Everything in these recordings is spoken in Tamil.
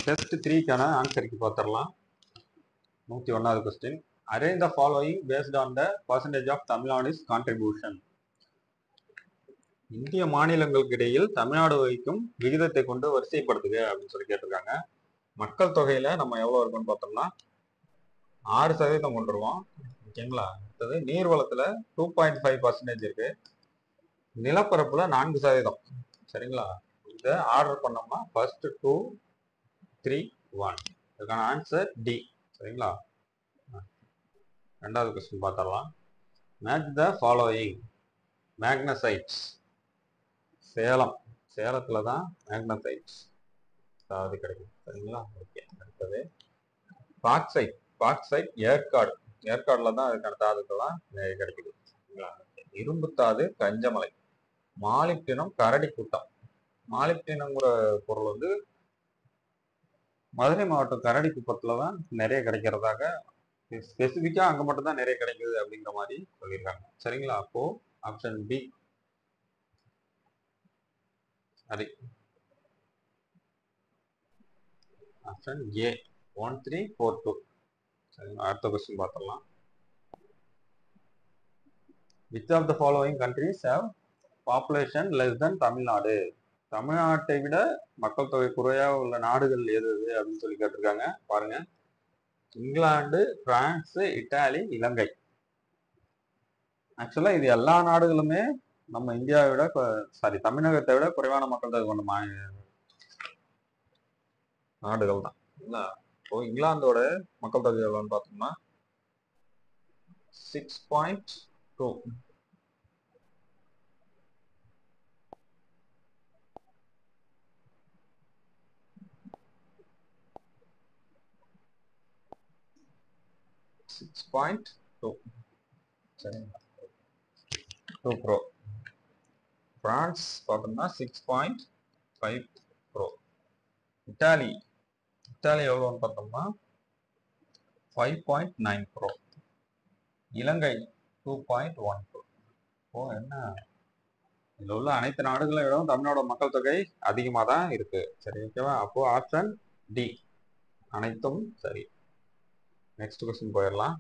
டெஸ்ட் த்ரீக்கான ஆன்சருக்கு பார்த்துடலாம் நூற்றி ஒன்றாவது question arrange the following based on the percentage of Tamil Nadu's contribution இந்திய மாநிலங்களுக்கு இடையில் தமிழ்நாடு வகிக்கும் விகிதத்தை கொண்டு வரிசைப்படுத்துக அப்படின்னு சொல்லி கேட்டிருக்காங்க மக்கள் தொகையில நம்ம எவ்வளவு இருக்குன்னு பார்த்தோம்னா ஆறு சதவீதம் கொண்டுருவோம் ஓகேங்களா அடுத்தது நீர்வளத்துல டூ பாயிண்ட் ஃபைவ் பர்சன்டேஜ் இருக்கு நிலப்பரப்புல நான்கு சதவீதம் சரிங்களா இதை ஆர்டர் பண்ணோம்னா ஃபர்ஸ்ட் டூ த்ரீ ஒன் இதுக்கான ஆன்சர் டி சரிங்களா ரெண்டாவது கொஸ்டின் பார்த்துடலாம் match the following magnesites Salem சேலத்துல தான் மேக்னசைட்ஸ் அதாவது கிடைக்கும் சரிங்களா ஓகே அடுத்தது பாக்சைட் பாக்சைட் ஏற்காடு ஏற்காடுல தான் அதுக்கான தாதுக்கெல்லாம் நிறைய கிடைக்குது சரிங்களா இரும்பு தாது கஞ்சமலை மாலிப்டினம் கரடி கூட்டம் மாலிப்டினங்கிற பொருள் வந்து மதுரை மாவட்டம் கரடி குப்பத்துல தான் நிறைய கிடைக்கிறதாக ஸ்பெசிஃபிக்கா அங்க மட்டும் தான் நிறைய கிடைக்குது அப்படிங்கிற மாதிரி சொல்லியிருக்காங்க சரிங்களா அப்போ ஆப்ஷன் பி சரி option A one three four two சரிங்களா அடுத்த கொஸ்டின் பார்த்துடலாம் which of the following countries have population less than Tamil Nadu தமிழ்நாட்டை விட மக்கள் தொகை குறையா உள்ள நாடுகள் எது எது அப்படின்னு சொல்லி கேட்டிருக்காங்க பாருங்க இங்கிலாந்து பிரான்ஸ் இட்டாலி இலங்கை ஆக்சுவலா இது எல்லா நாடுகளுமே நம்ம இந்தியாவை விட சாரி தமிழகத்தை விட குறைவான மக்கள் தொகை கொண்ட மா- நாடுகள் தான் இல்லைங்களா இப்போ இங்கிலாந்தோட மக்கள் தொகை எவ்வளோன்னு பார்த்தோம்னா six point two six point two சரிங்களா டூ ப்ரோ பிரான்ஸ் பார்த்தோம்னா six point five crore Italy Italy எவ்வளோன்னு பார்த்தோம்னா ஃபைவ் பாயிண்ட் நைன் ப்ரோ இலங்கை டூ பாயிண்ட் ஒன் ப்ரோ ஓ என்ன இதில் உள்ள அனைத்து நாடுகளை விடவும் தமிழ்நாடு மக்கள் தொகை அதிகமாக தான் இருக்கு சரி ஓகேவா அப்போ ஆப்ஷன் டி அனைத்தும் சரி நெக்ஸ்ட் கொஸ்டின் போயிடலாம்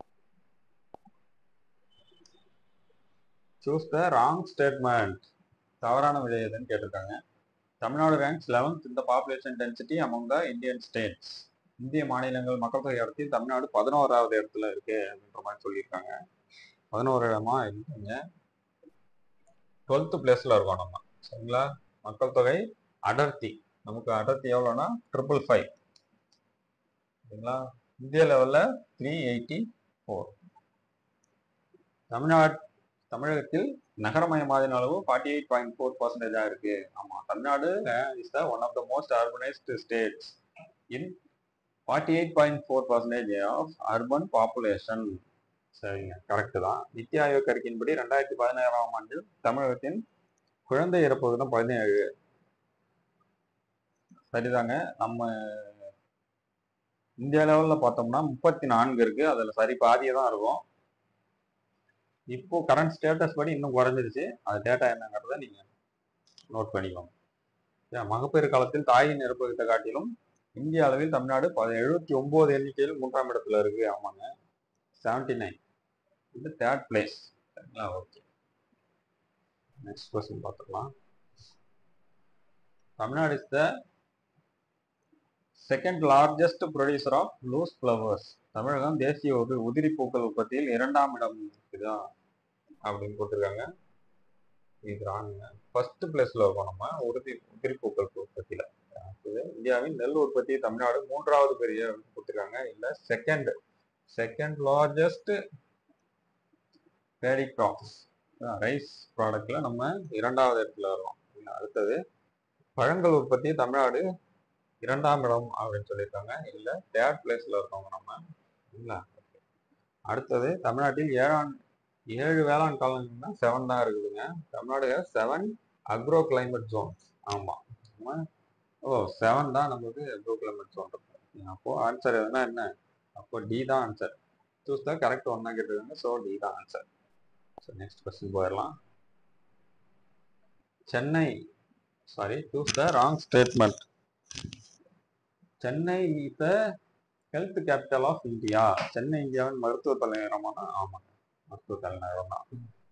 சூஸ் த ராங் ஸ்டேட்மெண்ட் தவறான விடை எதுன்னு கேட்டிருக்காங்க தமிழ்நாடு ரேங்க்ஸ் லெவன்த் இந்த population density among the Indian states இந்திய மாநிலங்கள் மக்கள் தொகை இடத்தில் தமிழ்நாடு பதினோராவது இடத்துல இருக்கு அப்படின்ற மாதிரி சொல்லியிருக்காங்க பதினோரு இடமா இல்லைங்க டுவெல்த் பிளேஸ்ல இருக்கோம் நம்ம சரிங்களா மக்கள் தொகை அடர்த்தி நமக்கு அடர்த்தி எவ்வளோன்னா ட்ரிபிள் ஃபைவ் சரிங்களா இந்திய லெவல்ல த்ரீ எயிட்டி ஃபோர் தமிழ்நாடு தமிழகத்தில் நகரமயமாதின அளவு ஃபார்ட்டி எயிட் பாயிண்ட் ஃபோர் பர்சன்டேஜாக இருக்கு ஆமா Tamil Nadu is the one of the most urbanised states in forty eight point four percentage of urban population சரிங்க கரெக்டு தான் நித்தி ஆயோக் அறிக்கையின்படி ரெண்டாயிரத்தி பதினேழாம் ஆண்டில் தமிழகத்தின் குழந்தை இறப்பு விகிதம் பதினேழு சரிதாங்க நம்ம இந்தியா லெவல்ல பார்த்தோம்னா முப்பத்தி நான்கு இருக்கு அதுல சரி பாதியே தான் இருக்கும் இப்போ கரண்ட் ஸ்டேட்டஸ் படி இன்னும் குறைஞ்சிருச்சு அது டேட்டா என்னங்கிறத நீங்க நோட் பண்ணிக்கோங்க ஏன் மகப்பேறு காலத்தில் தாயின் இறப்பகத்தை காட்டிலும் இந்திய அளவில் தமிழ்நாடு எழுபத்தி ஒன்பது எண்ணிக்கையில் மூன்றாம் இடத்துல இருக்கு ஆமாங்க செவன்டி நைன் இது தேர்ட் பிளேஸ் சரிங்களா ஓகே நெக்ஸ்ட் கொஸ்டின் பார்த்துக்கலாம் Tamil Nadu is the second largest producer of loose flowers தமிழகம் தேசிய உதி உதிரி பூக்கள் உற்பத்தியில் இரண்டாம் இடம் இருக்குதா அப்படின்னு போட்டிருக்காங்க இது ராங்க ஃபர்ஸ்ட் பிளேஸ்ல இருக்கோம் நம்ம உறுதி உதிரி பூக்கள் உற்பத்தியில அடுத்தது இந்தியாவின் நெல் உற்பத்தி தமிழ்நாடு மூன்றாவது பெரிய கொடுத்துருக்காங்க இல்ல செகண்ட் செகண்ட் லார்ஜஸ்ட் பேரி கிராப்ஸ் ரைஸ் ப்ராடக்ட்ல நம்ம இரண்டாவது இடத்துல வரோம் அடுத்தது பழங்கள் உற்பத்தி தமிழ்நாடு இரண்டாம் இடம் அப்படின்னு சொல்லியிருக்காங்க இல்ல தேர்ட் பிளேஸ்ல இருக்கவங்க நம்ம இல்ல அடுத்தது தமிழ்நாட்டில் ஏழாம் ஏழு வேளாண் காலங்கள்னா செவன் தான் இருக்குதுங்க Tamil Nadu seven agro climate zones ஆமா நம்ம ஓ செவன் தான் நமக்கு அக்ரோ கிளைமேட் ஜோன் இருக்கு அப்போ ஆன்சர் எதுனா என்ன அப்போ டி தான் ஆன்சர் சூஸ் தான் கரெக்ட் ஒன்னா கேட்டிருக்காங்க ஸோ டி தான் ஆன்சர் ஸோ நெக்ஸ்ட் கொஸ்டின் போயிடலாம் Chennai sorry choose the wrong statement Chennai is the health capital of India Chennai இந்தியாவின் மருத்துவ தலைநகரமான ஆமாங்க மருத்துவ தலைநகரம் தான்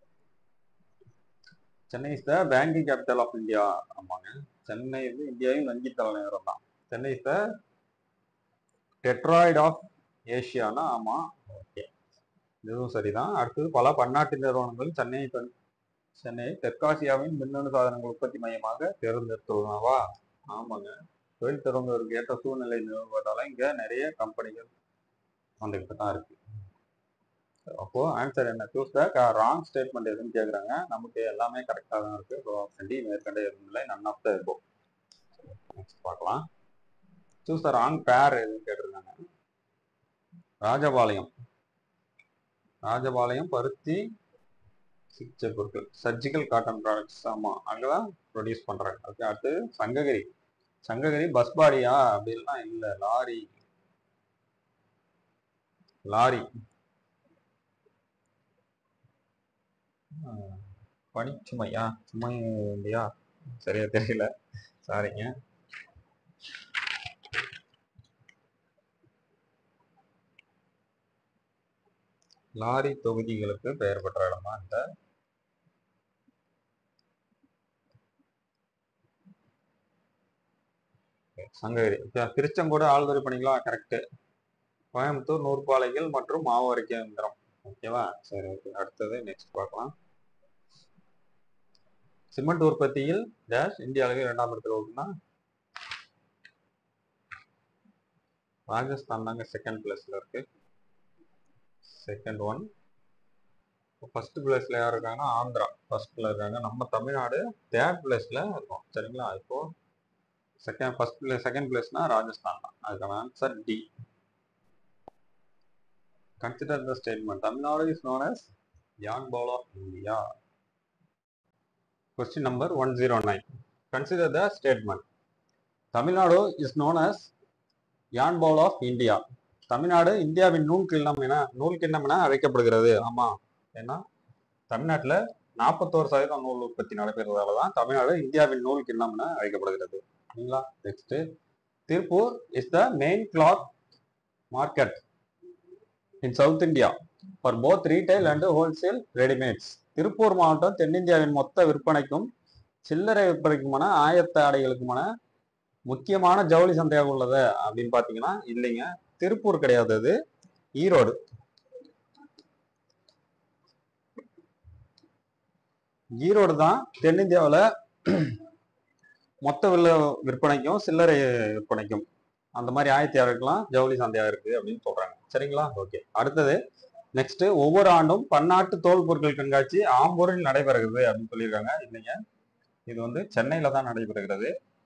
Chennai is the banking capital of India ஆமாங்க சென்னை வந்து இந்தியாவின் வங்கி தலைநகரம் தான் Chennai is the Detroit of ஏஷியானா ஆமா ஓகே இதுவும் சரிதான் அடுத்தது பல பன்னாட்டு நிறுவனங்கள் சென்னை தன்- சென்னை தெற்காசியாவின் மின்னணு சாதனங்கள் உற்பத்தி மையமாக தேர்ந்தெடுத்துள்ளனவா ஆமாங்க தொழில் தொடங்குவதற்கு ஏற்ற சூழ்நிலை நிலவுவதால இங்க நிறைய கம்பெனிகள் வந்துகிட்டு தான் இருக்கு அப்போ ஆன்சர் என்ன சூஸ் த ராங் ஸ்டேட்மெண்ட் எதுன்னு கேக்குறாங்க நமக்கு எல்லாமே கரெக்டாக தான் இருக்கு ஸோ ஆப்ஷன் டி மேற்கண்ட எதுவும் இல்லை நன் ஆஃப் த இருக்கும் நெக்ஸ்ட் பார்க்கலாம் சூஸ் த ராங் பேர் எதுன்னு கேட்டிருக்காங்க ராஜபாளையம் ராஜபாளையம் பருத்தி சிகிச்சை பொருட்கள் சர்ஜிக்கல் காட்டன் ப்ராடக்ட்ஸ் ஆமா அங்கதான் ப்ரொடியூஸ் பண்றாங்க ஓகே அடுத்து சங்ககிரி சங்ககிரி பஸ் பாடியா அப்படின்லாம் இல்ல லாரி லாரி ஆஹ், பணிச்சுமையா சுமை இல்லையா சரியா தெரியல சாரிங்க லாரி தொகுதிகளுக்கு பெயர் பெற்ற இடமா இந்த சங்ககிரி Okay, திருச்செங்கோடு ஆழ்துறை பணிகளா கரெக்ட் கோயம்புத்தூர் நூற்பாலைகள் மற்றும் மாவு அரைக்க இயந்திரம் ஓகேவா சரி ஓகே அடுத்தது நெக்ஸ்ட் பார்க்கலாம் சிமெண்ட் உற்பத்தியில் டேஷ் இந்திய அளவில் இரண்டாம் இடத்துல இருக்குன்னா ராஜஸ்தான் தாங்க செகண்ட் பிளேஸ்ல இருக்கு செகண்ட் ஒன் ஃபர்ஸ்ட் பிளேஸ்ல யார் இருக்காங்கன்னா ஆந்திரா ஃபர்ஸ்ட்ல இருக்காங்க நம்ம தமிழ்நாடு தேர்ட் பிளேஸ்ல இருக்கோம் சரிங்களா இப்போ செகண்ட் ஃபர்ஸ்ட் பிளேஸ் செகண்ட் பிளேஸ்னா ராஜஸ்தான் தான் அதுக்கான answer D consider the statement Tamil Nadu is known as an bowl of India question number one zero nine consider the statement Tamil Nadu is known as an bowl of India Tamil Nadu இந்தியாவின் நூல் கிண்ணம் என நூல் கிண்ணம் என அழைக்கப்படுகிறது ஆமா ஏன்னா தமிழ்நாட்டில் நாற்பத்தோரு சதவீதம் நூல் உற்பத்தி நடைபெறுவதால தான் தமிழ்நாடு இந்தியாவின் நூல் கிண்ணம் என அழைக்கப்படுகிறது சரிங்களா next Tiruppur is the main cloth market in south India for both retail and wholesale readymades Tiruppur மாவட்டம் தென்னிந்தியாவின் மொத்த விற்பனைக்கும் சில்லறை விற்பனைக்குமான ஆயத்த ஆடைகளுக்குமான முக்கியமான ஜவுளி சந்தையாக உள்ளது அப்படின்னு பாத்தீங்கன்னா இல்லைங்க திருப்பூர் கிடையாது அது ஈரோடு ஈரோடு தான் தென்னிந்தியாவில் மொத்த வில்ல விற்பனைக்கும் சில்லறை விற்பனைக்கும் அந்த மாதிரி ஆயிரத்தி ஆறுக்கெல்லாம் ஜவுளி சந்தையா இருக்கு அப்படின்னு சொல்றாங்க சரிங்களா ஓகே அடுத்தது நெக்ஸ்ட் ஒவ்வொரு ஆண்டும் பன்னாட்டு தோல் பொருட்கள் கண்காட்சி ஆம்பூரில் நடைபெறுகிறது அப்படின்னு சொல்லியிருக்காங்க இல்லைங்க இது வந்து சென்னையில தான் நடைபெறுகிறது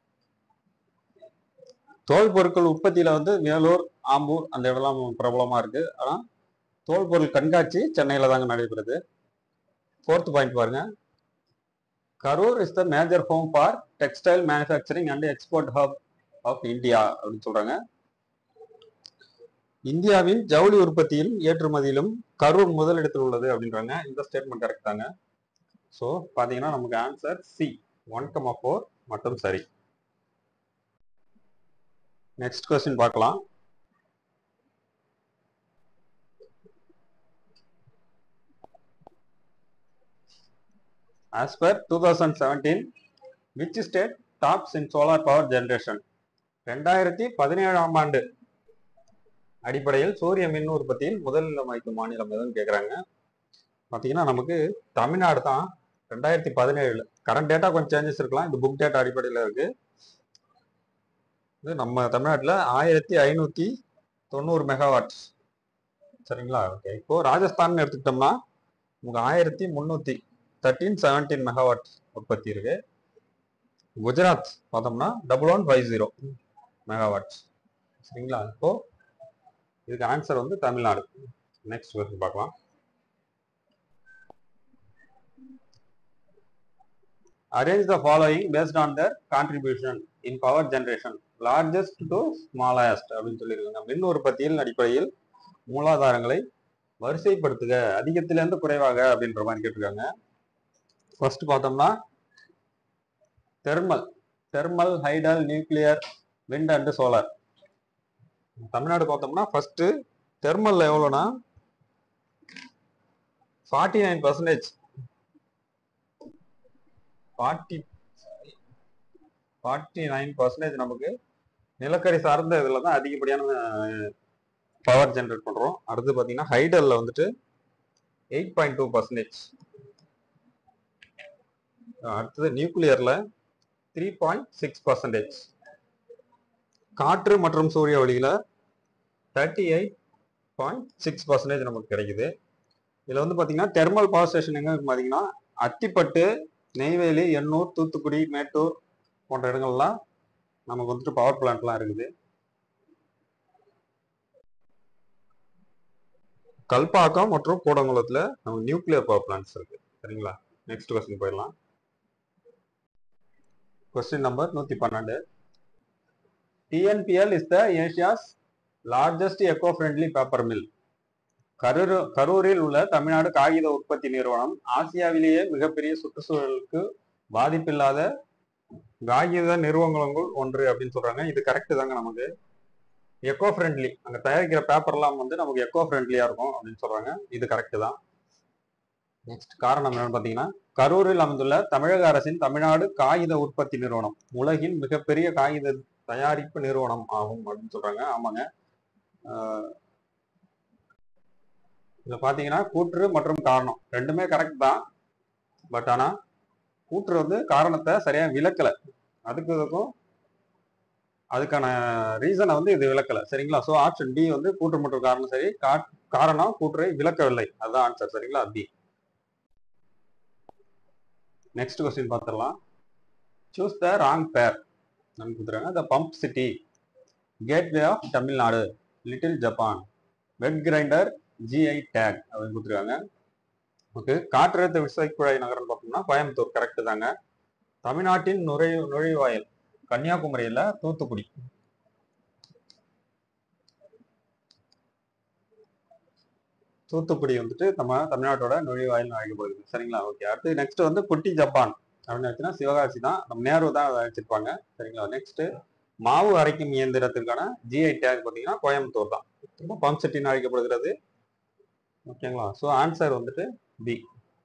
தோல் பொருட்கள் உற்பத்தியில வந்து வேலூர் ஆம்பூர் அந்த இடம்லாம் பிரபலமா இருக்கு ஆனா தோல் பொருள் கண்காட்சி சென்னையில தாங்க நடைபெறுது ஃபோர்த் பாயிண்ட் பாருங்க Karur is the major home for textile manufacturing and export hub of India அப்படின்னு சொல்றாங்க இந்தியாவின் ஜவுளி உற்பத்தியிலும் ஏற்றுமதியிலும் கரூர் முதலிடத்தில் உள்ளது அப்படின்றாங்க இந்த ஸ்டேட்மெண்ட் கரெக்ட் தாங்க ஸோ பார்த்தீங்கன்னா நமக்கு answer C one comma four மட்டும் சரி நெக்ஸ்ட் கொஸ்டின் பார்க்கலாம் As per 2017, which state tops in solar power generation? ரெண்டாயிரத்தி பதினேழாம் ஆண்டு அடிப்படையில் சூரிய மின் உற்பத்தியில் முதலிடம் வகிக்கும் மாநிலம் எதுன்னு கேட்குறாங்க பார்த்தீங்கன்னா நமக்கு தமிழ்நாடு தான் ரெண்டாயிரத்தி பதினேழுல கரண்ட் டேட்டா கொஞ்சம் சேஞ்சஸ் இருக்கலாம் இது புக் டேட்டா அடிப்படையில் இருக்கு இது நம்ம தமிழ்நாட்டில் ஆயிரத்தி ஐநூற்றி தொண்ணூறு மெகாவாட் சரிங்களா ஓகே இப்போ ராஜஸ்தான் எடுத்துக்கிட்டோம்னா நமக்கு ஆயிரத்தி முந்நூற்றி தேர்ட்டீன் செவன்டீன் மெகாவாட் உற்பத்தி இருக்கு குஜராத் பார்த்தோம்னா double one five zero megawatt சரிங்களா இப்போ இதுக்கு ஆன்சர் வந்து தமிழ்நாடு நெக்ஸ்ட் கொஸ்டின் பார்க்கலாம் arrange the following based on their contribution in power generation largest to smallest அப்படின்னு சொல்லியிருக்காங்க மின் உற்பத்தியில் அடிப்படையில் மூலாதாரங்களை வரிசைப்படுத்துக அதிகத்திலிருந்து குறைவாக அப்படின்ற மாதிரி கேட்டிருக்காங்க ஃபர்ஸ்ட் பார்த்தோம்னா thermal thermal hydel nuclear wind and solar Tamil Nadu பார்த்தோம்னா ஃபர்ஸ்ட் தெர்மல்ல எவ்வளோனா forty nine percentage forty forty nine percentage நமக்கு நிலக்கரி சார்ந்த இதில் தான் அதிகப்படியான பவர் ஜென்ரேட் பண்ணுறோம் அடுத்து பார்த்தீங்கன்னா ஹைடலில் வந்துட்டு எயிட் பாயிண்ட் டூ பர்சன்டேஜ் அடுத்தது நியூக்ளியரில் த்ரீ பாயிண்ட் சிக்ஸ் பர்சன்டேஜ் காற்று மற்றும் சூரிய ஒளியில் thirty eight point six percentage நமக்கு கிடைக்குது இதில் வந்து பார்த்தீங்கன்னா தெர்மல் பவர் ஸ்டேஷன் எங்கே இருக்கு பார்த்தீங்கன்னா அத்திப்பட்டு நெய்வேலி எண்ணூர் தூத்துக்குடி மேட்டூர் போன்ற இடங்கள்லாம் நமக்கு வந்துட்டு பவர் பிளான்ட்லாம் இருக்குது கல்பாக்கம் மற்றும் கூடங்குளத்தில் நம்ம நியூக்ளியர் பவர் பிளான்ட்ஸ் இருக்கு சரிங்களா நெக்ஸ்ட் கொஸ்டின் போயிடலாம் கொஸ்டின் நம்பர் நூற்றி பன்னெண்டு TNPL is the Asia's largest eco friendly paper mill Karur கரூரில் உள்ள தமிழ்நாடு காகித உற்பத்தி நிறுவனம் ஆசியாவிலேயே மிகப்பெரிய சுற்றுச்சூழலுக்கு பாதிப்பில்லாத காகித நிறுவனங்களுள் ஒன்று அப்படின்னு சொல்றாங்க இது கரெக்ட் தாங்க நமக்கு எக்கோ ஃப்ரெண்ட்லி அங்க தயாரிக்கிற பேப்பர்லாம் வந்து நமக்கு எக்கோ ஃப்ரெண்ட்லியா இருக்கும் அப்படின்னு சொல்றாங்க இது கரெக்ட் தான் நெக்ஸ்ட் காரணம் என்னன்னு பாத்தீங்கன்னா கரூரில் அமைந்துள்ள தமிழக அரசின் தமிழ்நாடு காகித உற்பத்தி நிறுவனம் உலகின் மிகப்பெரிய காகித தயாரிப்பு நிறுவனம் ஆகும் அப்படின்னு சொல்றாங்க ஆமாங்க ஆஹ் இதுல பாத்தீங்கன்னா கூற்று மற்றும் காரணம் ரெண்டுமே கரெக்ட் தான் பட் ஆனா கூற்று வந்து காரணத்தை சரியா விளக்கல அதுக்கு இதுக்கும் அதுக்கான ரீசனை வந்து இது விளக்கல சரிங்களா ஸோ ஆப்ஷன் டி வந்து கூற்று மற்றும் காரணம் சரி கா- காரணம் கூற்றை விளக்கவில்லை அதுதான் ஆன்சர் சரிங்களா பி நெக்ஸ்ட் கொஸ்டின் பார்த்துடலாம் சூஸ் த ராங் பேர் நம்ம கொடுத்துருக்காங்க the pump city gateway of Tamil Nadu little Japan wet grinder GI tag அப்படின்னு கொடுத்துருக்காங்க ஓகே காற்றழுத்த விசைக்குழாய் நகரம் பார்த்தோம்னா கோயம்புத்தூர் கரெக்ட் தாங்க தமிழ்நாட்டின் நுழைவு நுழைவாயில் கன்னியாகுமரியில தூத்துக்குடி தூத்துக்குடி வந்துட்டு நம்ம தமிழ்நாட்டோட நுழைவாயில் அழைக்கப்படுது சரிங்களா ஓகே அடுத்து நெக்ஸ்ட் வந்து குட்டி ஜப்பான் அப்படின்னு வச்சுன்னா சிவகாசி தான் நம்ம நேரு தான் அதை வச்சிருப்பாங்க சரிங்களா நெக்ஸ்ட் மாவு அரைக்கும் இயந்திரத்திற்கான ஜிஐ டேக் பார்த்தீங்கன்னா கோயம்புத்தூர் தான் திரும்ப பம்ப் செட்டின்னு அழைக்கப்படுகிறது ஓகேங்களா ஸோ ஆன்சர் வந்துட்டு பி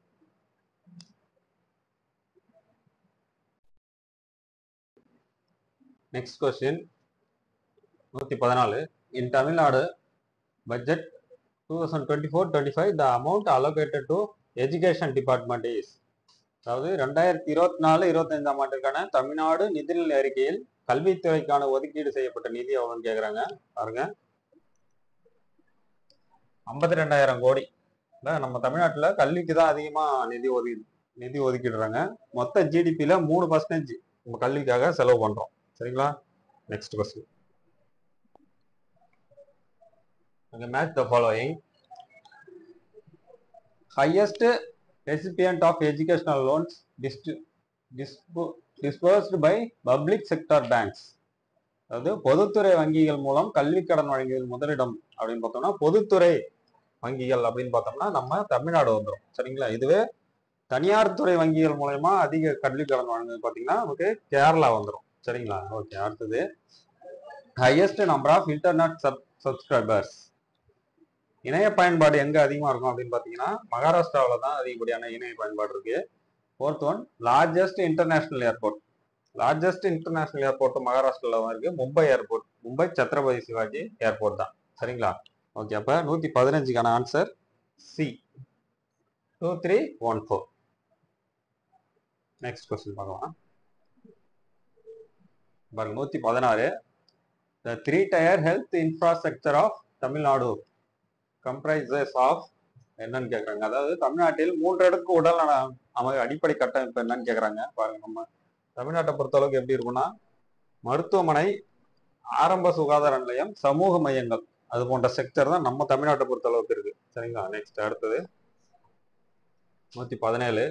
நெக்ஸ்ட் கொஸ்டின் நூற்றி பதினாலு in Tamil Nadu budget two thousand twenty four twenty five the amount allocated to education department is அதாவது ரெண்டாயிரத்தி இருபத்தி நாலு இருபத்தைந்தாம் ஆண்டுக்கான தமிழ்நாடு நிதிநிலை அறிக்கையில் கல்வித்துறைக்கான ஒதுக்கீடு செய்யப்பட்ட நிதி எவ்வளோன்னு கேட்குறாங்க பாருங்க ஐம்பத்தி ரெண்டாயிரம் கோடி இல்ல நம்ம தமிழ்நாட்டில் கல்விக்கு தான் அதிகமாக நிதி ஒதுக்கி நிதி ஒதுக்கிடுறாங்க மொத்த ஜிடிபியில் மூணு பர்சன்டேஜ் நம்ம கல்விக்காக செலவு பண்ணுறோம் சரிங்களா நெக்ஸ்ட் கொஸ்டின் அங்கே match the following highest recipient of educational loans dis- disbu- disbursed by public sector banks அதாவது பொதுத்துறை வங்கிகள் மூலம் கல்வி கடன் வழங்கியதில் முதலிடம் அப்படின்னு பார்த்தோம்னா பொதுத்துறை வங்கிகள் அப்படின்னு பார்த்தோம்னா நம்ம தமிழ்நாடு வந்துடும் சரிங்களா இதுவே தனியார் துறை வங்கிகள் மூலயமா அதிக கல்வி கடன் வழங்குது பார்த்தீங்கன்னா நமக்கு கேரளா வந்துடும் சரிங்களா ஓகே அடுத்தது highest number of internet sub subscribers இணைய பயன்பாடு எங்க அதிகமா இருக்கும் அப்படின்னு பாத்தீங்கன்னா மகாராஷ்டிராவில் தான் அதிகப்படியான இணைய பயன்பாடு இருக்கு fourth one largest international airport largest international airport மகாராஷ்டிரால தான் இருக்கு மும்பை ஏர்போர்ட் மும்பை சத்ரபதி சிவாஜி ஏர்போர்ட் தான் சரிங்களா ஓகே அப்ப நூத்தி பதினஞ்சுக்கான answer C two three one four next question பார்க்கலாம் பாருங்க நூத்தி பதினாறு the three tier health infrastructure of Tamil Nadu comprises of என்னன்னு கேக்குறாங்க அதாவது தமிழ்நாட்டில் மூன்று அடுக்கு உடல் நல அமை அடிப்படை கட்டமைப்பு என்னன்னு கேக்குறாங்க பாருங்க நம்ம தமிழ்நாட்டை பொறுத்த அளவுக்கு எப்படி இருக்கும்னா மருத்துவமனை ஆரம்ப சுகாதார நிலையம் சமூக மையங்கள் அது போன்ற செக்டர் தான் நம்ம தமிழ்நாட்டை பொறுத்த அளவுக்கு இருக்கு சரிங்களா நெக்ஸ்ட் அடுத்தது நூத்தி பதினேழு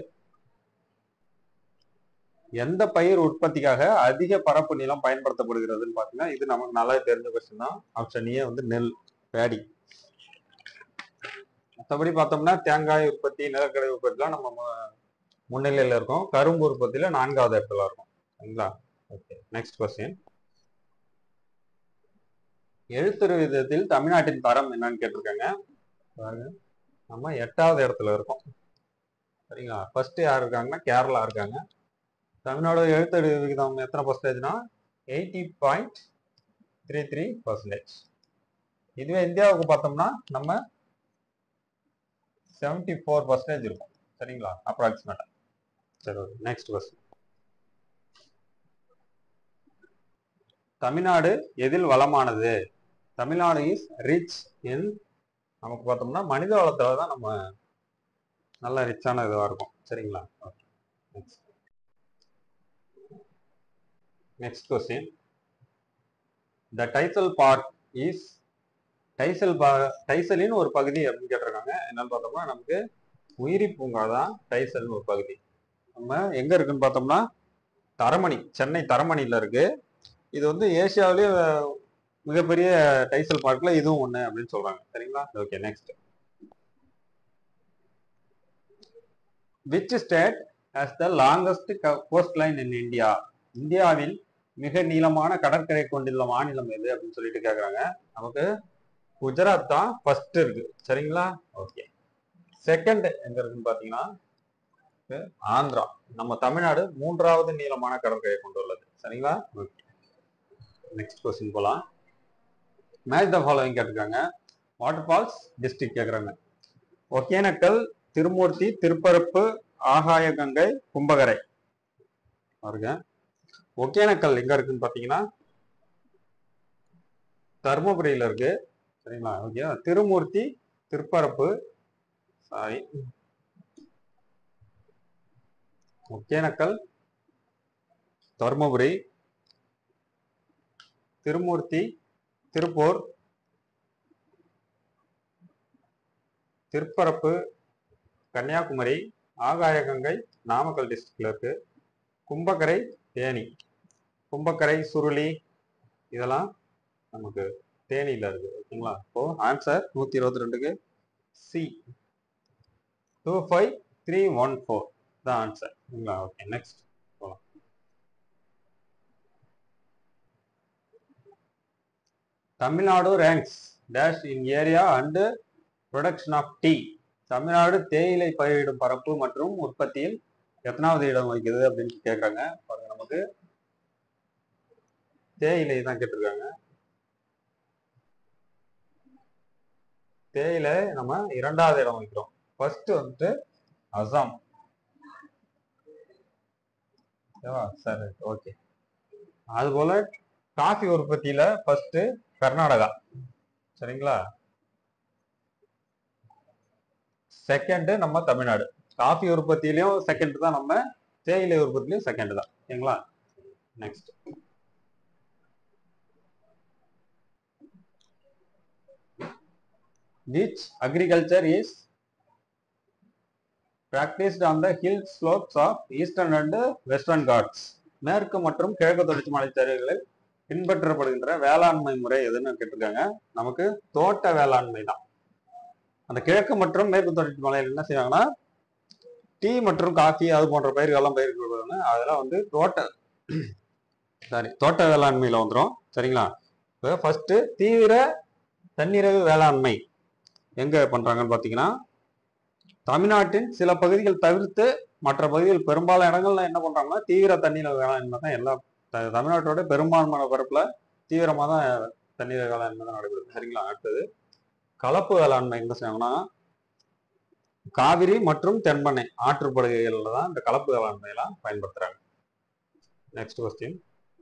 எந்த பயிர் உற்பத்திக்காக அதிக பரப்பு நிலம் பயன்படுத்தப்படுகிறதுன்னு பாத்தீங்கன்னா இது நமக்கு நல்லா தெரிஞ்ச கொஸ்டின் தான் ஆப்ஷன் ஏ வந்து நெல் பேடி மற்றபடி பார்த்தோம்னா தேங்காய் உற்பத்தி நிலக்கடலை உற்பத்திலாம் நம்ம மு- முன்னிலையில இருக்கோம் கரும்பு உற்பத்தியில நான்காவது இடத்துல இருக்கும் சரிங்களா ஓகே நெக்ஸ்ட் கொஸ்டின் எழுத்துரு விதத்தில் தமிழ்நாட்டின் தரம் என்னன்னு கேட்டிருக்காங்க பாருங்க நம்ம எட்டாவது இடத்துல இருக்கோம் சரிங்களா ஃபர்ஸ்ட் யார் இருக்காங்கன்னா கேரளா இருக்காங்க தமிழ்நாடு எழுத்தறிவு விகிதம் எத்தனை பர்சன்டேஜ்னா eighty point three three percentage இதுவே இந்தியாவுக்கு பார்த்தோம்னா நம்ம செவன்டி ஃபோர் பர்சன்டேஜ் இருக்கும் சரிங்களா அப்ராக்சிமேட்டா சரி நெக்ஸ்ட் கொஸ்டின் தமிழ்நாடு எதில் வளமானது தமிழ்நாடு இஸ் ரிச் இன் நமக்கு பார்த்தோம்னா மனித வளத்துல தான் நம்ம நல்ல ரிச்சான இதுவாக இருக்கும் சரிங்களா next next question the Tidel park is Tidel பா டைசலின் ஒரு பகுதி அப்படின்னு கேட்டிருக்காங்க என்னன்னு பார்த்தோம்னா நமக்கு உயிரி பூங்கா தான் டைசல்னு ஒரு பகுதி நம்ம எங்க இருக்குன்னு பார்த்தோம்னா தரமணி சென்னை தரமணியில இருக்கு இது வந்து ஏசியாவிலேயே மிகப்பெரிய டைசல் பார்க்ல இதுவும் ஒண்ணு அப்படின்னு சொல்றாங்க சரிங்களா okay next which state has the longest coast line in India இந்தியாவில் மிக நீளமான கடற்கரை கொண்டுள்ள மாநிலம் எது அப்படின்னு சொல்லிட்டு கேக்குறாங்க நமக்கு குஜராத் தான் ஃபர்ஸ்ட் இருக்கு சரிங்களா ஓகே செகண்ட் எங்க இருக்குன்னு பாத்தீங்கன்னா ஆந்திரா நம்ம தமிழ்நாடு மூன்றாவது நீளமான கடற்கரை கொண்டுள்ளது சரிங்களா ஓகே நெக்ஸ்ட் கொஸ்டின் போலாம் மேட்ச் த ஃபாலோவிங் கேட்டிருக்காங்க வாட்டர் ஃபால்ஸ் டிஸ்ட்ரிக்ட் கேக்குறாங்க ஒகேனக்கல் திருமூர்த்தி திருப்பரப்பு ஆகாய கங்கை கும்பகரை பாருங்க ஒகேனக்கல் எங்க இருக்குன்னு பாத்தீங்கன்னா தருமபுரியில இருக்கு சரிங்களா ஓகே திருமூர்த்தி திருப்பரப்பு சாரி ஒகேனக்கல் தருமபுரி திருமூர்த்தி திருப்பூர் திருப்பரப்பு கன்னியாகுமரி ஆகாயகங்கை நாமக்கல் டிஸ்ட்ரிக்ட்ல இருக்கு கும்பக்கரை தேனி கும்பக்கரை சுருளி இதெல்லாம் நமக்கு தேனியில இருக்கு ஓகேங்களா இப்போ ஆன்சர் நூத்தி இருபத்தி ரெண்டுக்கு C two five three one four தான் ஆன்சர் ஓகேங்களா ஓகே நெக்ஸ்ட் போகலாம் Tamil Nadu ranks dash in area and production of tea Tamil Nadu தேயிலை பயிரிடும் பரப்பு மற்றும் உற்பத்தியில் எத்தனாவது இடம் வகிக்குது அப்படின்னு கேட்குறாங்க பாருங்க நமக்கு தேயிலை தான் கேட்டிருக்காங்க தேயிலை நம்ம இரண்டாவது இடம் வைக்கிறோம் ஃபர்ஸ்ட் வந்துட்டு அசாம் ஓகேவா சரி ஓகே அதுபோல காஃபி உற்பத்தியில ஃபர்ஸ்ட் கர்நாடகா சரிங்களா செகண்ட் நம்ம தமிழ்நாடு காஃபி உற்பத்தியிலையும் செகண்ட் தான் நம்ம தேயிலை உற்பத்திலையும் செகண்ட் தான் ஓகேங்களா next which agriculture is practiced on the hill slopes of eastern and western ghats மேற்கு மற்றும் கிழக்கு தொடர்ச்சி மலைச்சரிவுகளில் பின்பற்றப்படுகின்ற வேளாண்மை முறை எதுன்னு கேட்டிருக்காங்க நமக்கு தோட்ட வேளாண்மை தான் அந்த கிழக்கு மற்றும் மேற்கு தொடர்ச்சி மலையில் என்ன செய்வாங்கன்னா டீ மற்றும் காஃபி அது போன்ற பயிர்கள்லாம் பயிர்க்கப்படுவாங்க அதெல்லாம் வந்து தோட்ட சாரி தோட்ட வேளாண்மையில வந்துடும் சரிங்களா இப்போ ஃபர்ஸ்ட் தீவிர தன்னிறைவு வேளாண்மை எங்க பண்றாங்கன்னு பாத்தீங்கன்னா தமிழ்நாட்டின் சில பகுதிகள் தவிர்த்து மற்ற பகுதிகள் பெரும்பாலான இடங்கள்ல என்ன பண்றாங்கன்னா தீவிர தண்ணீர் வேளாண்மை தான் எல்லா த- தமிழ்நாட்டோட பெரும்பான்மையான பரப்புல தீவிரமா தான் தண்ணீர் வேளாண்மை தான் நடைபெறுது சரிங்களா அடுத்தது கலப்பு வேளாண்மை என்ன செய்வாங்கன்னா காவிரி மற்றும் தென்பெண்ணை ஆற்றுப்படுகைகள்ல தான் இந்த கலப்பு வேளாண்மை எல்லாம் பயன்படுத்துறாங்க next question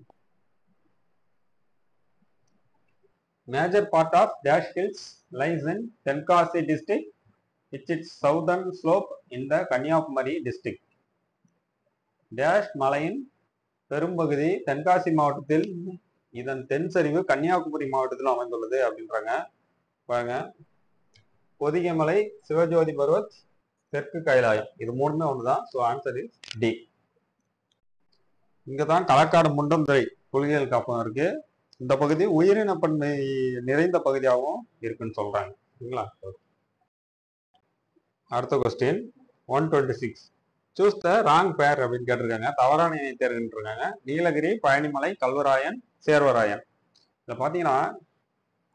major part of Dash Hills lies in Tenkasi district, which its southern slope in the Kanyakumari district. Dash மலையின் பெரும்பகுதி தென்காசி மாவட்டத்தில் இதன் தென் சரிவு கன்னியாகுமரி மாவட்டத்தில் அமைந்துள்ளது அப்படின்றாங்க பாருங்க பொதிகை மலை சிவஜோதி பர்வத் தெற்கு கைலாயம் இது மூணுமே ஒண்ணுதான் ஸோ ஆன்சர் இஸ் டி இங்க தான் களக்காடு முண்டந்துறை புலிகள் காப்பகம் இருக்கு இந்த பகுதி உயிரின பன்மை நிறைந்த பகுதியாகவும் இருக்குன்னு சொல்றாங்க சரிங்களா அடுத்த question one twenty six choose the wrong pair அப்படின்னு கேட்டிருக்காங்க தவறான இணை தேர்வுன்னு இருக்காங்க நீலகிரி பழனிமலை கல்வராயன் சேர்வராயன் இதில் பார்த்தீங்கன்னா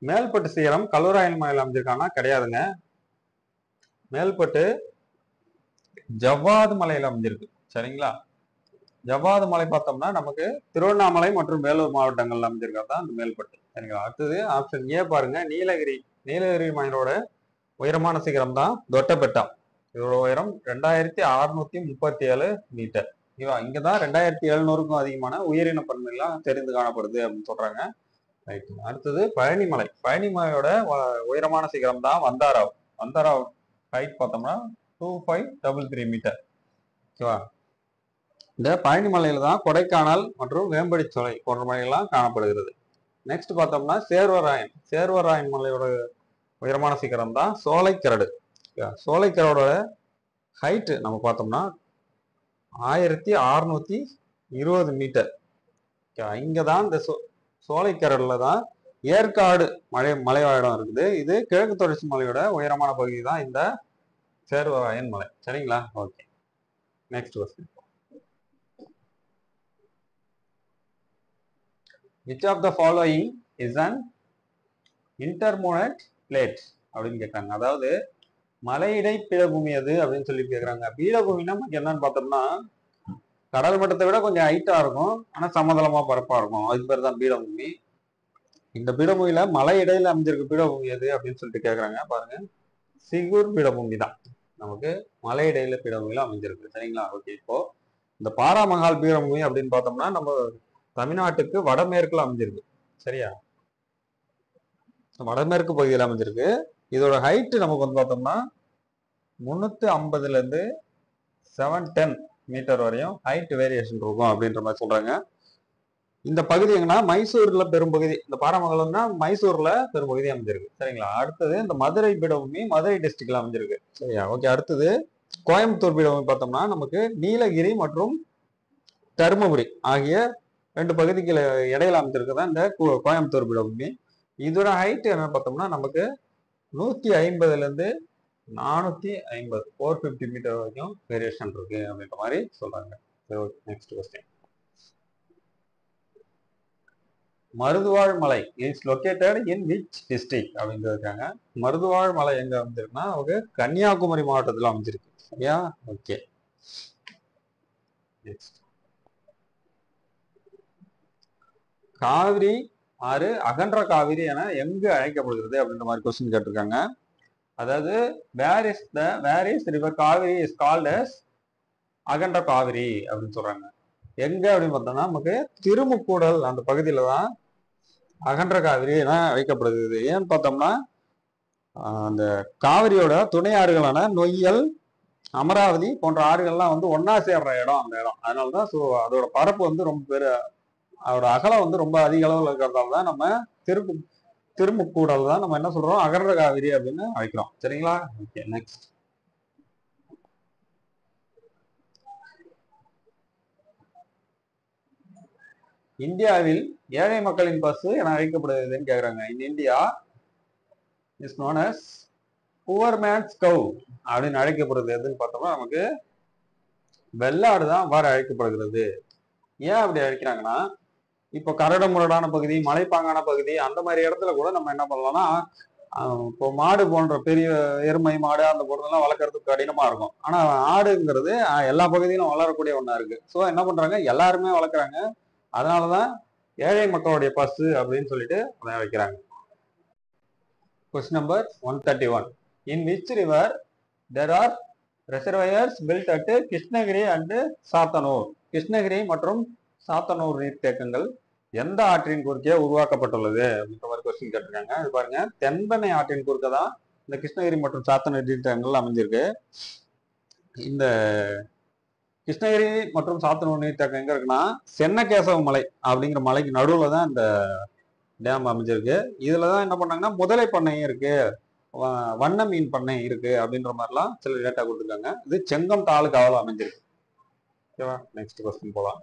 மேல்பட்டு சிகரம் கல்லூராயன் மலையில் அமைஞ்சிருக்கானா கிடையாதுங்க மேல்பட்டு ஜவ்வாது மலையில அமைஞ்சிருக்கு சரிங்களா ஜவ்வாது மலை பார்த்தோம்னா நமக்கு திருவண்ணாமலை மற்றும் வேலூர் மாவட்டங்கள்ல அமைஞ்சிருக்கா தான் இந்த மேல்பட்டு சரிங்களா அடுத்தது ஆப்ஷன் ஏ பாருங்க நீலகிரி நீலகிரி மலையோட உயரமான சிகரம் தான் தொட்டபெட்டா இதோட உயரம் ரெண்டாயிரத்தி அறுநூத்தி முப்பத்தி ஏழு மீட்டர் ஓகேவா இங்கதான் ரெண்டாயிரத்தி எழுநூறுக்கும் அதிகமான உயிரின பன்மைலாம் தெரிந்து காணப்படுது அப்படின்னு சொல்றாங்க ரைட் அடுத்தது பழனிமலை பழனிமலையோட வ- உயரமான சிகரம் தான் வந்தாராவ் வந்தாராவ் ஹைட் பார்த்தோம்னா two five double three meter ஓகேவா இந்த பழனிமலையில தான் கொடைக்கானல் மற்றும் வேம்படிச்சோலை போன்ற மலைகள்லாம் காணப்படுகிறது நெக்ஸ்ட் பார்த்தோம்னா சேர்வராயன் சேர்வராயன் மலையோட உயரமான சிகரம் தான் சோலைக்கரடு ஓகேவா? சோலைக்கரடோட ஹைட்டு நம்ம பார்த்தோம்னா ஆயிரத்தி அறுநூத்தி இருபது மீட்டர் இங்கே தான் இந்த சோ சோலைக்கரடில் தான் ஏற்காடு மலை மலைவாழிடம் இருக்குது இது கிழக்கு தொடர்ச்சி மலையோட உயரமான பகுதி தான் இந்த சேர்வராயன் மலை சரிங்களா okay next question which of the following is an intermontane plateau அப்படின்னு கேட்குறாங்க அதாவது மலையிடை பீடபூமி அது அப்படின்னு சொல்லி கேட்குறாங்க பீடபூமினா நமக்கு என்னன்னு பார்த்தோம்னா கடல் மட்டத்தை விட கொஞ்சம் ஹைட்டா இருக்கும் ஆனா சமதளமா பரப்பா இருக்கும் அது பேர் தான் பீடபூமி இந்த பீடபூமியில மலை இடையில அமைஞ்சிருக்க பீடபூமி எது அப்படின்னு சொல்லிட்டு கேக்குறாங்க பாருங்க சிகூர் பீடபூமி தான் நமக்கு மலை இடையில பீடபூமியில அமைஞ்சிருக்கு சரிங்களா ஓகே இப்போ இந்த பாராமகால் பீடபூமி அப்படின்னு பார்த்தோம்னா நம்ம தமிழ்நாட்டுக்கு வடமேற்குல அமைஞ்சிருக்கு சரியா வடமேற்கு பகுதியில் அமைஞ்சிருக்கு இதோட ஹைட் நமக்கு வந்து பார்த்தோம்னா முன்னூத்தி ஐம்பதுல இருந்து செவன் டென் மீட்டர் வரையும் ஹைட் வேரியேஷன் இருக்கும் அப்படின்ற மாதிரி சொல்றாங்க இந்த பகுதி எங்கன்னா மைசூர்ல பெரும்பகுதி இந்த பாராமங்கலம்னா மைசூர்ல பெரும்பகுதி அமைஞ்சிருக்கு சரிங்களா அடுத்தது இந்த மதுரை பீடபூமி மதுரை டிஸ்ட்ரிக்ட்ல அமைஞ்சிருக்கு சரியா ஓகே அடுத்தது கோயம்புத்தூர் பீடபூமி பார்த்தோம்னா நமக்கு நீலகிரி மற்றும் தருமபுரி ஆகிய ரெண்டு பகுதிக்கு இடையில அமைஞ்சிருக்கு தான் இந்த கோ- கோயம்புத்தூர் பீடபூமி இதோட ஹைட் என்னன்னு பார்த்தோம்னா நமக்கு நூத்தி ஐம்பதுல இருந்து நானூத்தி ஐம்பது ஃபோர் ஃபிஃப்டி மீட்டர் வரைக்கும் வேரியேஷன் இருக்கு அப்படின்ற மாதிரி சொல்றாங்க சரி ஓகே நெக்ஸ்ட் கொஸ்டின் மருதுவாழ் மலை is located in which district அப்படின்னு இருக்காங்க மருதுவாழ் மலை எங்க அமைஞ்சிருக்குன்னா அவங்க கன்னியாகுமரி மாவட்டத்துல அமைஞ்சிருக்கு சரியா ஓகே நெக்ஸ்ட் காவிரி ஆறு அகன்ற காவிரி என எங்கு அழைக்கப்படுகிறது அப்படின்ற மாதிரி கொஸ்டின் கேட்டிருக்காங்க அதாவது where is the where is river Kaveri is called as அகன்ற காவிரி அப்படின்னு சொல்றாங்க எங்க அப்படின்னு பார்த்தோம்னா நமக்கு திருமுக்கூடல் அந்த பகுதியில தான் அகன்ற காவிரி என அழைக்கப்படுகிறது ஏன்னு பார்த்தோம்னா ஆஹ் அந்த காவிரியோட துணை ஆறுகளான நொய்யல் அமராவதி போன்ற ஆறுகள்லாம் வந்து ஒண்ணா சேர்ற இடம் அந்த இடம் அதனாலதான் ஸோ அதோட பரப்பு வந்து ரொம்ப பெரு அதோட அகலம் வந்து ரொம்ப அதிக அளவில் இருக்கிறதால தான் நம்ம திருப்பு திருமுக்கூடல் தான் நம்ம என்ன சொல்றோம் அகன்ற காவிரி அப்படின்னு அழைக்கிறோம் சரிங்களா ஓகே நெக்ஸ்ட் இந்தியாவில் ஏழை மக்களின் பசு என அழைக்கப்படுகிறதுன்னு கேக்குறாங்க in India is known as poor man's cow அப்படின்னு அழைக்கப்படுறது எதுன்னு பார்த்தோம்னா நமக்கு வெள்ளாடு தான் அவ்வாறு அழைக்கப்படுகிறது ஏன் அப்படி அழைக்கிறாங்கன்னா இப்போ கரடு முரடான பகுதி மலைப்பாங்கான பகுதி அந்த மாதிரி இடத்துல கூட நம்ம என்ன பண்ணலாம்னா ஆஹ் இப்போ மாடு போன்ற பெரிய எருமை மாடு அந்த போன்றதெல்லாம் வளர்க்கறதுக்கு கடினமா இருக்கும் ஆனா ஆடுங்கிறது ஆஹ் எல்லா பகுதியிலும் வளரக்கூடிய ஒண்ணா இருக்கு ஸோ என்ன பண்றாங்க எல்லாருமே வளர்க்குறாங்க அதனாலதான் ஏழை மக்களுடைய பசு அப்படின்னு சொல்லிட்டு அதை வைக்கிறாங்க question number one thirty one in which river there are reservoirs built at Krishnagiri and Sathanur Krishnagiri மற்றும் சாத்தனூர் நீர்த்தேக்கங்கள் எந்த ஆற்றின் குறுக்கே உருவாக்கப்பட்டுள்ளது அப்படின்ற மாதிரி கொஸ்டின் கேட்டிருக்காங்க இது பாருங்க தென்பெண்ணை ஆற்றின் குறுக்க தான் இந்த கிருஷ்ணகிரி மற்றும் சாத்தனூர் நீர்த்தேக்கங்கள் அமைஞ்சிருக்கு இந்த கிருஷ்ணகிரி மற்றும் சாத்தனூர் நீர்த்தேக்கம் எங்க இருக்குன்னா சென்னகேசவ மலை அப்படிங்கிற மலைக்கு நடுவுல தான் இந்த டேம் அமைஞ்சிருக்கு இதுல தான் என்ன பண்ணாங்கன்னா முதலை பண்ணையும் இருக்கு வ- வண்ண மீன் பண்ணை இருக்கு அப்படின்ற மாதிரிலாம் சில டேட்டா கொடுத்துருக்காங்க இது செங்கம் தாலுகாவில் அமைஞ்சிருக்கு ஓகேவா நெக்ஸ்ட் கொஸ்டின் போலாம்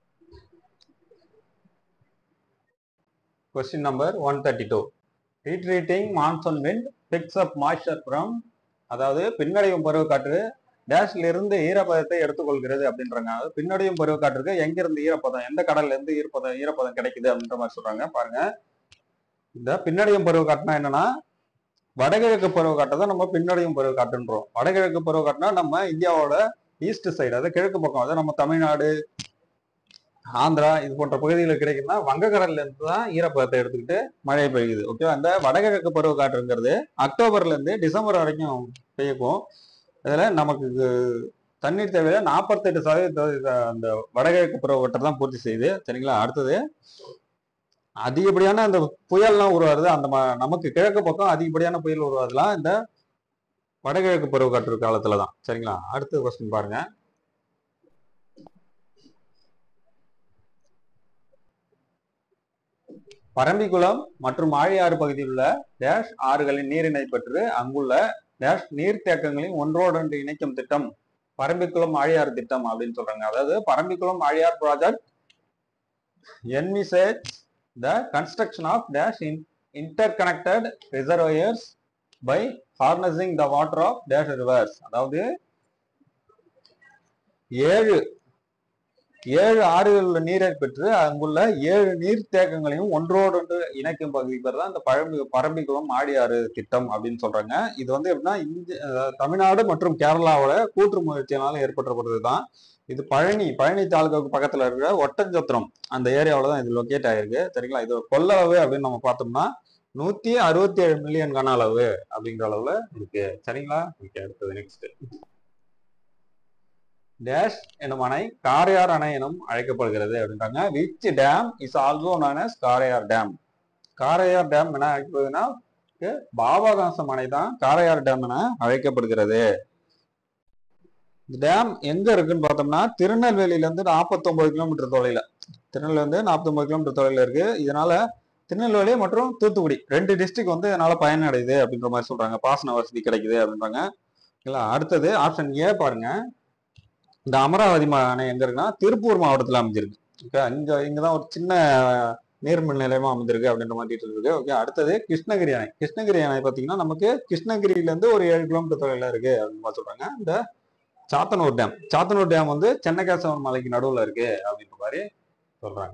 question number one thirty two retreating monsoon wind picks up moisture from அதாவது பின்னடையும் பருவக்காற்று டேஷ்ல இருந்து ஈரப்பதத்தை எடுத்துக்கொள்கிறது அப்படின்றாங்க அதாவது பின்னடையும் பருவக்காற்றுக்கு எங்க இருந்து ஈரப்பதம் எந்த கடல்ல இருந்து ஈரப்பதம் ஈரப்பதம் கிடைக்குது அப்படின்ற மாதிரி சொல்றாங்க பாருங்க இந்த பின்னடையும் பருவ காட்டுனா என்னன்னா வடகிழக்கு பருவ காட்டை தான் நம்ம பின்னடையும் பருவ காட்டுன்றோம் வடகிழக்கு பருவ காட்டுனா நம்ம இந்தியாவோட ஈஸ்ட் சைடு அதாவது கிழக்கு பக்கம் அதாவது நம்ம தமிழ்நாடு ஆந்திரா இது போன்ற பகுதிகளில் கிடைக்குன்னா வங்கக்கடல்ல இருந்து தான் ஈரப்பதத்தை எடுத்துக்கிட்டு மழை பெய்யுது ஓகே அந்த வடகிழக்கு பருவ காற்றுங்கிறது அக்டோபர்ல இருந்து டிசம்பர் வரைக்கும் பெய்யக்கும் இதுல நமக்கு தண்ணீர் தேவையில நாற்பத்தெட்டு சதவீத அந்த வடகிழக்கு பருவ காற்றை தான் பூர்த்தி செய்யுது சரிங்களா அடுத்தது அதிகப்படியான அந்த புயல்லாம் உருவாருது அந்த ம- நமக்கு கிழக்கு பக்கம் அதிகப்படியான புயல் உருவாதுலாம் இந்த வடகிழக்கு பருவ காற்று காலத்துல தான் சரிங்களா அடுத்த கொஸ்டின் பாருங்க பரம்பிக்குளம் மற்றும் ஆழியாறு பகுதியில் உள்ள டேஷ் ஆறுகளின் நீரினை பெற்று அங்குள்ள டேஷ் நீர்த்தேக்கங்களையும் ஒன்றோடொன்று இணைக்கும் திட்டம் பரம்பிக்குளம் ஆழியாறு திட்டம் அப்படின்னு சொல்றாங்க அதாவது Parambikulam Aliyar project envisage the construction of dash in interconnected reservoirs by harnessing the water of dash rivers அதாவது ஏழு ஏழு ஆறுகளில் உள்ள நீரை பெற்று அங்குள்ள ஏழு நீர்த்தேக்கங்களையும் ஒன்றோடொன்று இணைக்கும் பகுதி பேர் தான் இந்த பழம்பி பரம்பிக்குளம் ஆழியாறு திட்டம் அப்படின்னு சொல்றாங்க இது வந்து எப்படின்னா இந்திய அதாவது தமிழ்நாடு மற்றும் கேரளாவோட கூற்று முயற்சியினால ஏற்பட்டப்படுறது தான் இது பழனி பழனி தாலுகாவுக்கு பக்கத்துல இருக்கிற ஒட்டஞ்சத்திரம் அந்த ஏரியாவில் தான் இது லொக்கேட் ஆயிருக்கு சரிங்களா இது கொள்ளளவு அப்படின்னு நம்ம பார்த்தோம்னா நூத்தி அறுபத்தி ஏழு மில்லியன் கன அளவு அப்படிங்கிற அளவுல இருக்கு சரிங்களா ஓகே அடுத்தது நெக்ஸ்ட் டேஷ் எனும் அணை காரையார் அணை எனும் அழைக்கப்படுகிறது அப்படின்றாங்க which dam is also known as Karaiyar dam Karaiyar dam என அழைக்கப்படுதுன்னா பாபாகாசம் அணை தான் காரையார் டேம் என அழைக்கப்படுகிறது இந்த டேம் எங்க இருக்குன்னு பார்த்தோம்னா திருநெல்வேலியில இருந்து 49 கிலோமீட்டர் தொலைல திருநெல்வேலி வந்து 49 கிலோமீட்டர் தொலைல இருக்கு இதனால திருநெல்வேலி மற்றும் தூத்துக்குடி ரெண்டு டிஸ்ட்ரிக்ட் வந்து இதனால பயனடையுது அப்படின்ற மாதிரி சொல்றாங்க பாசன வசதி கிடைக்குது அப்படின்றாங்க இல்ல அடுத்தது ஆப்ஷன் ஏ பாருங்க இந்த அமராவதி ம- அணை எங்க இருக்குன்னா திருப்பூர் மாவட்டத்துல அமைஞ்சிருக்கு ஓகே இங்க இங்கதான் ஒரு சின்ன நீர்மின் நிலையமா அமைஞ்சிருக்கு அப்படின்ற மாதிரி detail இருக்கு ஓகே அடுத்தது கிருஷ்ணகிரி அணை கிருஷ்ணகிரி அணை பாத்தீங்கன்னா நமக்கு கிருஷ்ணகிரியில இருந்து ஒரு ஏழு கிலோமீட்டர் தொலைல இருக்கு அப்படின்னு மாதிரி சொல்றாங்க இந்த சாத்தனூர் டேம் சாத்தனூர் டேம் வந்து சென்னகேசவன் மலைக்கு நடுவுல இருக்கு அப்படின்ற மாதிரி சொல்றாங்க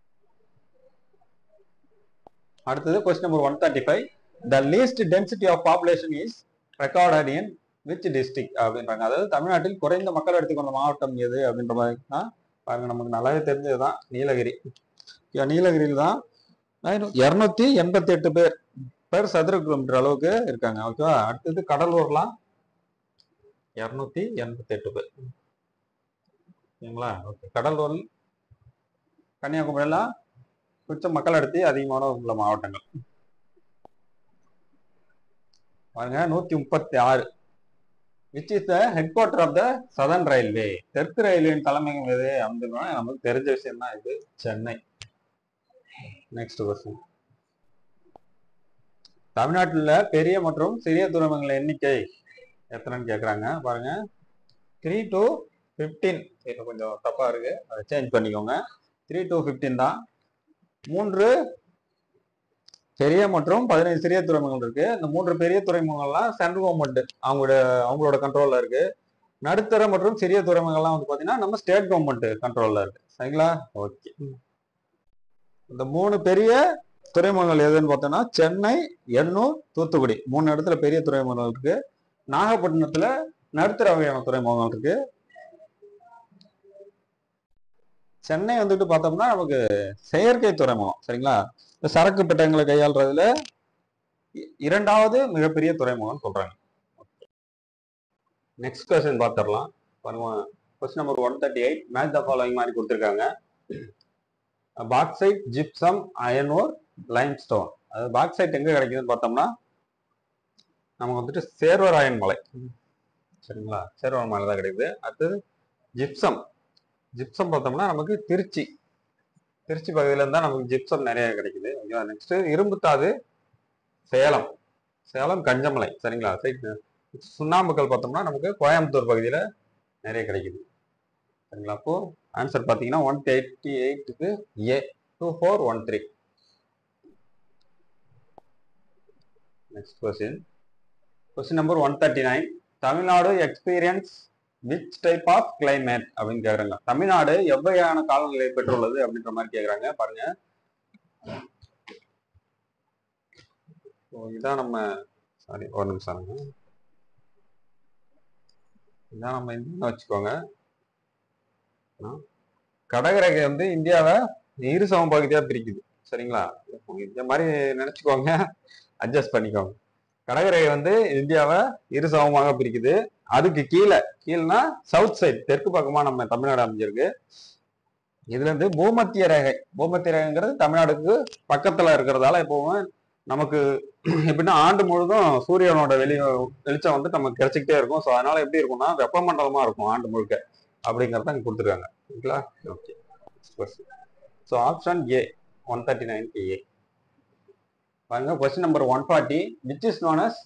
அடுத்தது question number one thirty five the least density of population is recorded in which district அப்படின்றாங்க அதாவது தமிழ்நாட்டில் குறைந்த மக்கள் எடுத்துக்கொண்ட மாவட்டம் எது அப்படின்ற மாதிரி தான் பாருங்க நமக்கு நல்லாவே தெரிஞ்சதுதான் நீலகிரி Yeah, நீலகிரியில் தான் இரநூத்தி எண்பத்தி எட்டு பேர் பேர் சதுர கிலோமீட்டர் அளவுக்கு இருக்காங்க ஓகேவா அடுத்தது கடலூர்லாம் இரநூத்தி எண்பத்தி எட்டு பேர் ஓகேங்களா ஓகே கடலூர் கன்னியாகுமரி எல்லாம் கொஞ்சம் மக்கள் அடர்த்தி அதிகமான உள்ள மாவட்டங்கள் பாருங்க நூத்தி முப்பத்தி ஆறு which is the head quarter of the southern railway தெற்கு ரயில்வேயின் தலைமையகம் எது அப்படின்னா நமக்கு தெரிஞ்ச விஷயம் தான் இது சென்னை நெக்ஸ்ட் கொஸ்டின் தமிழ்நாட்டில் பெரிய மற்றும் சிறிய துறைமுகங்கள் எண்ணிக்கை எத்தனைன்னு கேட்குறாங்க பாருங்க த்ரீ டு ஃபிஃப்டீன் இது கொஞ்சம் தப்பா இருக்கு அதை சேஞ்ச் பண்ணிக்கோங்க த்ரீ டு ஃபிஃப்டீன் தான் மூன்று பெரிய மற்றும் பதினைந்து சிறிய துறைமுகங்கள் இருக்கு இந்த மூன்று பெரிய துறைமுகங்கள்லாம் சென்ட்ரல் கவர்மெண்ட் அவங்களோட அவங்களோட கண்ட்ரோல்ல இருக்கு நடுத்தர மற்றும் சிறிய துறைமுகங்கள்லாம் வந்து பாத்தீங்கன்னா நம்ம ஸ்டேட் கவர்மெண்ட் கண்ட்ரோல்ல இருக்கு சரிங்களா ஓகே இந்த மூணு பெரிய துறைமுகங்கள் எதுன்னு பார்த்தோம்னா சென்னை எண்ணூர் தூத்துக்குடி மூணு இடத்துல பெரிய துறைமுகங்கள் இருக்கு நாகப்பட்டினத்துல நடுத்தர வகையான துறைமுகங்கள் இருக்கு சென்னை வந்துட்டு பார்த்தோம்னா நமக்கு செயற்கை துறைமுகம் சரிங்களா இந்த சரக்கு பெட்டகங்களை கையாளுறதுல இ- இரண்டாவது மிகப்பெரிய துறைமுகம்னு சொல்றாங்க நெக்ஸ்ட் கொஸ்டின் பார்த்துடலாம் பாருங்க question number one thirty eight match the following மாதிரி கொடுத்துருக்காங்க bauxite gypsum iron ore lime stone அது பாக்சைட் எங்க கிடைக்குதுன்னு பார்த்தோம்னா நமக்கு வந்துட்டு சேர்வராயன் மலை சரிங்களா சேர்வராயன் மலை தான் கிடைக்குது அடுத்தது ஜிப்சம் ஜிப்சம் பார்த்தோம்னா நமக்கு திருச்சி திருச்சி பகுதியில இருந்தா நமக்கு ஜிப்சம் நிறைய கிடைக்குது ஓகேவா நெக்ஸ்ட் இரும்புத்தாது சேலம் சேலம் கஞ்சமலை சரிங்களா சைட் சுண்ணாம்புக்கல் பார்த்தோம்னா நமக்கு கோயம்புத்தூர் பகுதியில நிறைய கிடைக்குது சரிங்களா அப்போ ஆன்சர் பார்த்தீங்கன்னா ஒன் எயிட்டி எயிட்டுக்கு A two four one three next question question number one thirty nine Tamil Nadu experience which type of climate அப்படின்னு கேக்குறாங்க தமிழ்நாடு எவ்வகையான காலநிலை பெற்றுள்ளது அப்படின்ற மாதிரி கேக்குறாங்க பாருங்க இதான் நம்ம சாரி ஒரு நிமிஷம் இருங்க. இதான் நம்ம இந்தியா வச்சுக்கோங்க ஆ. கடகரேகை வந்து இந்தியாவை இரு சம பகுதியா பிரிக்குது சரிங்களா இந்த மாதிரி நினைச்சுக்கோங்க அட்ஜஸ்ட் பண்ணிக்கோங்க கடகரேகை வந்து இந்தியாவை இரு சமமாக பிரிக்குது அதுக்கு கீழே கீழ்னா சவுத் சைடு தெற்கு பக்கமா நம்ம தமிழ்நாடு அமைஞ்சிருக்கு இதுல இருந்து பூமத்திய ரேகை பூமத்திய ரேகைங்கிறது தமிழ்நாடுக்கு பக்கத்துல இருக்கிறதால எப்பவுமே நமக்கு எப்படின்னா ஆண்டு முழுதும் சூரியனோட வெளி வெளிச்சம் வந்து நமக்கு கிடைச்சிக்கிட்டே இருக்கும் ஸோ அதனால எப்படி இருக்கும்னா வெப்பமண்டலமா இருக்கும் ஆண்டு முழுக்க அப்படிங்கறத அங்க கொடுத்துருக்காங்க ஓகேங்களா okay so option A one thirty nine A பாருங்க question number one forty which is known as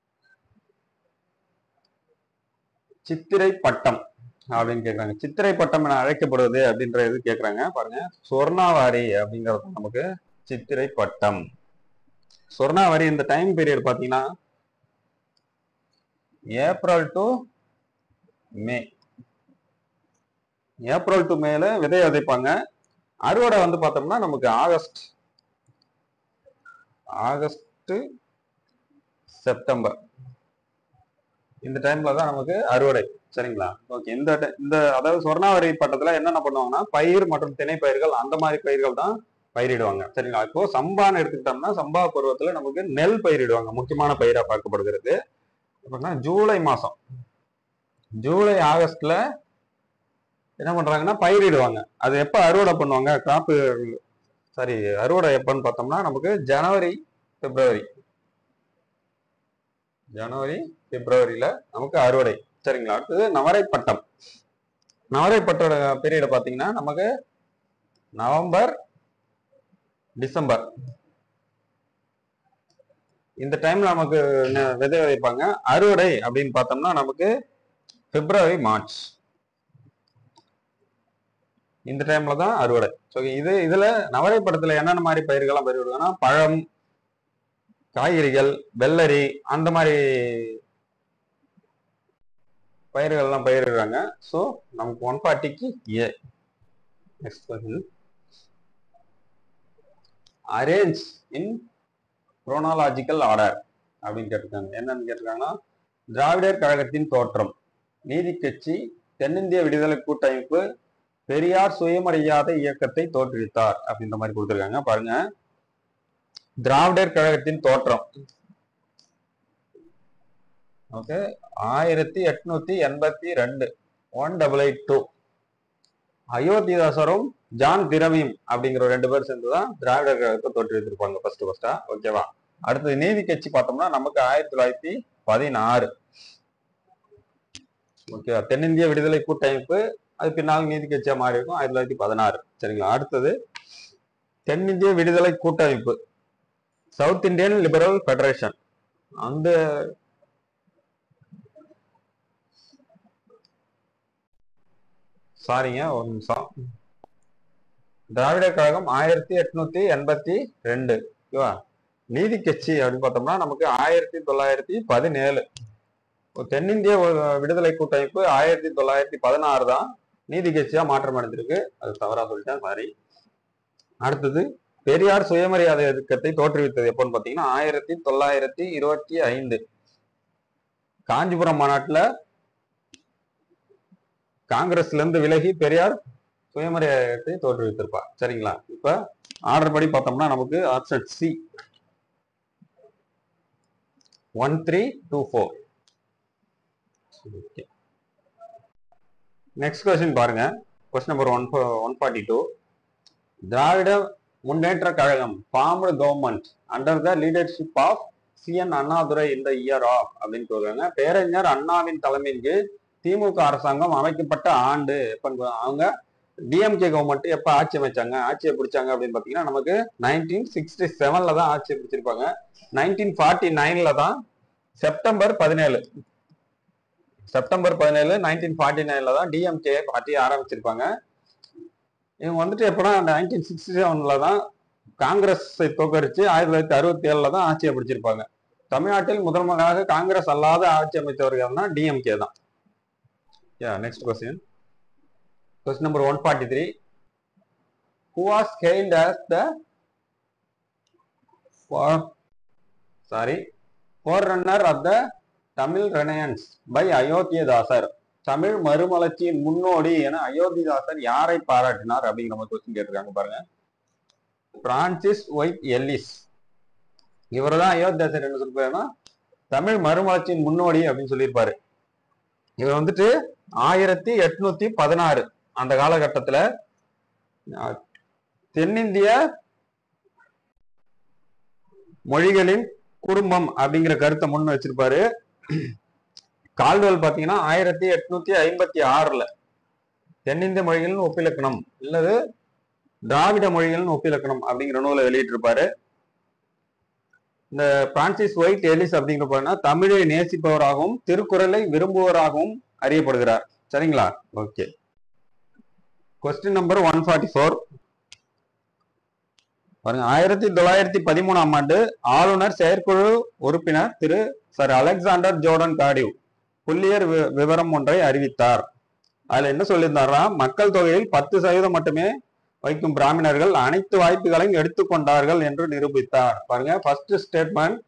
சித்திரை பட்டம் அப்படின்னு கேக்குறாங்க சித்திரை பட்டம் என அழைக்கப்படுவது அப்படின்ற இது கேக்குறாங்க பாருங்க சொர்ணாவாரி அப்படிங்கிறது நமக்கு சித்திரை பட்டம் சொர்ணாவாரி இந்த டைம் பீரியட் பாத்தீங்கன்னா April to May April to மேல விதை விதைப்பாங்க அறுவடை வந்து பார்த்தோம்னா நமக்கு ஆகஸ்ட் ஆகஸ்ட் செப்டம்பர் இந்த டைம்ல தான் நமக்கு அறுவடை சரிங்களா ஓகே இந்த ti- இந்த அதாவது சொர்ணாவரி பட்டத்துல என்னென்ன பண்ணுவாங்கன்னா பயிர் மற்றும் திணை பயிர்கள் அந்த மாதிரி பயிர்கள் தான் பயிரிடுவாங்க சரிங்களா இப்போ சம்பான்னு எடுத்துக்கிட்டோம்னா சம்பா பருவத்துல நமக்கு நெல் பயிரிடுவாங்க முக்கியமான பயிரா பார்க்கப்படுகிறது அப்படின்னா ஜூலை மாசம் ஜூலை ஆகஸ்ட்ல என்ன பண்றாங்கன்னா பயிரிடுவாங்க அது எப்ப அறுவடை பண்ணுவாங்க காப்பு சாரி அறுவடை எப்பன்னு பார்த்தோம்னா நமக்கு ஜனவரி பிப்ரவரி ஜனவரி பிப்ரவரியில நமக்கு அறுவடை சரிங்களா அடுத்தது நவரை பட்டம் நவரை பட்டோட பீரியட் பாத்தீங்கன்னா நமக்கு நவம்பர் டிசம்பர் இந்த டைம்ல நமக்கு நெ- விதை விதைப்பாங்க அறுவடை அப்படின்னு பார்த்தோம்னா நமக்கு பிப்ரவரி மார்ச் இந்த டைம்ல தான் அறுவடை ஸோ இது இதுல நவரை படத்துல என்னென்ன மாதிரி பயிர்கள்லாம் பயிரிடுவாங்கன்னா பழம் காய்கறிகள் வெள்ளரி அந்த மாதிரி பயிர்கள்லாம் பயிரிடுறாங்க ஸோ நமக்கு ஒன் ஃபார்ட்டிக்கு A next question arrange in chronological order அப்படின்னு கேட்டிருக்காங்க என்னன்னு கேட்டிருக்காங்கன்னா திராவிடர் கழகத்தின் தோற்றம் நீதி கட்சி தென்னிந்திய விடுதலை கூட்டமைப்பு பெரியார் சுயமரியாதை இயக்கத்தை தோற்றுவித்தார் அப்படின்ற மாதிரி கொடுத்துருக்காங்க பாருங்க திராவிடர் கழகத்தின் தோற்றம் ஓகே ஆயிரத்தி எட்நூத்தி எண்பத்தி ரெண்டு ஒன் டபுள் எயிட் டூ அயோத்திதாசரும் ஜான் திரவியும் அப்படிங்கிற ரெண்டு பேர் சேர்ந்து தான் திராவிடர் கழகத்தை தோற்றுவித்திருப்பாங்க ஃபர்ஸ்ட் ஃபர்ஸ்டா ஓகேவா அடுத்தது நீதி கட்சி பார்த்தோம்னா நமக்கு ஆயிரத்தி தொள்ளாயிரத்தி பதினாறு ஓகேவா தென்னிந்திய விடுதலை கூட்டமைப்பு அது பின்னால் நீதி கட்சியா மாறி இருக்கும் ஆயிரத்தி தொள்ளாயிரத்தி பதினாறு சரிங்களா அடுத்தது தென்னிந்திய விடுதலை கூட்டமைப்பு சவுத் இந்தியன் லிபரல் ஃபெடரேஷன் அந்த சாரிங்க ஒரு நிமிஷம் திராவிடர் கழகம் ஆயிரத்தி எட்நூத்தி எண்பத்தி ரெண்டு ஓகேவா நீதி கட்சி அப்படின்னு பார்த்தோம்னா நமக்கு ஆயிரத்தி தொள்ளாயிரத்தி பதினேழு இப்போ தென்னிந்திய ஒரு விடுதலை கூட்டமைப்பு ஆயிரத்தி தொள்ளாயிரத்தி பதினாறு தான் நீதி கட்சியா மாற்றம் அடைஞ்சிருக்கு அது தவறா சொல்லிட்டேன் சாரி அடுத்தது பெரியார் சுயமரியாதை இயக்கத்தை தோற்றுவித்தது எப்போன்னு பாத்தீங்கன்னா ஆயிரத்தி தொள்ளாயிரத்தி இருபத்தி ஐந்து காஞ்சிபுரம் மாநாட்டுல காங்கிரஸ்ல இருந்து விலகி பெரியார் சுயமரியாதை தோற்றுவித்திருப்பார் சரிங்களா இப்ப ஆர்டர் படி பார்த்தோம்னா நமக்கு option C one three two four next question பாருங்க question number one one forty two Dravida Munnetra Kazhagam formed government under the leadership of CN Annadurai இந்த இயர் ஆஃப் அப்படின்னு சொல்றாங்க பேரறிஞர் அண்ணாவின் தலைமையின் கீழ் திமுக அரசாங்கம் அமைக்கப்பட்ட ஆண்டு எப்ப அவங்க டிஎம்கே கவர்மெண்ட் எப்ப ஆட்சி அமைச்சாங்க ஆட்சியை பிடிச்சாங்க அப்படின்னு பாத்தீங்கன்னா நமக்கு நைன்டீன் சிக்ஸ்டி செவன்ல தான் ஆட்சியை பிடிச்சிருப்பாங்க நைன்டீன் ஃபார்ட்டி நைன்ல தான் செப்டம்பர் பதினேழு செப்டம்பர் பதினேழு நைன்டீன் ஃபார்ட்டி நைன்ல தான் டிஎம்கே பார்ட்டி ஆரம்பிச்சிருப்பாங்க இவங்க வந்துட்டு எப்படா நைன்டீன் சிக்ஸ்டி செவன்ல தான் காங்கிரஸை தோக்கடிச்சு ஆயிரத்தி தொள்ளாயிரத்தி அறுபத்தி ஏழுல தான் ஆட்சியை பிடிச்சிருப்பாங்க தமிழ்நாட்டில் முதல் முதலாக காங்கிரஸ் அல்லாத ஆட்சி அமைத்தவர்கள்னா டிஎம்கே தான் யா next question question number one forty three who was hailed as the sorry forerunner of the Tamil renaissance by Ayothidasar Tamil மறுமலர்ச்சியின் முன்னோடி என அயோத்திதாசர் யாரை பாராட்டினார் அப்படிங்கிற மாதிரி கொஸ்டின் கேட்டிருக்காங்க பாருங்க பிரான்சிஸ் ஒயிட் எல்லிஸ் இவர் தான் அயோத்தியாசர் என்ன சொல்லிருப்பாருன்னா தமிழ் மறுமலர்ச்சியின் முன்னோடி அப்படின்னு சொல்லியிருப்பாரு இவர் வந்துட்டு ஆயிரத்தி எட்நூத்தி பதினாறு அந்த காலகட்டத்துல அஹ், தென்னிந்திய மொழிகளின் குடும்பம் அப்படிங்கிற கருத்தை முன் வச்சிருப்பாரு கால்டுவல் பாத்தீங்கன்னா ஆயிரத்தி எட்நூத்தி ஐம்பத்தி ஆறுல தென்னிந்திய மொழிகளின் ஒப்பிலக்கணம் இல்லது திராவிட மொழிகளின் ஒப்பிலக்கணம் அப்படிங்கிற நூலை வெளியிட்டிருப்பாரு இந்த பிரான்சிஸ் ஒயிட் எலிஸ் அப்படிங்கிற தமிழை நேசிப்பவராகவும் திருக்குறளை விரும்புவராகவும் அறியப்படுகிறார் சரிங்களா okay question number one forty four பாருங்க ஆயிரத்தி தொள்ளாயிரத்தி பதிமூணாம் ஆண்டு ஆளுநர் செயற்குழு உறுப்பினர் Thiru sir Alexander Jordan Cardew புள்ளியர் வி- விவரம் ஒன்றை அறிவித்தார் அதுல என்ன சொல்லியிருந்தாரா மக்கள் தொகையில் பத்து சதவீதம் மட்டுமே வைக்கும் பிராமணர்கள் அனைத்து வாய்ப்புகளையும் எடுத்துக்கொண்டார்கள் என்று நிரூபித்தார் பாருங்க ஃபர்ஸ்ட் ஸ்டேட்மெண்ட்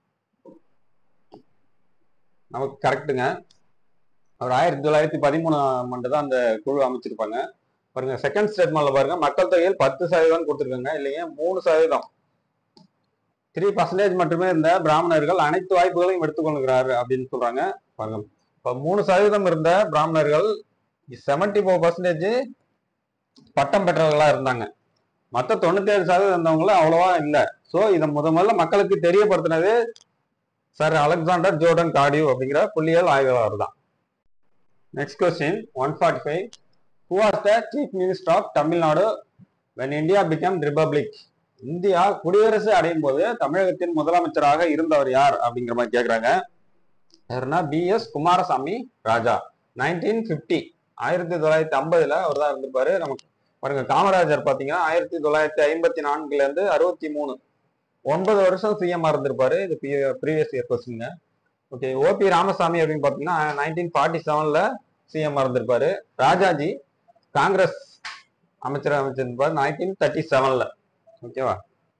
நமக்கு கரெக்டுங்க அவர் ஆயிரத்தி தொள்ளாயிரத்தி பதிமூணாம் ஆண்டு தான் அந்த குழு அமைச்சிருப்பாங்க பாருங்க செகண்ட் ஸ்டேட்மெண்ட்ல பாருங்க மக்கள் தொகையில் பத்து சதவீதம் கொடுத்துருக்காங்க இல்லைங்க மூணு சதவீதம் த்ரீ பர்சன்டேஜ் மட்டுமே இருந்த பிராமணர்கள் அனைத்து வாய்ப்புகளையும் எடுத்துக்கொள்கிறார் அப்படின்னு சொல்றாங்க பாருங்க இப்ப மூணு சதவீதம் இருந்த பிராமணர்கள் செவன்டி ஃபோர் பர்சன்டேஜ் பட்டம் பெற்றவர்களா இருந்தாங்க மற்ற தொண்ணூத்தி ஏழு சதவீதம் இருந்தவங்களும் அவ்வளவா இல்ல சோ இதை முத முதல்ல மக்களுக்கு தெரியப்படுத்தினது சார் அலெக்சாண்டர் ஜோர்டன் காடியூ அப்படிங்கிற புள்ளியியல் ஆய்வாளர் தான் next question one forty five who was the chief minister of Tamil Nadu when India became republic India குடியரசு அடையும் போது தமிழகத்தின் முதலமைச்சராக இருந்தவர் யார் அப்படிங்கிற மாதிரி கேக்குறாங்க யாருன்னா P S Kumaraswamy Raja nineteen fifty ஆயிரத்தி தொள்ளாயிரத்தி ஐம்பதுல அவர் தான் இருந்திருப்பாரு நமக்கு பாருங்க காமராஜர் பாத்தீங்கன்னா ஆயிரத்தி தொள்ளாயிரத்தி ஐம்பத்தி நான்குல இருந்து அறுபத்தி மூணு ஒன்பது வருஷம் சிஎம் இருந்திருப்பாரு இது ப்ரீவியஸ் இயர் கொஸ்டிங்க ஓகே ஓபி ராமசாமி அப்படின்னு பாத்தீங்கன்னா நைன்டீன் ஃபார்ட்டி செவன்ல சிஎம் இருந்திருப்பாரு ராஜாஜி காங்கிரஸ் அமைச்சர் அமைச்சிருப்பாரு நைன்டீன் தேர்ட்டி செவன்ல ஓகேவா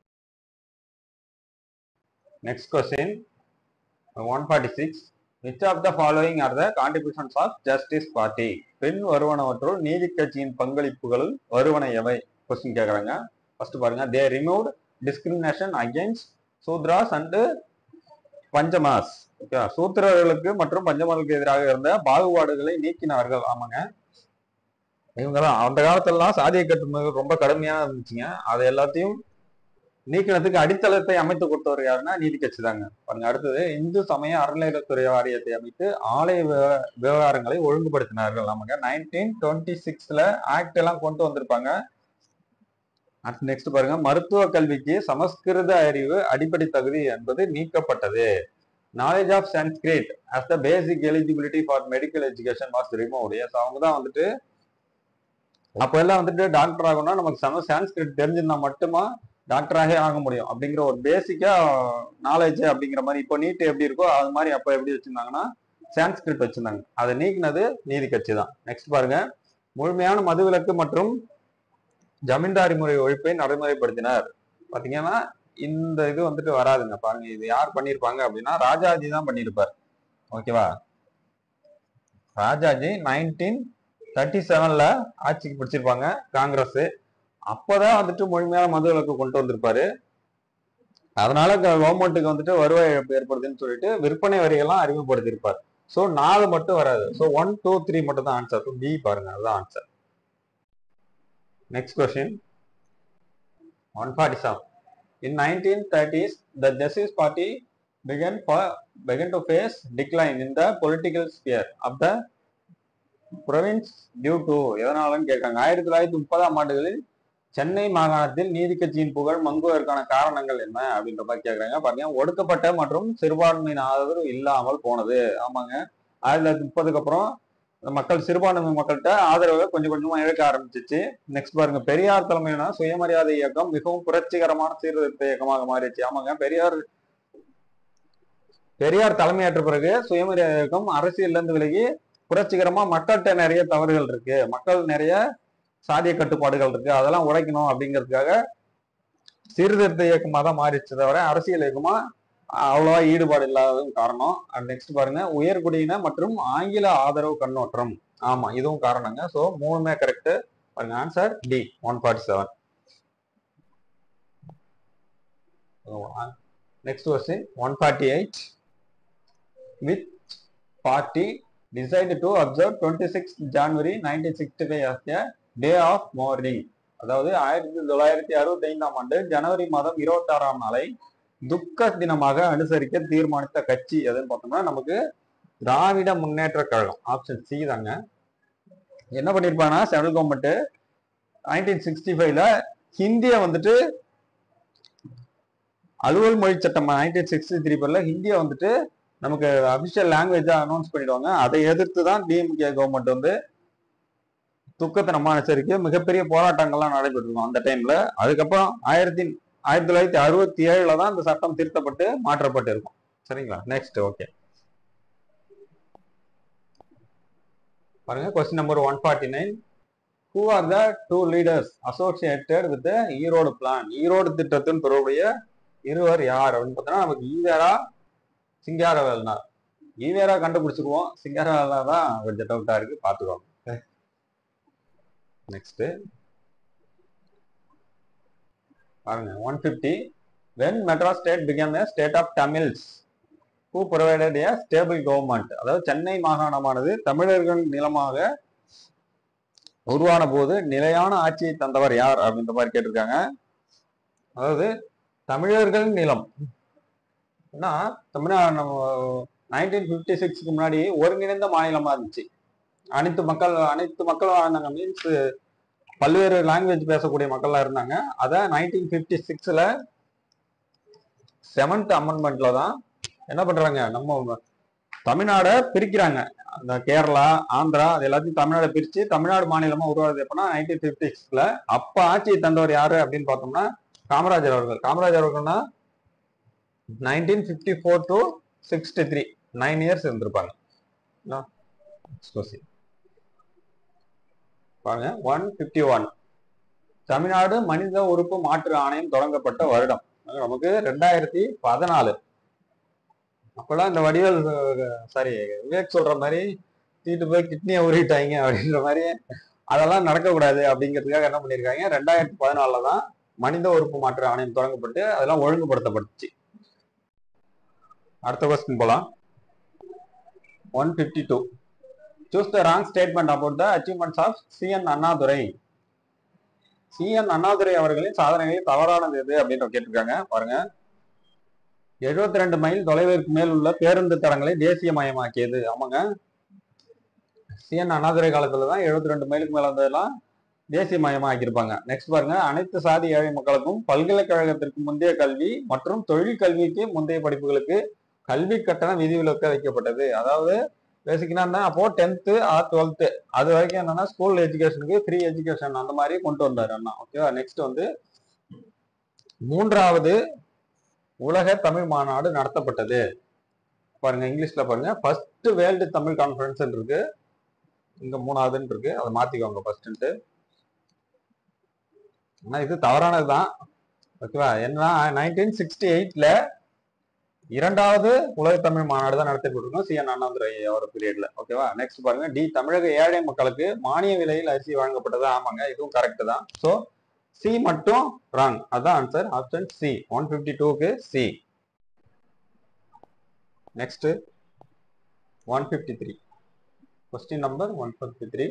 next question one forty six which of the following are the contributions of justice party பின் வருவனவற்றுள் நீதி கட்சியின் பங்களிப்புகள் வருவன எவை கொஸ்டின் கேக்குறாங்க ஃபர்ஸ்ட் பாருங்க they removed discrimination against Shudras and Panchamas okay சூத்திரர்களுக்கு மற்றும் பஞ்சமர்களுக்கு எதிராக இருந்த பாகுபாடுகளை நீக்கினார்கள் ஆமாங்க இவங்க தான் அந்த காலத்துலலாம் சாதிய கட்டுமுறை ரொம்ப கடுமையா இருந்துச்சுங்க அதை எல்லாத்தையும் நீக்கினதுக்கு அடித்தளத்தை அமைத்து கொடுத்தவர் யாருன்னா நீதி கட்சி தாங்க பாருங்க அடுத்தது இந்து சமய அறநிலையத்துறை வாரியத்தை அமைத்து ஆலய விவ- விவகாரங்களை ஒழுங்குபடுத்தினார்கள் நமக்கு நைன்டீன் டுவெண்ட்டி சிக்ஸ்ல ஆக்ட் எல்லாம் கொண்டு வந்திருப்பாங்க அடுத்து நெக்ஸ்ட் பாருங்க மருத்துவ கல்விக்கு சமஸ்கிருத அறிவு அடிப்படை தகுதி என்பது நீக்கப்பட்டது knowledge of Sanskrit as the basic eligibility for medical education was remove yes அவங்க தான் வந்துட்டு அப்ப எல்லாம் வந்துட்டு டாக்டர் ஆகணும்னா நமக்கு சம சான்ஸ்கிரிட் தெரிஞ்சிருந்தா மட்டுமா டாக்டராகவே ஆக முடியும் அப்படிங்கிற ஒரு பேசிக்கா நாலேஜ் அப்படிங்கிற மாதிரி இப்போ நீட் எப்படி இருக்கோ அது மாதிரி அப்ப எப்படி வச்சிருந்தாங்கன்னா சான்ஸ்கிரிட் வச்சிருந்தாங்க அதை நீக்கினது நீதி கட்சி தான் நெக்ஸ்ட் பாருங்க முழுமையான மதுவிலக்கு மற்றும் ஜமீன்தாரி முறை ஒழிப்பை நடைமுறைப்படுத்தினார் பாத்தீங்கன்னா இந்த இது வந்துட்டு வராதுங்க பாருங்க இது யார் பண்ணிருப்பாங்க அப்படின்னா ராஜாஜி தான் பண்ணியிருப்பார் ஓகேவா ராஜாஜி நைன்டீன் தேர்ட்டி செவன்ல ஆட்சிக்கு பிடிச்சிருப்பாங்க காங்கிரஸ் அப்பதான் வந்துட்டு முழுமையான மதுவிலக்கு கொண்டு வந்திருப்பாரு அதனால கவர்மெண்ட்டுக்கு வந்துட்டு வருவாய் இழப்பு ஏற்படுதுன்னு சொல்லிட்டு விற்பனை வரியெல்லாம் அறிமுகப்படுத்தியிருப்பார் ஸோ நாலு மட்டும் வராது ஸோ ஒன் டூ த்ரீ மட்டும் தான் ஆன்சர் பி பாருங்க அதுதான் answer next question one forty seven in nineteen thirties the justice party began for began to face decline in the political sphere of the province due to எதனாலன்னு கேட்காங்க ஆயிரத்தி தொள்ளாயிரத்தி முப்பதாம் ஆண்டுகளில் சென்னை மாகாணத்தில் நீதி கட்சியின் புகழ் மங்குவதற்கான காரணங்கள் என்ன அப்படின்ற மாதிரி கேட்கறாங்க பாருங்க ஒடுக்கப்பட்ட மற்றும் சிறுபான்மையின் ஆதரவு இல்லாமல் போனது ஆமாங்க ஆயிரத்தி தொள்ளாயிரத்தி முப்பதுக்கு அப்புறம் இந்த மக்கள் சிறுபான்மை மக்கள்கிட்ட ஆதரவை கொஞ்சம் கொஞ்சமா இழக்க ஆரம்பிச்சிச்சு நெக்ஸ்ட் பாருங்க பெரியார் தலைமையிலான சுயமரியாதை இயக்கம் மிகவும் புரட்சிகரமான சீர்திருத்த இயக்கமாக மாறிடுச்சு ஆமாங்க பெரியார் பெரியார் தலைமையேற்ற பிறகு சுயமரியாதை இயக்கம் அரசியல்ல இருந்து விலகி புரட்சிகரமா மக்கள்கிட்ட நிறைய தவறுகள் இருக்கு மக்கள் நிறைய சாதிய கட்டுப்பாடுகள் இருக்கு அதெல்லாம் உடைக்கணும் அப்படிங்கிறதுக்காக சீர்திருத்த இயக்கமா தான் மாறிச்சு தவிர அரசியல் இயக்கமா அவ்வளவா ஈடுபாடு இல்லாததும் காரணம் நெக்ஸ்ட் பாருங்க உயர்குடியின மற்றும் ஆங்கில ஆதரவு கண்ணோட்டம் ஆமா இதுவும் காரணங்க சோ மூணுமே கரெக்ட் பாருங்க answer D one forty seven next question one forty eight with party decided to observe 26 January nineteen sixty five as a day of mourning அதாவது ஆயிரத்தி தொள்ளாயிரத்தி அறுபத்தி ஐந்தாம் ஆண்டு ஜனவரி மாதம் இருபத்தி ஆறாம் நாளை துக்க தினமாக அனுசரிக்க தீர்மானித்த கட்சி எதுன்னு பார்த்தோம்னா நமக்கு திராவிட முன்னேற்ற கழகம் ஆப்ஷன் சி தாங்க என்ன பண்ணிருப்பாங்கன்னா சென்ட்ரல் கவர்மெண்ட் நைன்டீன் சிக்ஸ்டி ஃபைவ்ல ஹிந்தியை வந்துட்டு அலுவல் மொழி சட்டம் நைன்டீன் சிக்ஸ்டி த்ரீ பேர்ல ஹிந்தியை வந்துட்டு நமக்கு அபிஷியல் லாங்குவேஜா அனௌன்ஸ் பண்ணிடுவாங்க அதை எதிர்த்து தான் டிஎம்கே கவர்மெண்ட் வந்து துக்கத்தை நம்ம அனுசரிக்க மிகப்பெரிய போராட்டங்கள்லாம் நடைபெற்றிருக்கும் அந்த டைம்ல அதுக்கப்புறம் ஆயிரத்தி ஆயிரத்தி தொள்ளாயிரத்தி அறுபத்தி ஏழுல தான் இந்த சட்டம் திருத்தப்பட்டு மாற்றப்பட்டு இருக்கும் சரிங்களா நெக்ஸ்ட் ஓகே பாருங்க question number one forty nine who are the two leaders associated with Erode plan Erode திட்டத்தின் தொடர்புடைய இருவர் யார் அப்படின்னு பார்த்தோம்னா நமக்கு ஈவேரா சிங்காரவேலனா ஈவேரா கண்டுபிடிச்சிருவோம் சிங்காரவேலனா தான் கொஞ்சம் டவுட்டா இருக்கு பாத்துக்கோங்க நெக்ஸ்ட் பாருங்க one fifty when Madras state become a state of Tamils who provided a stable government அதாவது சென்னை மாகாணமானது தமிழர்கள் நிலமாக உருவான போது நிலையான ஆட்சியை தந்தவர் யார் அப்படின்ற மாதிரி கேட்டிருக்காங்க அதாவது தமிழர்கள் நிலம் ஏன்னா தமிழ்நாடு நம்ம நைன்டீன் ஃபிஃப்டி சிக்ஸ்க்கு முன்னாடி ஒருங்கிணைந்த மாநிலமா இருந்துச்சு அனைத்து மக்கள் அனைத்து மக்களும் வாழ்ந்தாங்க மீன்ஸ் பல்வேறு லாங்குவேஜ் பேசக்கூடிய மக்கள்லாம் இருந்தாங்க அதை நைன்டீன் ஃபிஃப்டி சிக்ஸ்ல செவன்த் அமெண்ட்மெண்ட்ல தான் என்ன பண்றாங்க நம்ம தமிழ்நாடை பிரிக்கிறாங்க அந்த கேரளா ஆந்திரா அது எல்லாத்தையும் தமிழ்நாடு பிரிச்சு தமிழ்நாடு மாநிலமா உருவாது எப்படின்னா நைன்டீன் ஃபிஃப்டி சிக்ஸ்ல அப்ப ஆட்சியை தந்தவர் யாரு அப்படின்னு பார்த்தோம்னா காமராஜர் அவர்கள் காமராஜர் அவர்கள்னா nineteen fifty four to sixty three nine years இருந்திருப்பாங்க பாருங்க ஒன் ஃபிஃப்டி ஒன் தமிழ்நாடு மனித உறுப்பு மாற்று ஆணையம் தொடங்கப்பட்ட வருடம் அது நமக்கு ரெண்டாயிரத்தி பதினாலு அப்பெல்லாம் இந்த வடிவேல் சாரி விவேக் சொல்ற மாதிரி தீட்டு போய் கிட்னியை உருவிட்டாங்க அப்படின்ற மாதிரி அதெல்லாம் நடக்கக்கூடாது அப்படிங்கிறதுக்காக என்ன பண்ணியிருக்காங்க ரெண்டாயிரத்தி பதினாலுல தான் மனித உறுப்பு மாற்று ஆணையம் தொடங்கப்பட்டு அதெல்லாம் ஒழுங்குபடுத்தப்பட்டுச்சு அடுத்த கொஸ்டின் போலாம் one fifty two choose the wrong statement about the achievements of CN Annadurai CN Annadurai அவர்களின் சாதனைகளில் தவறானது எது அப்படின்னு கேட்டிருக்காங்க பாருங்க எழுபத்தி ரெண்டு மைல் தொலைவிற்கு மேல் உள்ள பேருந்து தடங்களை தேசியமயமாக்கியது ஆமாங்க சிஎன் அண்ணாதுரை காலத்துல தான் எழுபத்தி ரெண்டு மைலுக்கு மேல வந்ததெல்லாம் தேசியமயமா ஆக்கியிருப்பாங்க நெக்ஸ்ட் பாருங்க அனைத்து சாதி ஏழை மக்களுக்கும் பல்கலைக்கழகத்திற்கு முந்தைய கல்வி மற்றும் தொழில் கல்விக்கு முந்தைய படிப்புகளுக்கு கல்வி கட்டணம் விதிவிலக்கு வைக்கப்பட்டது அதாவது பேசிக்கனா என்ன அப்போ டென்த்து ஆர் டுவெல்த்து அது வரைக்கும் என்னன்னா ஸ்கூல் எஜுகேஷனுக்கு ஃப்ரீ எஜுகேஷன் அந்த மாதிரி கொண்டு வந்தாரு அண்ணா ஓகேவா நெக்ஸ்ட் வந்து மூன்றாவது உலக தமிழ் மாநாடு நடத்தப்பட்டது பாருங்க இங்கிலீஷ்ல பாருங்க ஃபர்ஸ்ட் வேர்ல்டு தமிழ் கான்ஃபரன்ஸ் இருக்கு இங்க மூணாவதுன்னு இருக்கு அதை மாத்திக்கோங்க ஃபர்ஸ்ட்டு ஆனா இது தவறானதுதான் ஓகேவா என்ன நைன்டீன் சிக்ஸ்டி எயிட்ல இரண்டாவது உலக தமிழ் மாநாடு தான் நடத்தப்பட்டிருக்கும் சி என் அண்ணாதுரை அவர் பீரியட்ல ஓகேவா நெக்ஸ்ட் பாருங்க டி தமிழக ஏழை மக்களுக்கு மானிய விலையில் அரிசி வழங்கப்பட்டது ஆமாங்க இதுவும் கரெக்ட் தான் ஸோ சி மட்டும் ராங் அதான் answer option C one fifty டூக்கு C next one fifty three question number one fifty three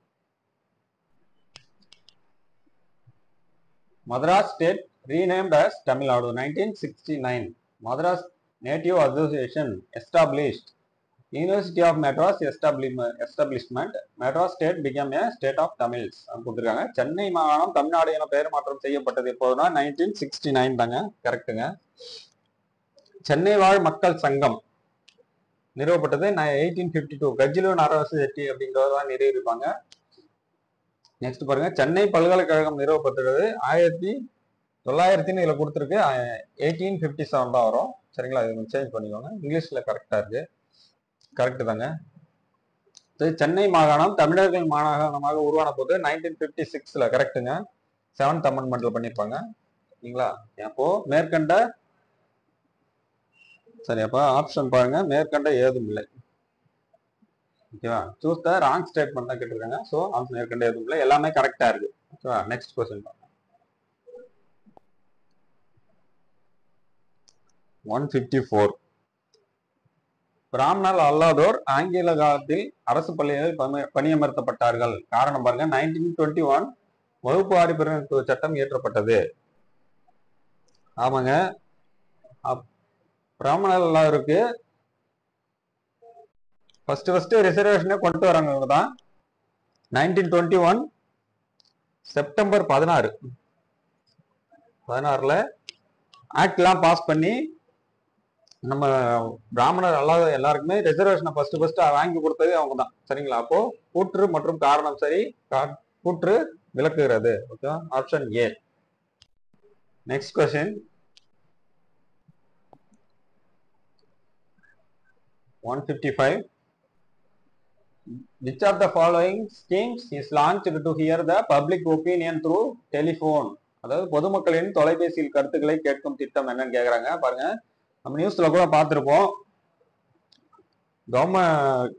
Madras state renamed as Tamil Nadu nineteen sixty nine Madras native association established university of Madras establishment Madras state become a state of Tamils கொடுத்துருக்காங்க சென்னை மாகாணம் தமிழ்நாடு என பெயர் மாற்றம் செய்யப்பட்டது எப்போதுனா நைன்டீன் சிக்ஸ்டி நைன் தாங்க கரெக்டுங்க சென்னை வாழ் மக்கள் சங்கம் நிறுவப்பட்டது eighteen fifty two Gajulu Narayana Chetty அப்படிங்கிறவர் தான் நிறுவிருப்பாங்க நெக்ஸ்ட் பாருங்க சென்னை பல்கலைக்கழகம் நிறுவப்பட்டது ஆயிரத்தி தொள்ளாயிரத்தின்னு இதில் கொடுத்துருக்கு எயிட்டீன் ஃபிஃப்டி செவன் தான் வரும் சரிங்களா இது சேஞ்ச் பண்ணிக்கோங்க இங்கிலீஷில் கரெக்டாக இருக்கு கரெக்டு தாங்க சரி சென்னை மாகாணம் தமிழர்கள் மாகாணமாக உருவான போது நைன்டீன் ஃபிஃப்டி சிக்ஸில் கரெக்டுங்க செவன்த் அமெண்ட்மெண்ட்ல பண்ணியிருப்பாங்க சரிங்களா அப்போ மேற்கண்ட சரி அப்போ ஆப்ஷன் பாருங்க மேற்கண்ட ஏதும் இல்லை ஓகேவா சூஸ் த ராங் ஸ்டேட்மெண்ட் தான் கேட்டிருக்காங்க ஸோ ஆப்ஷன் மேற்கண்ட ஏதும் இல்லை எல்லாமே கரெக்டா இருக்கு ஓகேவா next question one fifty four பிராமணர் அல்லாதோர் ஆங்கில காலத்தில் அரசு பள்ளிகளில் பணி- பணியமர்த்தப்பட்டார்கள் காரணம் பாருங்க நைன்டீன் டுவெண்ட்டி ஒன் வகுப்பு வாரி பிரதிநிதித்துவ சட்டம் இயற்றப்பட்டது ஆமாங்க அப்- பிராமணர் அல்லாதோருக்கு ஃபர்ஸ்ட் ஃபர்ஸ்ட் ரிசர்வேஷனே கொண்டு வரவங்க தான் நைன்டீன் டுவெண்ட்டி ஒன் செப்டம்பர் பதினாறு பதினாறுல ஆக்ட்லாம் பாஸ் பண்ணி நம்ம பிராமணர் அல்லாத எல்லாருக்குமே ரிசர்வேஷனை ஃபர்ஸ்ட் ஃபர்ஸ்ட் வாங்கி கொடுத்தது அவங்க தான் சரிங்களா அப்போ கூற்று மற்றும் காரணம் சரி கா- கூற்று விளக்குகிறது okay option A next question one fifty five which of the following schemes is launch to hear the public opinion through telephone அதாவது பொதுமக்களின் தொலைபேசியில் கருத்துக்களை கேட்கும் திட்டம் என்னன்னு கேக்குறாங்க பாருங்க நம்ம நியூஸ்ல கூட பார்த்திருப்போம் கவர்மெண்ட்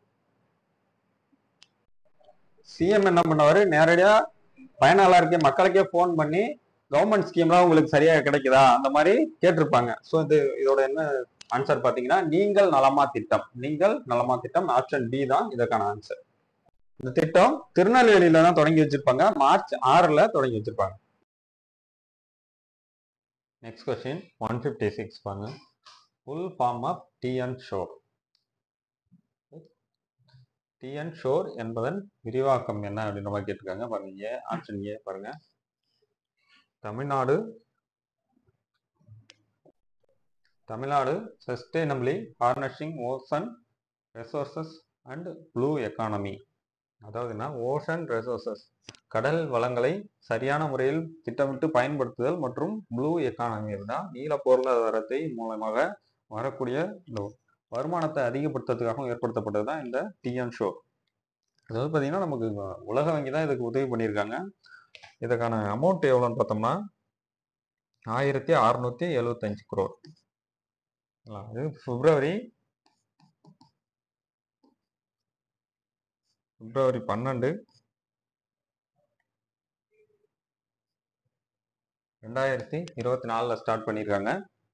சிஎம் என்ன பண்ணவாரு நேரடியா பயனாளருக்கு மக்களுக்கே ஃபோன் பண்ணி கவர்மெண்ட் ஸ்கீம்லாம் உங்களுக்கு சரியா கிடைக்குதா அந்த மாதிரி கேட்டிருப்பாங்க ஸோ இது இதோட என்ன ஆன்சர் பாத்தீங்கன்னா நீங்கள் நலமா திட்டம் நீங்கள் நலமா திட்டம் ஆப்ஷன் டி தான் இதற்கான ஆன்சர் இந்த திட்டம் திருநெல்வேலியில தான் தொடங்கி வச்சிருப்பாங்க மார்ச் ஆறுல தொடங்கி வச்சிருப்பாங்க next question one fifty six பாருங்க full form of TN SHORE TN SHORE என்பதன் விரிவாக்கம் என்ன அப்படின்ற மாதிரி கேட்டிருக்காங்க பாருங்க ஏ ஆப்ஷன் ஏ பாருங்க Tamil Nadu Tamil Nadu sustainably harnessing ocean resources and blue economy அதாவதுன்னா ஓஷன் ரெசோர்சஸ் கடல் வளங்களை சரியான முறையில் திட்டமிட்டு பயன்படுத்துதல் மற்றும் ப்ளூ எக்கானமி தான் நீல பொருளாதாரத்தை மூலமாக வரக்கூடிய இந்த வருமானத்தை அதிகப்படுத்துறதுக்காகவும் ஏற்படுத்தப்பட்டது தான் இந்த டிஎன் ஷோ அதாவது பார்த்தீங்கன்னா நமக்கு உலக வங்கி தான் இதுக்கு உதவி பண்ணியிருக்காங்க இதுக்கான அமௌண்ட் எவ்வளோன்னு பார்த்தோம்னா ஆயிரத்தி அறுநூத்தி எழுவத்தஞ்சு குரோர் இது பிப்ரவரி பிப்ரவரி பன்னெண்டு ரெண்டாயிரத்தி இருபத்தி நாலுல ஸ்டார்ட் பண்ணியிருக்காங்க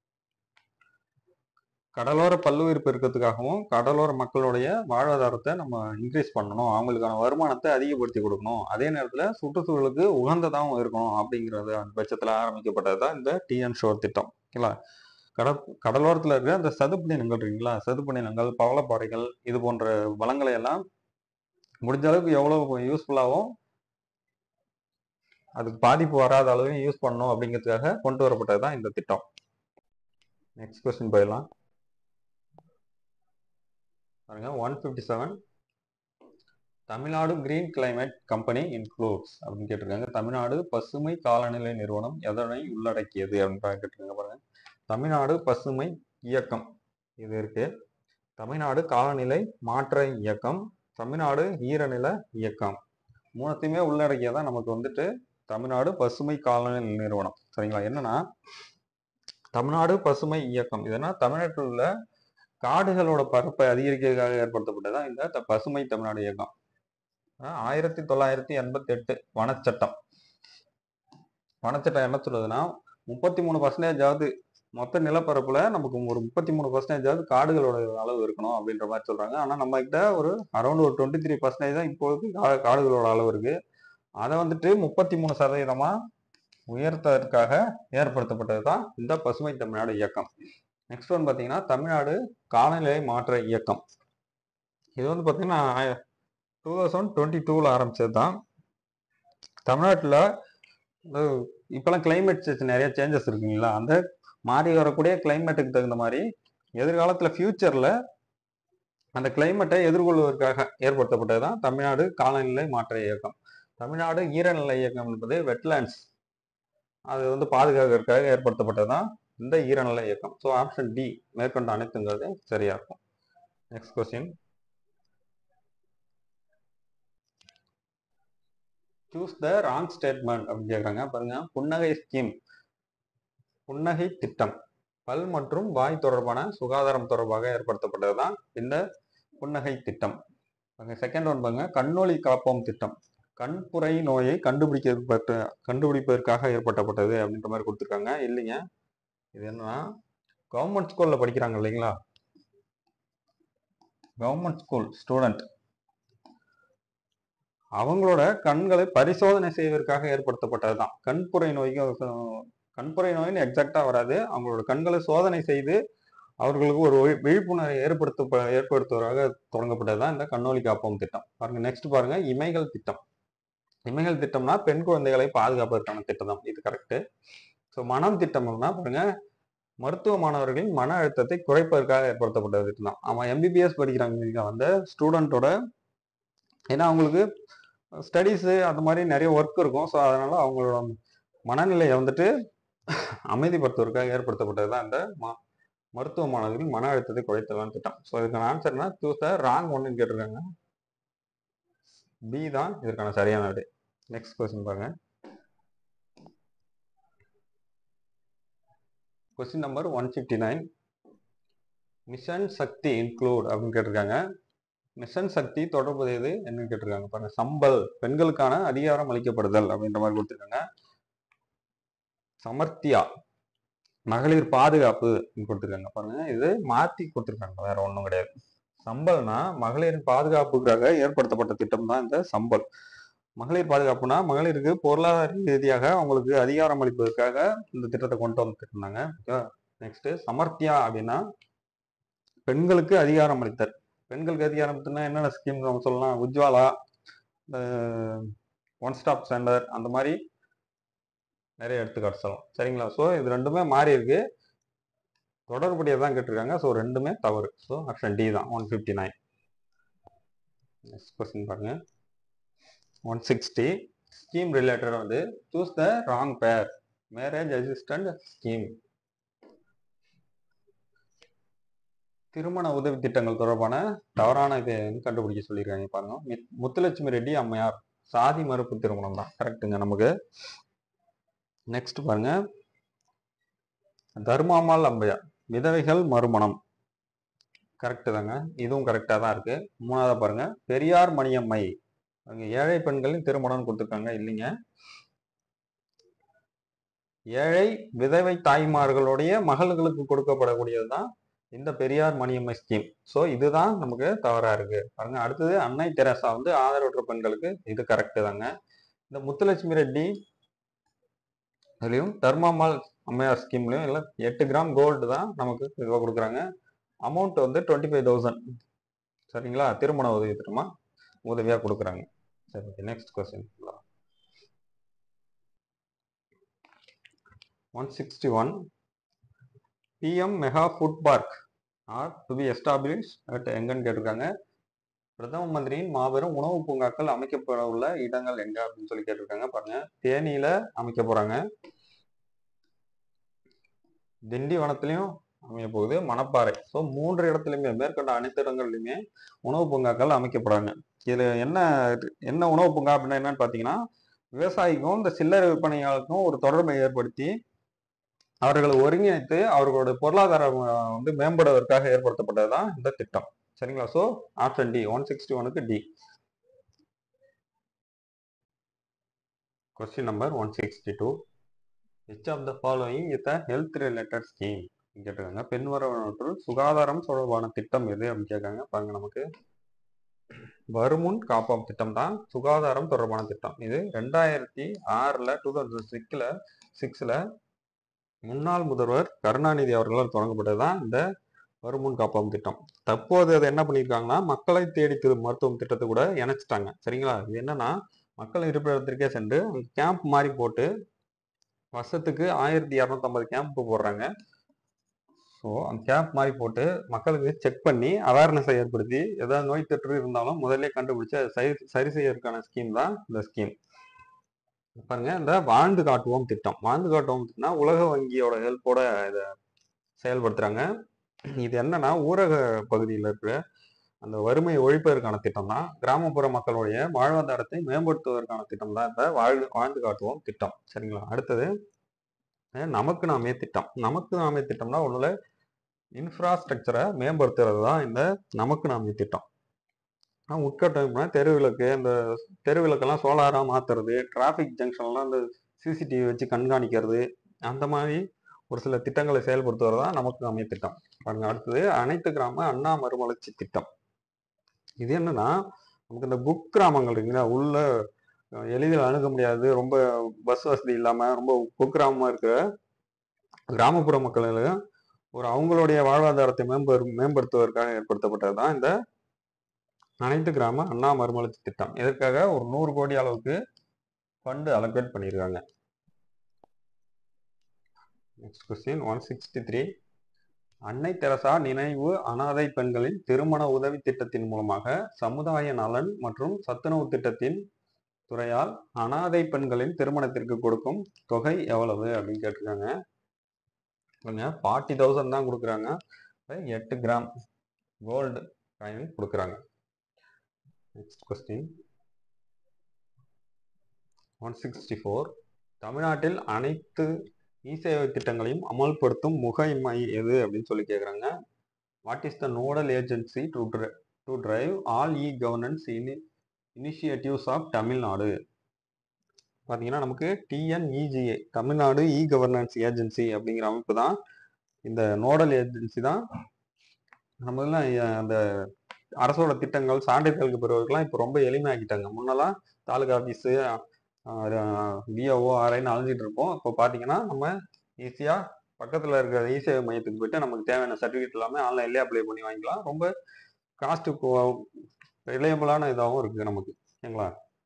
கடலோர பல்லுயிர் பெருக்கத்துக்காகவும் கடலோர மக்களுடைய வாழ்வாதாரத்தை நம்ம இன்க்ரீஸ் பண்ணணும் அவங்களுக்கான வருமானத்தை அதிகப்படுத்தி கொடுக்கணும் அதே நேரத்தில் சுற்றுச்சூழலுக்கு உகந்ததாகவும் இருக்கணும் அப்படிங்கிறது அந்த பட்சத்தில் ஆரம்பிக்கப்பட்டது தான் இந்த டிஎன் ஷோர் திட்டம் ஓகேங்களா கட கடலோரத்தில் இருக்கிற அந்த சதுப்பு நிலங்கள் இருக்குங்களா சதுப்பு நிலங்கள் பவளப்பாறைகள் இது போன்ற வளங்களை எல்லாம் முடிஞ்ச அளவுக்கு எவ்வளோ யூஸ்ஃபுல்லாகவும் அதுக்கு பாதிப்பு வராத அளவு யூஸ் பண்ணணும் அப்படிங்கிறதுக்காக கொண்டு வரப்பட்டது தான் இந்த திட்டம் நெக்ஸ்ட் கொஸ்டின் போயிடலாம் பாருங்க one fifty seven Tamil Nadu green climate company includes அப்படின்னு கேட்டிருக்காங்க தமிழ்நாடு பசுமை காலநிலை நிறுவனம் எதனை உள்ளடக்கியது அப்படின்னு கேட்டிருக்காங்க பாருங்க தமிழ்நாடு பசுமை இயக்கம் இது இருக்கு தமிழ்நாடு காலநிலை மாற்ற இயக்கம் தமிழ்நாடு ஈரநில இயக்கம் மூணத்தையுமே உள்ளடக்கியதான் நமக்கு வந்துட்டு தமிழ்நாடு பசுமை காலநிலை நிறுவனம் சரிங்களா என்னன்னா தமிழ்நாடு பசுமை இயக்கம் இதனா தமிழ்நாட்டில் உள்ள காடுகளோட பரப்பை அதிகரிக்கிறதுக்காக ஏற்படுத்தப்பட்டதான் இந்த த- பசுமை தமிழ்நாடு இயக்கம் ஆஹ் ஆயிரத்தி தொள்ளாயிரத்தி எண்பத்தி எட்டு வனச்சட்டம் வனச்சட்டம் என்ன சொல்லுதுன்னா முப்பத்தி மூணு பர்சன்டேஜாவது மொத்த நிலப்பரப்புல நமக்கு ஒரு முப்பத்தி மூணு பர்சன்டேஜாவது காடுகளோட அளவு இருக்கணும் அப்படின்ற மாதிரி சொல்றாங்க ஆனா நம்ம கிட்ட ஒரு அரௌண்ட் ஒரு டுவெண்ட்டி த்ரீ பர்சன்டேஜ் தான் இப்போதைக்கு கா- காடுகளோட அளவு இருக்கு அதை வந்துட்டு முப்பத்தி மூணு சதவீதமா உயர்த்ததற்காக ஏற்படுத்தப்பட்டது தான் இந்த பசுமை தமிழ்நாடு இயக்கம் நெக்ஸ்ட் ஒன் பார்த்தீங்கன்னா தமிழ்நாடு காலநிலை மாற்ற இயக்கம் இது வந்து பார்த்தீங்கன்னா டூ தௌசண்ட் டுவெண்ட்டி டூவில் ஆரம்பிச்சது தான் தமிழ்நாட்டில் இப்போலாம் கிளைமேட் நிறைய சேஞ்சஸ் இருக்குங்களா அந்த மாறி வரக்கூடிய கிளைமேட்டுக்கு தகுந்த மாதிரி எதிர்காலத்தில் ஃபியூச்சரில் அந்த கிளைமேட்டை எதிர்கொள்வதற்காக ஏற்படுத்தப்பட்டது தான் தமிழ்நாடு காலநிலை மாற்ற இயக்கம் தமிழ்நாடு ஈரநிலை இயக்கம் என்பது வெட்லேண்ட்ஸ் அது வந்து பாதுகாக்கிறதுக்காக ஏற்படுத்தப்பட்டது தான் இந்த ஈரநிலை இயக்கம் ஸோ ஆப்ஷன் டி மேற்கொண்ட அனைத்துங்கிறது சரியா இருக்கும் next question choose the wrong statement அப்படின்னு கேட்குறாங்க பாருங்க புன்னகை ஸ்கீம் புன்னகை திட்டம் பல் மற்றும் வாய் தொடர்பான சுகாதாரம் தொடர்பாக ஏற்படுத்தப்பட்டது தான் இந்த புன்னகை திட்டம் செகண்ட் ஒன் பாருங்க கண்ணொளி காப்போம் திட்டம் கண்புரை நோயை கண்டுபிடிக்கப்பட்ட கண்டுபிடிப்பதற்காக ஏற்பட்டப்பட்டது அப்படின்ற மாதிரி கொடுத்துருக்காங்க இல்லைங்க இது என்னன்னா கவர்மெண்ட் ஸ்கூல்ல படிக்கிறாங்க இல்லைங்களா கவர்மெண்ட் ஸ்கூல் ஸ்டூடெண்ட் அவங்களோட கண்களை பரிசோதனை செய்வதற்காக ஏற்படுத்தப்பட்டது தான் கண்புரை நோய்க்கு கண்புரை நோயின்னு எக்ஸாக்டா வராது அவங்களோட கண்களை சோதனை செய்து அவர்களுக்கு ஒரு விழி- விழிப்புணர்வை ஏற்படுத்த ஏற்படுத்துவதாக தொடங்கப்பட்டது தான் இந்த கண்ணொளி காப்போம் திட்டம் பாருங்க நெக்ஸ்ட் பாருங்க இமைகள் திட்டம் இமைகள் திட்டம்னா பெண் குழந்தைகளை பாதுகாப்பதற்கான திட்டம் தான் இது கரெக்ட் ஸோ மனம் திட்டம்னா பாருங்க மருத்துவ மாணவர்களின் மன அழுத்தத்தை குறைப்பதற்காக ஏற்படுத்தப்பட்ட திட்டம் தான் அவன் எம்பிபிஎஸ் படிக்கிறாங்க அந்த ஸ்டூடெண்ட்டோட ஏன்னா அவங்களுக்கு ஸ்டடீஸு அந்த மாதிரி நிறைய ஒர்க் இருக்கும் ஸோ அதனால அவங்களோட மனநிலையை வந்துட்டு அமைதிப்படுத்துவதற்காக ஏற்படுத்தப்பட்டது தான் இந்த ம- மருத்துவ மாணவர்களின் மன அழுத்தத்தை குறைத்தலான திட்டம் ஸோ இதுக்கான ஆன்சர்னா சூஸ் த ராங் ஒன்னு கேட்டிருக்காங்க பி தான் இதற்கான சரியான விடை நெக்ஸ்ட் கொஸ்டின் பாருங்க question number one fifty nine mission Shakti include அப்படின்னு கேட்டிருக்காங்க மிஷன் சக்தி தொடர்புடையது என்னன்னு கேட்டிருக்காங்க பாருங்க சம்பல் பெண்களுக்கான அதிகாரம் அளிக்கப்படுதல் அப்படின்ற மாதிரி கொடுத்துருக்காங்க சமர்த்தியா மகளிர் பாதுகாப்பு கொடுத்துருக்காங்க பாருங்க இது மாத்தி கொடுத்துருக்காங்க வேற ஒண்ணும் கிடையாது சம்பல்னா மகளிரின் பாதுகாப்புக்காக ஏற்படுத்தப்பட்ட திட்டம் தான் இந்த சம்பல் மகளிர் பாதுகாப்புனா மகளிருக்கு பொருளாதார ரீதியாக அவங்களுக்கு அதிகாரம் அளிப்பதற்காக இந்த திட்டத்தை கொண்டு வந்துருந்தாங்க நெக்ஸ்ட் சமர்த்தியா அப்படின்னா பெண்களுக்கு அதிகாரம் அளித்தல் பெண்களுக்கு அதிகாரம் அளித்தல்னா என்னென்ன ஸ்கீம் நம்ம சொல்லலாம் உஜ்வாலா ஒன் ஸ்டாப் சென்டர் அந்த மாதிரி நிறைய எடுத்துக்காட்டு சொல்லலாம் சரிங்களா ஸோ இது ரெண்டுமே மாறி இருக்கு தொடர்புடையதான் கேட்டிருக்காங்க ஸோ ரெண்டுமே தவறு ஸோ ஆப்ஷன் டி தான் one fifty nine next question பாருங்க ஒன் சிக்ஸ்டி ஸ்கீம் ரிலேட்டட் வந்து choose the wrong pair marriage assistant scheme திருமண உதவி திட்டங்கள் தொடர்பான தவறான இதை கண்டுபிடிக்க சொல்லியிருக்காங்க பாருங்க மித்- முத்துலட்சுமி ரெட்டி அம்மையார் சாதி மறுப்பு திருமணம் தான் கரெக்டுங்க நமக்கு நெக்ஸ்ட் பாருங்க தர்மாமால் அம்பையார் விதவைகள் மறுமணம் கரெக்டு தாங்க இதுவும் கரெக்டாக தான் இருக்கு மூணாவது பாருங்க பெரியார் மணியம்மை அங்க ஏழை பெண்களின் திருமணம் கொடுத்துருக்காங்க இல்லைங்க ஏழை விதவை தாய்மார்களுடைய மகள்களுக்கு கொடுக்கப்படக்கூடியது தான் இந்த பெரியார் மணியம்மை ஸ்கீம் ஸோ இதுதான் நமக்கு தவறா இருக்கு பாருங்க அடுத்தது அன்னை தெரசா வந்து ஆதரவற்ற பெண்களுக்கு இது கரெக்டு தாங்க இந்த முத்துலட்சுமி ரெட்டி இதுலயும் தர்மாமால் அம்மையார் ஸ்கீம்லயும் எல்லாம் எட்டு கிராம் கோல்டு தான் நமக்கு இதுவாக கொடுக்குறாங்க அமௌண்ட் வந்து டுவெண்ட்டி ஃபைவ் தௌசண்ட் சரிங்களா திருமண உதவி திட்டமா உதவியா கொடுக்குறாங்க சரி okay next question one sixty one PM mega food park are to be establish at எங்கன்னு கேட்டிருக்காங்க பிரதம மந்திரியின் மாபெரும் உணவு பூங்காக்கள் அமைக்கப்பட உள்ள இடங்கள் எங்க அப்படின்னு சொல்லி கேட்டிருக்காங்க பாருங்க தேனியில அமைக்க போறாங்க திண்டிவனத்திலையும் அமைய போகுது மணப்பாறை ஸோ மூன்று இடத்துலையுமே மேற்கண்ட அனைத்து இடங்கள்லையுமே உணவு பூங்காக்கள் அமைக்கப்படுறாங்க இதுல என்ன என்ன உணவு பூங்கா அப்படின்னா என்னன்னு பார்த்தீங்கன்னா விவசாயிக்கும் இந்த சில்லறை விற்பனையாளருக்கும் ஒரு தொடர்பை ஏற்படுத்தி அவர்களை ஒருங்கிணைத்து அவர்களோட பொருளாதாரம் அஹ், வந்து மேம்படுவதற்காக ஏற்படுத்தப்பட்டது தான் இந்த திட்டம் சரிங்களா so option D one sixty ஒனுக்கு D question number one sixty two which of the following is a health related scheme கேட்டிருக்காங்க பெண்வரவற்றுள் சுகாதாரம் தொடர்பான திட்டம் எது அப்படின்னு கேட்காங்க பாருங்க நமக்கு வருமுன் காப்போம் திட்டம் தான் சுகாதாரம் தொடர்பான திட்டம் இது ரெண்டாயிரத்தி ஆறுல டூ தௌசண்ட் சிக்ஸ்ல சிக்ஸ்ல முன்னாள் முதல்வர் கருணாநிதி அவர்களால் தொடங்கப்பட்டது தான் இந்த வருமுன் காப்போம் திட்டம் தற்போது அதை என்ன பண்ணியிருக்காங்கன்னா மக்களை தேடி திரு மருத்துவம் திட்டத்தை கூட இணைச்சிட்டாங்க சரிங்களா இது என்னன்னா மக்கள் இருப்பிடத்திற்கே சென்று கேம்ப் மாதிரி போட்டு வருஷத்துக்கு ஆயிரத்தி இரநூத்தம்பது கேம்ப் போடுறாங்க ஸோ அந்த கேம்ப் மாதிரி போட்டு மக்களுக்கு செக் பண்ணி அவேர்னஸை ஏற்படுத்தி ஏதாவது நோய் தொற்று இருந்தாலும் முதல்ல கண்டுபிடிச்சு அதை சரி சரி செய்யறதுக்கான ஸ்கீம் தான் இந்த ஸ்கீம் பாருங்க இந்த வாழ்ந்து காட்டுவோம் திட்டம் வாழ்ந்து காட்டுவோம் திட்டம்னா உலக வங்கியோட ஹெல்ப்போட இதை செயல்படுத்துறாங்க இது என்னன்னா ஊரக பகுதியில் இருக்கிற அந்த வறுமையை ஒழிப்பதற்கான திட்டம் தான் கிராமப்புற மக்களுடைய வாழ்வாதாரத்தை மேம்படுத்துவதற்கான திட்டம் தான் இந்த வாழ் வாழ்ந்து காட்டுவோம் திட்டம் சரிங்களா அடுத்தது அஹ் நமக்கு நாமே திட்டம் நமக்கு நாமே திட்டம்னா ஒண்ணுல இன்ஃப்ராஸ்ட்ரக்சரை மேம்படுத்துறது தான் இந்த நமக்கு நாமே திட்டம் ஆஹ் உட்கட்டமைப்புனா தெருவிளக்கு இந்த தெருவிளக்கெல்லாம் சோலாராக மாத்துறது டிராஃபிக் ஜங்ஷன்லாம் இந்த சிசிடிவி வச்சு கண்காணிக்கிறது அந்த மாதிரி ஒரு சில திட்டங்களை செயல்படுத்துவது தான் நமக்கு நாமே திட்டம் பாருங்க அடுத்தது அனைத்து கிராம அண்ணா மறுமலர்ச்சி திட்டம் இது என்னன்னா நமக்கு இந்த புக் கிராமங்கள் இருக்குங்களா உள்ள அஹ், எளிதில் அணுக முடியாது ரொம்ப பஸ் வசதி இல்லாம ரொம்ப குக்கிராமமா இருக்கிற கிராமப்புற மக்களுக்கு ஒரு அவங்களுடைய வாழ்வாதாரத்தை மேம்படு மேம்படுத்துவதற்காக ஏற்படுத்தப்பட்டது தான் இந்த அனைத்து கிராம அண்ணா மறுமலர்ச்சி திட்டம் இதற்காக ஒரு நூறு கோடி அளவுக்கு ஃபண்டு அலோகேட் பண்ணியிருக்காங்க next question one sixty three அன்னை தெரசா நினைவு அனாதை பெண்களின் திருமண உதவி திட்டத்தின் மூலமாக சமுதாய நலன் மற்றும் சத்துணவு திட்டத்தின் துறையால் அனாதை பெண்களின் திருமணத்திற்கு கொடுக்கும் தொகை எவ்வளவு அப்படின்னு கேட்டிருக்காங்க கொஞ்சம் ஃபார்ட்டி தௌசண்ட் தான் கொடுக்குறாங்க இப்ப எட்டு கிராம் கோல்டு காயின் கொடுக்குறாங்க next question one sixty four தமிழ்நாட்டில் அனைத்து இ சேவை திட்டங்களையும் அமல்படுத்தும் முகமை எது அப்படின்னு சொல்லி கேட்குறாங்க what is the nodal agency to to drive all e governance இனி இனிஷியேட்டிவ்ஸ் ஆஃப் தமிழ்நாடு பார்த்தீங்கன்னா நமக்கு TNEGA Tamil Nadu e governance agency அப்படிங்கிற அமைப்பு தான் இந்த நோடல் ஏஜென்சி தான் நம்ம எல்லாம் அஹ், அந்த அரசோட திட்டங்கள் சான்றிதழ்கள் பெறுவதற்கெல்லாம் இப்போ ரொம்ப எளிமையாக்கிட்டாங்க முன்னெல்லாம் தாலுகா ஆஃபீஸு பிஓஓ ஆர்ஐன்னு அலைஞ்சிட்டு இருப்போம் இப்போ பார்த்தீங்கன்னா நம்ம ஈஸியாக பக்கத்தில் இருக்கிற இ சேவை மையத்துக்கு போயிட்டு நமக்கு தேவையான சர்டிஃபிகேட் எல்லாமே ஆன்லைன்லேயே அப்ளை பண்ணி வாங்கிக்கலாம் ரொம்ப காஸ்ட்டு ரிலையபிளான இதாகவும் இருக்குது நமக்கு ஓகேங்களா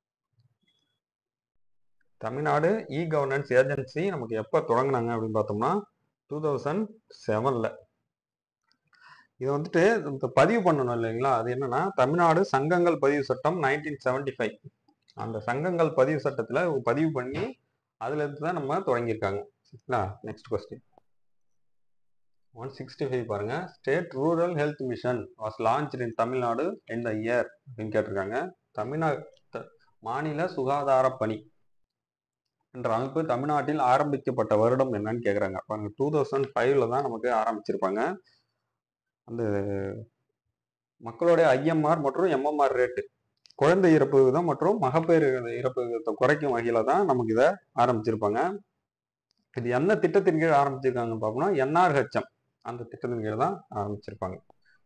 தமிழ்நாடு இ கவர்னன்ஸ் ஏஜென்சி நமக்கு எப்போ தொடங்கினாங்க அப்படின்னு பார்த்தோம்னா டூ தௌசண்ட் செவனில் இது வந்துட்டு இந்த பதிவு பண்ணணும் இல்லைங்களா அது என்னன்னா தமிழ்நாடு சங்கங்கள் பதிவு சட்டம் நைன்டீன் செவன்டி ஃபைவ் அந்த சங்கங்கள் பதிவு சட்டத்தில் பதிவு பண்ணி அதுல இருந்து தான் நம்ம தொடங்கியிருக்காங்க சரிங்களா next question one sixty five பாருங்க state rural health mission was launch in Tamil Nadu in the year அப்படின்னு கேட்டிருக்காங்க தமிழ்நாடு மாநில சுகாதார பணி என்ற அமைப்பு தமிழ்நாட்டில் ஆரம்பிக்கப்பட்ட வருடம் என்னன்னு கேட்குறாங்க பாருங்க டூ தௌசண்ட் ஃபைவ்ல தான் நமக்கு ஆரம்பிச்சிருப்பாங்க அந்த மக்களுடைய ஐஎம்ஆர் மற்றும் எம்எம்ஆர் ரேட்டு குழந்தை இறப்பு விகிதம் மற்றும் மகப்பேறு இறப்பு விகிதத்தை குறைக்கும் வகையில தான் நமக்கு இதை ஆரம்பிச்சிருப்பாங்க இது என்ன திட்டத்தின் கீழ் ஆரம்பிச்சிருக்காங்கன்னு பார்ப்போம்னா என்ஆர்ஹெச்எம் அந்த திட்டத்தின் கீழ் தான் ஆரம்பிச்சிருப்பாங்க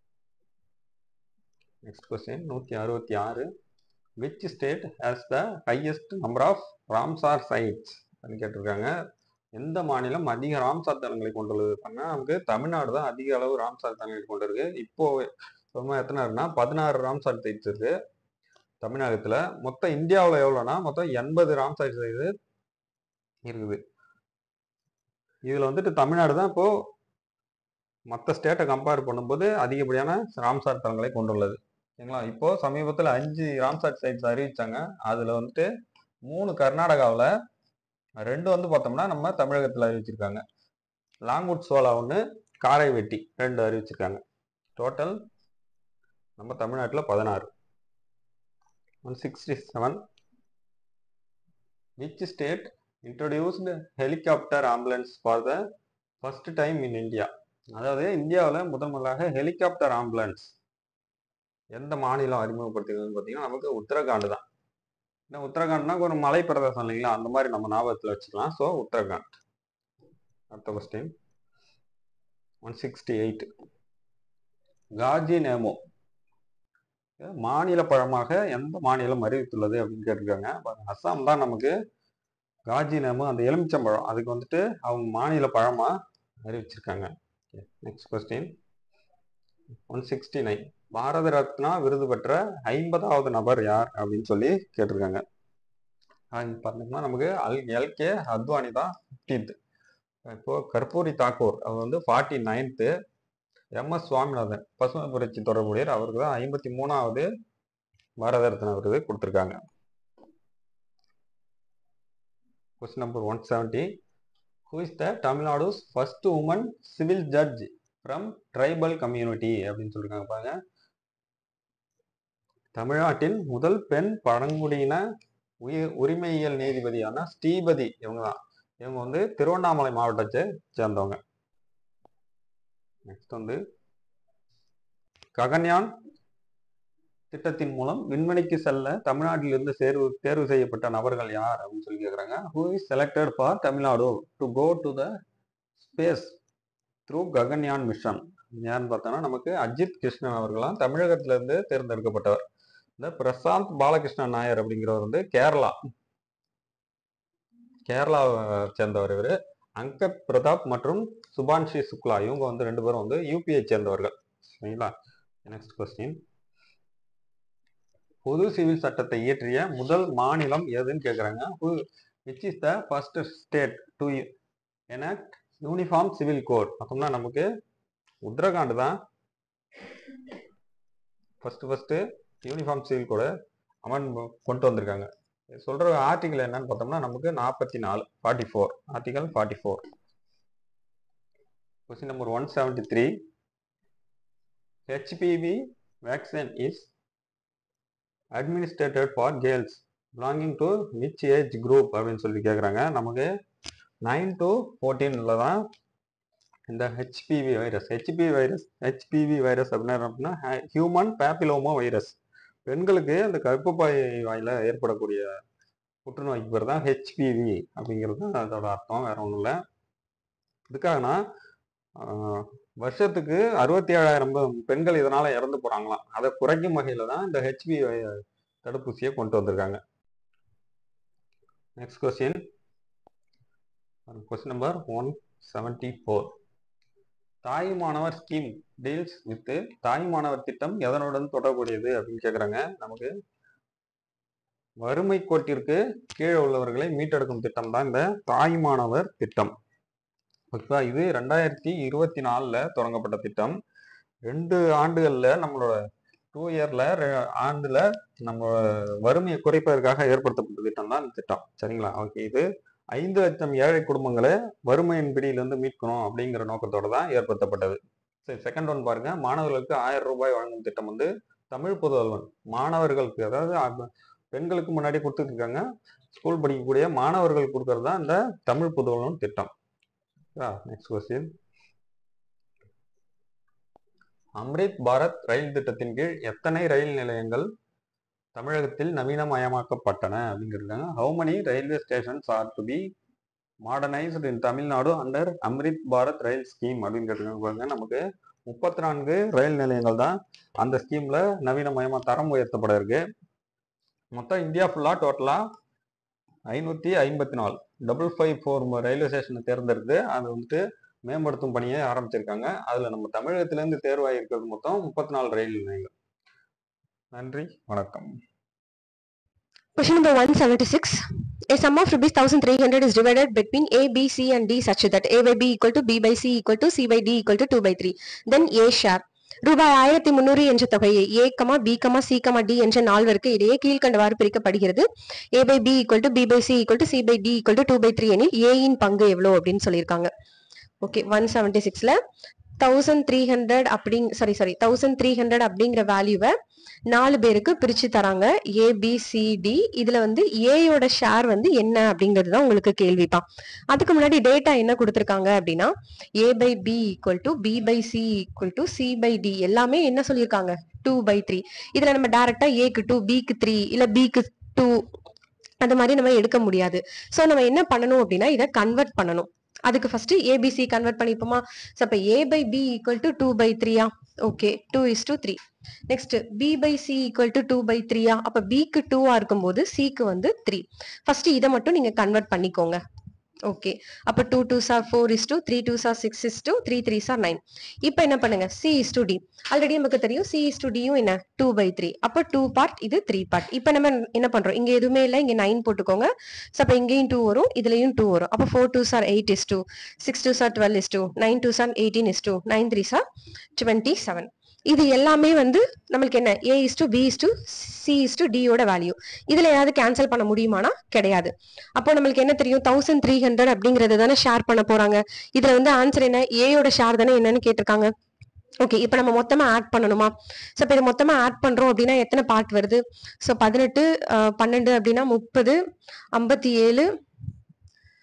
நெக்ஸ்ட் கொஸ்டின் நூற்றி அறுபத்தி ஆறு which state has the highest number of Ramsar sites அப்படின்னு கேட்டிருக்காங்க எந்த மாநிலம் அதிக ராம்சார் தலங்களை கொண்டுள்ளது அப்படின்னா நமக்கு தமிழ்நாடு தான் அதிக அளவு ராம்சார் தலங்களை கொண்டு இருக்கு இப்போ சும்மா எத்தனை இருக்குன்னா பதினாறு ராம்சார் சைட்ஸ் இருக்கு தமிழகத்துல மொத்தம் இந்தியாவில் எவ்வளோனா மொத்தம் எண்பது ராம்சார் சைடு இருக்குது இதுல வந்துட்டு தமிழ்நாடு தான் இப்போ மற்ற ஸ்டேட்டை கம்பேர் பண்ணும்போது அதிகப்படியான ராம்சார் தலங்களை கொண்டுள்ளது சரிங்களா இப்போ சமீபத்தில் அஞ்சு ராம்சார் சைட்ஸ் அறிவிச்சாங்க அதுல வந்துட்டு மூணு கர்நாடகாவில் ரெண்டு வந்து பார்த்தோம்னா நம்ம தமிழகத்தில் அறிவிச்சிருக்காங்க லாங்குட் சோலா ஒன்று காரை வெட்டி ரெண்டு அறிவிச்சிருக்காங்க டோட்டல் நம்ம தமிழ்நாட்டில் பதினாறு one sixty seven which state introduced helicopter ambulance for the first time in India அதாவது இந்தியாவில் முதன் முதலாக ஹெலிகாப்டர் ஆம்புலன்ஸ் எந்த மாநிலம் அறிமுகப்படுத்திருக்குன்னு பார்த்தீங்கன்னா நமக்கு உத்தரகாண்ட் தான் ஏன்னா உத்தரகாண்ட்னா ஒரு மலை பிரதேசம் இல்லைங்களா அந்த மாதிரி நம்ம ஞாபகத்தில் வச்சுக்கலாம் ஸோ உத்தரகாண்ட் அடுத்த question one sixty eight Kaji Nemu மாநில பழமாக எந்த மாநிலம் அறிவித்துள்ளது அப்படின்னு கேட்டிருக்காங்க பாருங்க, அஸ்ஸாம் தான் நமக்கு காஜி நேமு அந்த எலுமிச்சம்பழம் அதுக்கு வந்துட்டு அவங்க மாநில பழமா அறிவிச்சிருக்காங்க next question one sixty nine Bharat Ratna விருது பெற்ற ஐம்பதாவது நபர் யார் அப்படின்னு சொல்லி கேட்டிருக்காங்க அது பார்த்தீங்கன்னா நமக்கு அல் எல்கே அத்வானி தான் ஃபிஃப்டீன்த் இப்போ கற்பூரி தாக்கூர் அவர் வந்து forty ninth M S Swaminathan பசுமை புரட்சி தொடர்புடையர் அவருக்கு தான் ஐம்பத்தி மூணாவது பாரத ரத்னா விருது கொடுத்துருக்காங்க question number one seventy who is the Tamil Nadu's first woman civil judge from tribal community அப்படின்னு சொல்லியிருக்காங்க பாருங்க தமிழ்நாட்டின் முதல் பெண் பழங்குடியின உயிர் உரிமையியல் நீதிபதியான ஸ்ரீபதி இவங்க தான் இவங்க வந்து திருவண்ணாமலை மாவட்டத்தை சேர்ந்தவங்க நெக்ஸ்ட் வந்து ககன்யான் திட்டத்தின் மூலம் விண்வெளிக்கு செல்ல தமிழ்நாட்டிலிருந்து தேர்வு தேர்வு செய்யப்பட்ட நபர்கள் யார் அப்படின்னு சொல்லி கேட்குறாங்க who is selected for Tamil Nadu to go to the space through Gaganyaan mission யாருன்னு பார்த்தோன்னா நமக்கு அஜித் கிருஷ்ணன் அவர்களாம் தமிழகத்திலிருந்து தேர்ந்தெடுக்கப்பட்டவர் இந்த பிரசாந்த் பாலகிருஷ்ணன் நாயர் அப்படிங்கிறவர் வந்து கேரளா கேரளாவை சேர்ந்தவர் இவர் அங்கத் பிரதாப் மற்றும் சுபான்ஷி சுக்லா இவங்க வந்து ரெண்டு பேரும் வந்து யூபியை சேர்ந்தவர்கள் சரிங்களா நெக்ஸ்ட் கொஸ்டின் பொது சிவில் சட்டத்தை இயற்றிய முதல் மாநிலம் எதுன்னு கேட்குறாங்க which is the first state to enact uniform civil code அப்படின்னா நமக்கு உத்தரகாண்ட் தான் ஃபர்ஸ்ட் ஃபர்ஸ்ட் யூனிஃபார்ம் சிவில் கோட அமன் கொண்டு வந்திருக்காங்க சொல்ற ஆர்டிகல் என்னன்னு பார்த்தோம்னா நமக்கு நாற்பத்தி நாலு forty four article forty four question number one seventy three HPV vaccine is administered for girls belonging to which age group அப்படின்னு சொல்லி கேட்குறாங்க நமக்கு நைன் டு ஃபோர்டீனில் தான் இந்த HPV virus HP virus HPV virus அப்படின்னா என்ன அப்படின்னா ஹியூமன் பேப்பிலோமோ வைரஸ் பெண்களுக்கு அந்த கர்ப்பப்பை வாயில ஏற்படக்கூடிய புற்றுநோய்க்கு பேர் தான் ஹெச்பிவி அப்படிங்கிறது தான் அதோட அர்த்தம் வேற ஒன்றும் இல்லை இதுக்காகனா ஆஹ், வருஷத்துக்கு அறுபத்தி ஏழாயிரம் பெண்கள் இதனால இறந்து போறாங்களாம் அதை குறைக்கும் வகையில தான் இந்த ஹெச்பி தடுப்பூசியை கொண்டு வந்திருக்காங்க next question question number one seventy four Thayumanavar scheme deals with Thayumanavar திட்டம் எதனுடன் தொடர்புடையது அப்படின்னு கேக்குறாங்க நமக்கு வறுமை கோட்டிற்கு கீழே உள்ளவர்களை மீட்டெடுக்கும் திட்டம் தான் இந்த தாய்மானவர் திட்டம் ஓகேவா இது ரெண்டாயிரத்தி இருபத்தி நாலுல தொடங்கப்பட்ட திட்டம் ரெண்டு ஆண்டுகள்ல நம்மளோட டூ இயர்ல ஆண்டுல நம்ம வறுமையை குறைப்பதற்காக ஏற்படுத்தப்பட்ட திட்டம் தான் இந்த திட்டம் சரிங்களா ஓகே இது ஐந்து லட்சம் ஏழை குடும்பங்களை வறுமையின் பிடியிலிருந்து மீட்கணும் அப்படிங்கிற நோக்கத்தோட தான் ஏற்படுத்தப்பட்டது சரி செகண்ட் ஒன் பாருங்க மாணவர்களுக்கு ஆயிரம் ரூபாய் வழங்கும் திட்டம் வந்து தமிழ் புதல்வன் மாணவர்களுக்கு அதாவது அ- பெண்களுக்கு முன்னாடி கொடுத்துட்டு இருக்காங்க ஸ்கூல் படிக்கக்கூடிய மாணவர்கள் கொடுக்கறது தான் இந்த தமிழ் புதல்வன் திட்டம் next question Amrit Bharat rail திட்டத்தின் கீழ் எத்தனை ரயில் நிலையங்கள் தமிழகத்தில் நவீனமயமாக்கப்பட்டன அப்படிங்கிறாங்க how many railway stations are to be modernised in Tamil Nadu under Amrit Bharat rail scheme அப்படிங்கிறது பாருங்க நமக்கு முப்பத்தி நான்கு ரயில் நிலையங்கள் தான் அந்த ஸ்கீம்ல நவீனமயமா தரம் உயர்த்தப்பட இருக்கு மொத்தம் இந்தியா ஃபுல்லா டோட்டலா ஐநூத்தி ஐம்பத்தி நாலு டபுள் ஃபைவ் ஃபோர் ரயில்வே ஸ்டேஷனை தேர்ந்தெடுத்து அதை வந்துட்டு மேம்படுத்தும் பணியை ஆரம்பிச்சிருக்காங்க அதுல நம்ம தமிழகத்திலிருந்து தேர்வாயிருக்கிறது மொத்தம் முப்பத்தி நாலு ரயில் நிலையங்கள் நன்றி வணக்கம் Question number 176. A sum of rupees 1300 is divided between A, B, C and D such that A by B equal to B by C equal to C by D equal to 2 by 3. Then A share. ரூபாய் ஆயிரத்தி முன்னூறு என்ற தொகையை A comma B comma C comma D என்ற நால்வருக்கு இடையே கீழ்கண்டவாறு பிரிக்கப்படுகிறது A by B equal to B by C equal to C by D equal to two by three எனில் ஏயின் பங்கு எவ்வளோ அப்படின்னு சொல்லியிருக்காங்க ஓகே ஒன் செவன்டி சிக்ஸ்ல தௌசண்ட் த்ரீ ஹண்ட்ரட் அப்படிங் sorry sorry thousand three hundred அப்படிங்கிற வேல்யூவை நாலு பேருக்கு பிரிச்சு தராங்க ஏ பி சி டி இதுல வந்து ஏயோட ஷேர் வந்து என்ன அப்படிங்கிறது தான் உங்களுக்கு கேள்விப்பா அதுக்கு முன்னாடி டேட்டா என்ன கொடுத்துருக்காங்க அப்படின்னா A by B equal to B by C equal to C by D எல்லாமே என்ன சொல்லியிருக்காங்க டூ பை த்ரீ இதுல நம்ம டைரக்டா ஏக்கு டூ பிக்கு த்ரீ இல்ல பிக்கு டூ அந்த மாதிரி நம்ம எடுக்க முடியாது ஸோ நம்ம என்ன பண்ணணும் அப்படின்னா இதை கன்வெர்ட் பண்ணணும் அதுக்கு ஃபர்ஸ்ட் ஏபிசி கன்வெர்ட் பண்ணிப்போமா ஸோ அப்போ A by B equal to two by த்ரீயா okay two is to three next B by C equal to two by த்ரீயா அப்ப பிக்கு டூவா இருக்கும்போது சிக்கு வந்து த்ரீ ஃபர்ஸ்ட் இதை மட்டும் நீங்க கன்வெர்ட் பண்ணிக்கோங்க ஓகே அப்ப two twos are four is to three twos are six is to three three are nine இப்போ என்ன பண்ணுங்க C is to D already நமக்கு தெரியும் சி இஸ் டூ டியும் என்ன டூ பை த்ரீ அப்போ டூ பார்ட் இது த்ரீ பார்ட் இப்போ நம்ம என்ன பண்றோம் இங்க எதுவுமே இல்லை இங்க நைன் போட்டுக்கோங்க ஸோ அப்போ இங்கேயும் டூ வரும் இதுலயும் டூ வரும் அப்போ four twos are eight is to six two are twelve is to nine twos are eighteen is to nine threes are twenty seven இது எல்லாமே வந்து நம்மளுக்கு என்ன A is to B is to C is to டியோட வேல்யூ இதுல ஏதாவது கேன்சல் பண்ண முடியுமானா கிடையாது அப்போ நம்மளுக்கு என்ன தெரியும் தௌசண்ட் த்ரீ ஹண்ட்ரட் அப்படிங்கறத தானே ஷேர் பண்ண போறாங்க இதுல வந்து ஆன்சர் என்ன ஏயோட ஷேர் தானே என்னன்னு கேட்டிருக்காங்க ஓகே இப்போ நம்ம மொத்தமா ஆட் பண்ணணுமா ஸோ இப்போ இதை மொத்தமா ஆட் பண்றோம் அப்படின்னா எத்தனை பார்ட் வருது ஸோ பதினெட்டு அஹ், பன்னெண்டு அப்படின்னா முப்பது ஐம்பத்தி ஏழு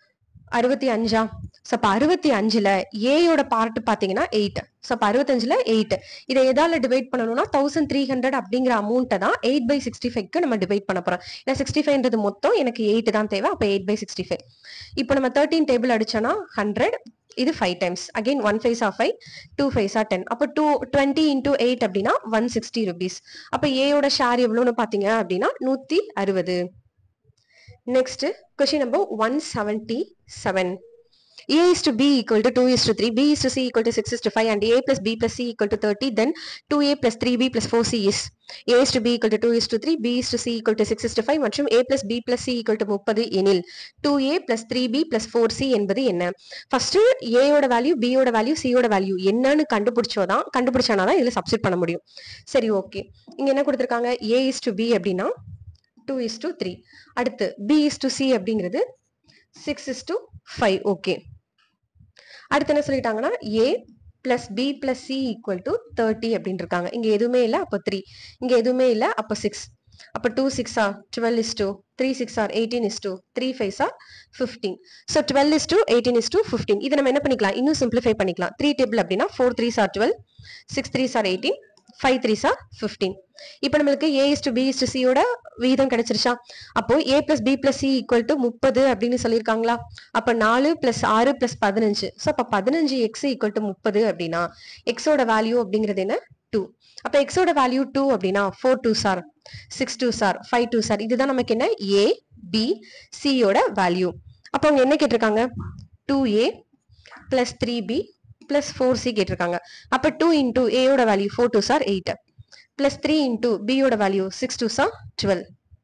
அறுபத்தி அஞ்சா ஸோ அப்போ அறுபத்தி அஞ்சுல ஏயோட பார்ட் பார்த்தீங்கன்னா எயிட் ஸோ அப்போ அறுபத்தஞ்சுல எயிட் இதை எதால டிவைட் பண்ணணும்னா தௌசண்ட் த்ரீ ஹண்ட்ரட் அப்படிங்கிற அமௌண்ட்டை தான் எயிட் பை சிக்ஸ்டி ஃபைவ்க்கு நம்ம டிவைட் பண்ண போறோம் ஏன்னா சிக்ஸ்டி ஃபைவ்ன்றது மொத்தம் எனக்கு எயிட் தான் தேவை அப்போ எயிட் பை சிக்ஸ்டி ஃபைவ் இப்போ நம்ம தேர்ட்டீன் டேபிள் அடிச்சோன்னா ஹண்ட்ரட் இது five times again one five of five two fives are ten அப்போ டூ டுவெண்ட்டி இன்டூ எயிட் அப்படின்னா ஒன் சிக்ஸ்டி ருபீஸ் அப்போ ஏயோட ஷேர் எவ்வளோன்னு பார்த்தீங்க அப்படின்னா நூற்றி அறுபது next question number one seventy seven A is to B equal to 2 is to 3, B is to C equal to 6 is to 5 and A plus B plus C equal to 30 then 2A plus 3B plus 4C is A is to B equal to 2 is to 3, B is to C equal to 6 is to 5 மற்றும் A plus B plus C equal to 30 எனில் 2A plus 3B plus 4C என்பது என்ன ஃபர்ஸ்ட் A யோட வேல்யூ B யோட வேல்யூ C யோட வேல்யூ என்னன்னு கண்டுபிடிச்சோதான் கண்டுபிடிச்சானா இதுல சப்ஸ்டிட் பண்ண முடியும் சரி ஓகே இங்க என்ன கொடுத்திருக்காங்க A is to B அப்படின்னா 2 is to 3 அடுத்து B is to C அப்படிங்கிறது 6 is to 5 ஓகே அடுத்து என்ன சொல்லிட்டாங்கன்னா A plus B plus C equal to thirty அப்படின்னு இருக்காங்க இங்க எதுவுமே இல்லை அப்போ த்ரீ இங்க எதுவுமே இல்லை அப்போ சிக்ஸ் அப்போ two six are twelve is to three six are eighteen is to three five are fifteen so twelve is to eighteen is to fifteen இதை நம்ம என்ன பண்ணிக்கலாம் இன்னும் சிம்பிளிஃபை பண்ணிக்கலாம் த்ரீ டேபிள் அப்படின்னா four three are twelve six three are eighteen five three are fifteen இப்போ நம்மளுக்கு A is to B is to சியோட வீதம் கிடைச்சிருச்சா அப்போ A plus B plus C equal to முப்பது அப்படின்னு சொல்லியிருக்காங்களா அப்ப நாலு பிளஸ் ஆறு பிளஸ் பதினஞ்சு ஸோ அப்ப பதினஞ்சு எக்ஸ் ஈக்குவல் டு முப்பது அப்படின்னா எக்ஸோட வேல்யூ அப்படிங்கிறது என்ன டூ அப்ப எக்ஸோட வேல்யூ டூ அப்படின்னா four twos are six two are five twos are இதுதான் நமக்கு என்ன ஏ பி சியோட வேல்யூ அப்போ அவங்க என்ன கேட்டிருக்காங்க two A plus three B plus four C கேட்டிருக்காங்க அப்ப டூ இன்டூ ஏயோட value four twos are eight plus three into பியோட value six two are twelve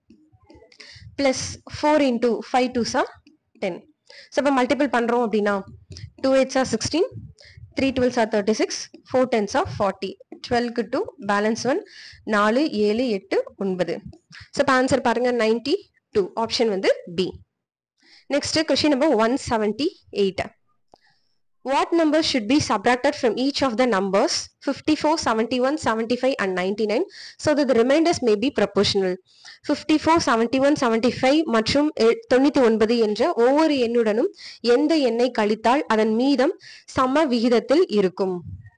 plus four into five twos are ten so இப்போ மல்டிபிள் பண்ணுறோம் அப்படின்னா two eights are sixteen three twelves are thirty six four tens are forty டுவெல்க்கு டூ பேலன்ஸ் ஒன் நாலு ஏழு எட்டு ஒன்பது ஸோ இப்போ ஆன்சர் பாருங்க நைன்டி டூ ஆப்ஷன் வந்து B next question number one seventy eight What numbers should be subtracted from each of the numbers 54, 71, 75 and 99 so that the remainders may be proportional? 54, 71, 75 மற்றும் எ- தொண்ணூத்தி ஒன்பது என்ற ஒவ்வொரு எண்ணுடனும் எந்த எண்ணை கழித்தால் அதன் மீதம் சம விகிதத்தில் இருக்கும்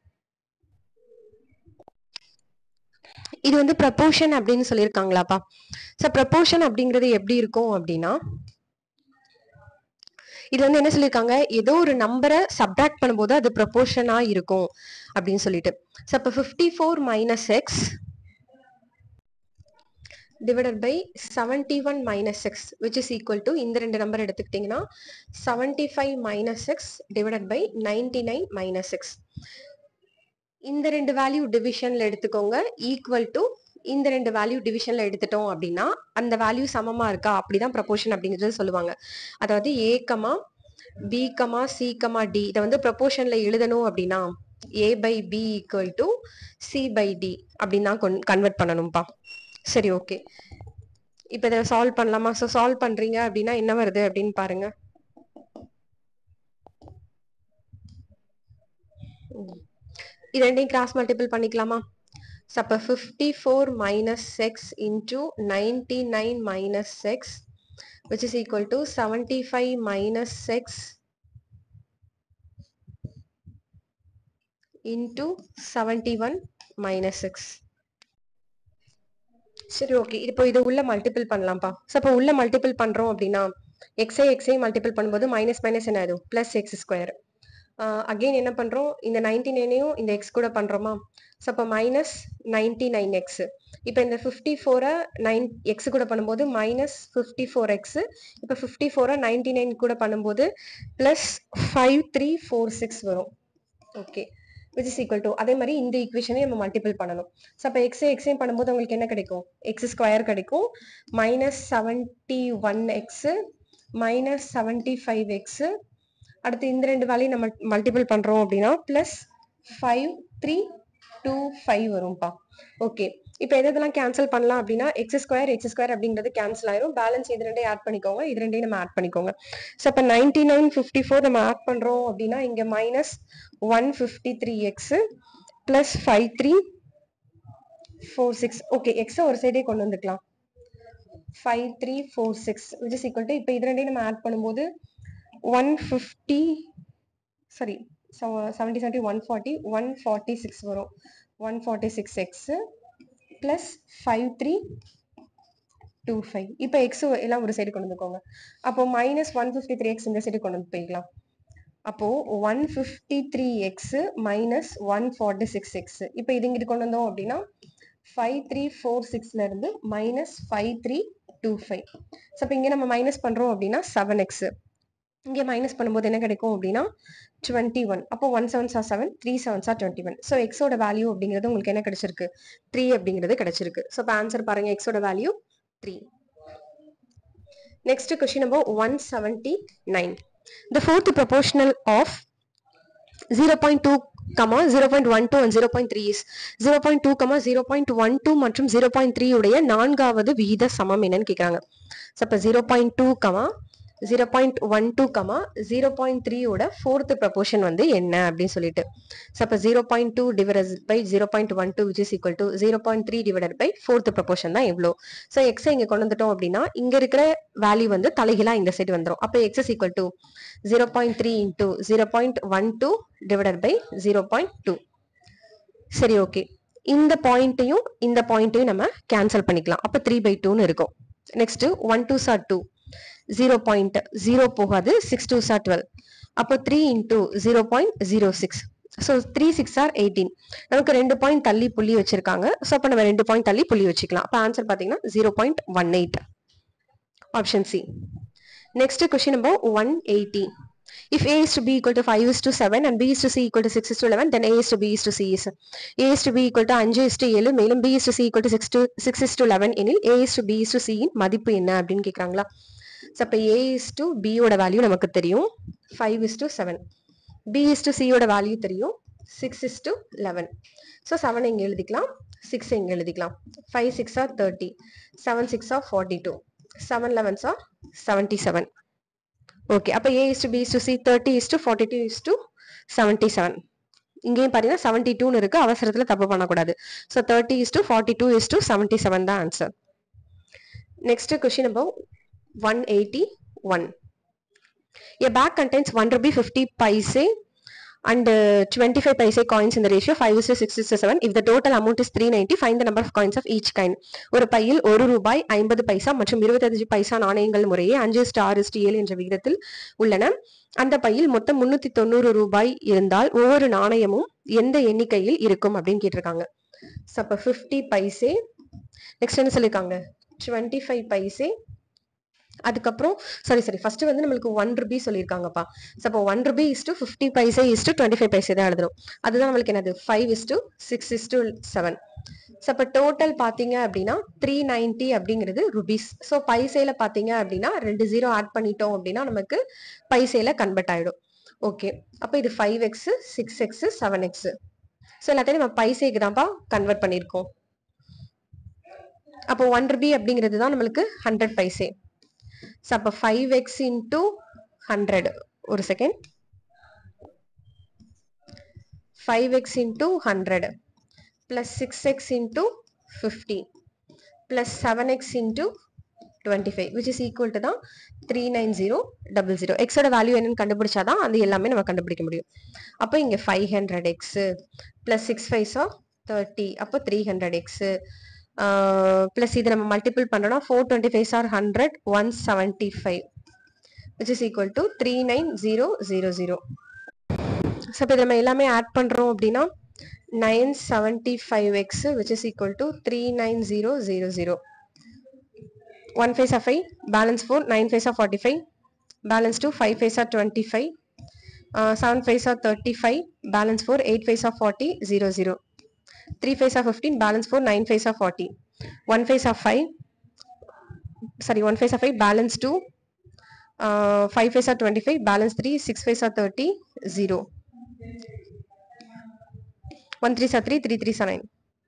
இது வந்து ப்ரப்போர்ஷன் அப்படின்னு சொல்லியிருக்காங்களாப்பா ஸோ ப்ரப்போர்ஷன் அப்படிங்கிறது எப்படி இருக்கும் அப்படின்னா இது வந்து என்ன சொல்லியிருக்காங்க ஏதோ ஒரு நம்பரை சப்ராக்ட் பண்ணும்போது அது ப்ரொபோர்ஷனா இருக்கும் அப்படின்னு சொல்லிட்டு ஸோ அப்போ fifty four minus X divided by seventy one minus X which is equal to இந்த ரெண்டு நம்பர் எடுத்துக்கிட்டிங்கன்னா seventy five minus X divided by ninety nine minus X இந்த ரெண்டு வேல்யூ டிவிஷன்ல எடுத்துக்கோங்க ஈக்குவல் டு இந்த ரெண்டு வேல்யூ டிவிஷன்ல எடுத்துட்டோம் அப்படின்னா அந்த வேல்யூ சமமா இருக்கா அப்படிதான் ப்ரப்போர்ஷன் அப்படிங்கிறது சொல்லுவாங்க அதாவது A comma B comma C comma D இதை வந்து ப்ரப்போர்ஷன்ல எழுதணும் அப்படின்னா A by B equal to C by D அப்படின்னு தான் கன்வெர்ட் பண்ணணும்ப்பா சரி ஓகே இப்போ இதை சால்வ் பண்ணலாமா ஸோ சால்வ் பண்றீங்க அப்படின்னா என்ன வருது அப்படின்னு பாருங்க ம். இது ரெண்டையும் கிராஸ் மல்டிபிள் பண்ணிக்கலாமா ஸோ அப்போ fifty four minus X into ninety nine minus X which is equal to 75 minus 6 into 71 minus 6 சரி ஓகே இப்போ இது உள்ள மல்டிபிள் பண்ணலாம்ப்பா ஸோ அப்போ உள்ள மல்டிபிள் பண்றோம் அப்படின்னா எக்ஸை எக்ஸை மல்டிபிள் பண்ணும்போது மைனஸ் மைனஸ் என்ன ஆயிடும் பிளஸ் எக்ஸ் ஸ்கொயர் அகெயின் என்ன பண்றோம் இந்த நைன்டி நைனையும் இந்த எக்ஸ் கூட பண்றோமா ஸோ அப்போ மைனஸ் நைன்டி நைன் எக்ஸ் இப்போ இந்த ஃபிஃப்டி ஃபோரை நைன் எக்ஸ் கூட பண்ணும்போது மைனஸ் ஃபிஃப்டி ஃபோர் எக்ஸ் இப்போ ஃபிஃப்டி ஃபோரை நைன்டி நைன் கூட பண்ணும்போது plus five three four six வரும் okay which is equal to அதே மாதிரி இந்த ஈக்குவேஷனையும் நம்ம மல்டிபிள் பண்ணணும் ஸோ அப்போ எக்ஸ் எக்ஸையும் பண்ணும்போது உங்களுக்கு என்ன கிடைக்கும் எக்ஸ் ஸ்கொயர் கிடைக்கும் minus seventy one x minus seventy five x அடுத்து இந்த ரெண்டு வேலையும் நம்ம மல்டிபிள் பண்ணுறோம் அப்படின்னா plus five three two five வரும்ப்பா ஓகே இப்போ எது எதெல்லாம் கேன்சல் பண்ணலாம் அப்படின்னா எக்ஸ் ஸ்கொயர் எக்ஸ் ஸ்கொயர் அப்படிங்கிறது கேன்சல் ஆயிரும் பேலன்ஸ் இது ரெண்டையும் ஆட் பண்ணிக்கோங்க இது ரெண்டையும் நம்ம ஆட் பண்ணிக்கோங்க ஸோ இப்போ நைன்டி நைன் ஃபிஃப்டி ஃபோர் நம்ம ஆட் பண்ணுறோம் அப்படின்னா இங்கே minus one fifty three x plus five three four six okay எக்ஸை ஒரு சைடே கொண்டு வந்துக்கலாம் five three four six which is equal to இப்போ இது ரெண்டையும் நம்ம ஆட் பண்ணும்போது one fifty sorry seventy seventy one forty one forty six வரும் one forty six x plus five three two five இப்போ எக்ஸ் எல்லாம் ஒரு சைடு கொண்டு வந்துக்கோங்க அப்போ minus one fifty three x இந்த சைடு கொண்டு வந்து போய்க்கலாம் அப்போ one fifty three x minus one forty six x இப்போ இது இங்கிட்டு கொண்டு வந்தோம் அப்படின்னா ஃபைவ் த்ரீ ஃபோர் சிக்ஸ்ல இருந்து minus five three two five so இப்போ இங்கே நம்ம மைனஸ் பண்ணுறோம் அப்படின்னா செவன் எக்ஸ் இங்கே மைனஸ் பண்ணும்போது என்ன கிடைக்கும் அப்படின்னா டுவெண்ட்டி ஒன் அப்போ one seven are seven three seven are twenty one so எக்ஸோட வேல்யூ அப்படிங்கிறது உங்களுக்கு என்ன கிடைச்சிருக்கு த்ரீ அப்படிங்கிறது கிடைச்சிருக்கு ஸோ இப்போ ஆன்சர் பாருங்க எக்ஸோட value three next question number one seventy nine the fourth proportional of 0.2 comma 0.12 and 0.3 is 0.2 comma 0.12 மற்றும் 0.3 உடைய நான்காவது விகித சமம் என்னன்னு கேக்குறாங்க ஸோ அப்போ zero point two comma zero point one two comma zero point த்ரீயோட ஃபோர்த் ப்ரப்போர்ஷன் வந்து என்ன அப்படின்னு சொல்லிட்டு ஸோ அப்போ zero point two divide by zero point one two which is equal to zero point three divide by fourth proportion தான் எவ்வளோ ஸோ எக்ஸை இங்கே கொண்டு வந்துட்டோம் அப்படின்னா இங்கே இருக்கிற வேல்யூ வந்து தலைகீழா இந்த சைடு வந்துடும் அப்போ x is equal to zero point three into zero point one two divided by zero point two சரி ஓகே இந்த பாயிண்ட்டையும் இந்த பாயிண்ட்டையும் நம்ம கேன்சல் பண்ணிக்கலாம் அப்போ த்ரீ பை டூன்னு இருக்கும் next one two are two zero point zero போகாது சிக்ஸ் டூ சார் டுவெல் அப்போ three into zero point zero six so three six are eighteen நமக்கு ரெண்டு பாயிண்ட் தள்ளி புள்ளி வச்சிருக்காங்க ஸோ அப்போ நம்ம ரெண்டு பாயிண்ட் தள்ளி புள்ளி வச்சுக்கலாம் அப்போ ஆன்சர் பார்த்தீங்கன்னா zero point one eight option C Next question number 180. If A is to B equal to 5 is to 7 and B is to C equal to 6 is to 11, then A is to B is to C is. A is to B equal to 5 is to 7 மேலும் B is to C equal to 6 to 6 is to 11 எனில் A is to B is to C இன் மதிப்பு என்ன அப்படின்னு கேக்குறாங்களா ஸோ அப்போ A is to B ஓட வேல்யூ நமக்கு தெரியும் 5 is to 7 B is to C ஓட வேல்யூ தெரியும் 6 is to 11 ஸோ 7 இங்க எழுதிக்கலாம் 6 இங்க எழுதிக்கலாம் 5 6 R 30 7 6 R 42 7 11s are 77 okay அப்போ A is to B is to C thirty is to forty two is to seventy seven இங்கேயும் பார்த்தீங்கன்னா செவன்டி டூன்னு இருக்கு அவசரத்தில் தப்பு பண்ணக்கூடாது so thirty is to forty two is to seventy seven தான் answer next question number one eighty one A bag contains 1 rupee 50 paise and uh, 25 paise coins in the ratio 5 is to 6 is to 7. If the total amount is 390, find the number of coins of each kind. ஒரு பையில் ஒரு ரூபாய் ஐம்பது பைசா மற்றும் இருபத்தஞ்சு பைசா நாணயங்கள் முறையே அஞ்சு ஸ்டார் இஸ்டு ஏழு என்ற விகிதத்தில் உள்ளன அந்த பையில் மொத்தம் முன்னூத்தி தொண்ணூறு ரூபாய் இருந்தால் ஒவ்வொரு நாணயமும் எந்த எண்ணிக்கையில் இருக்கும் அப்படின்னு கேட்டிருக்காங்க ஸோ அப்போ ஃபிஃப்டி பைசே நெக்ஸ்ட் என்ன சொல்லியிருக்காங்க டுவெண்ட்டி ஃபைவ் பைசே அதுக்கப்புறம் சாரி சாரி ஃபர்ஸ்ட் வந்து நம்மளுக்கு ஒன் ருபி சொல்லியிருக்காங்கப்பா ஸோ அப்போ one rupee is to fifty paise is to twenty five paise தான் எழுதுறோம் அதுதான் நம்மளுக்கு என்னது five is to six is to seven so அப்போ டோட்டல் பார்த்தீங்க அப்படின்னா த்ரீ நைன்டி அப்படிங்கிறது ருபீஸ் ஸோ பைசேல பார்த்தீங்க அப்படின்னா ரெண்டு ஜீரோ ஆட் பண்ணிட்டோம் அப்படின்னா நமக்கு பைசேல கன்வெர்ட் ஆயிடும் ஓகே அப்போ இது five x six x seven x so எல்லாத்தையும் நம்ம பைசேக்கு தான்ப்பா கன்வெர்ட் பண்ணியிருக்கோம் அப்போ ஒன் ருபி அப்படிங்கிறது தான் நம்மளுக்கு ஹண்ட்ரட் பைசே ஸோ அப்போ ஃபைவ் எக்ஸ் இன்டூ ஹண்ட்ரட் ஒரு second five x into hundred plus six x into fifty plus seven x into twenty five which is equal to தான் three nine zero double zero எக்ஸோட வேல்யூ என்னன்னு கண்டுபிடிச்சாதான் அது எல்லாமே நம்ம கண்டுபிடிக்க முடியும் அப்போ இங்கே five hundred x plus six ஃபைவ்ஸா தேர்ட்டி அப்போ த்ரீ ஹண்ட்ரட் எக்ஸு ப்ளஸ் இது நம்ம மல்டிபிள் பண்ணோம்னா four twenty five R hundred one seventy five which is equal to three nine zero zero zero so இப்போ நம்ம எல்லாமே ஆட் பண்ணுறோம் அப்படின்னா nine seventy five x which is equal to three nine zero zero zero one five of five balance four nine five of forty five balance two five five are twenty five seven five are thirty five balance four eight five are forty zero zero three fives of fifteen balance four nine fives of forty one fives of five sorry one fives of five balance two five fives are twenty five balance three six fives are thirty zero one three are three three three are nine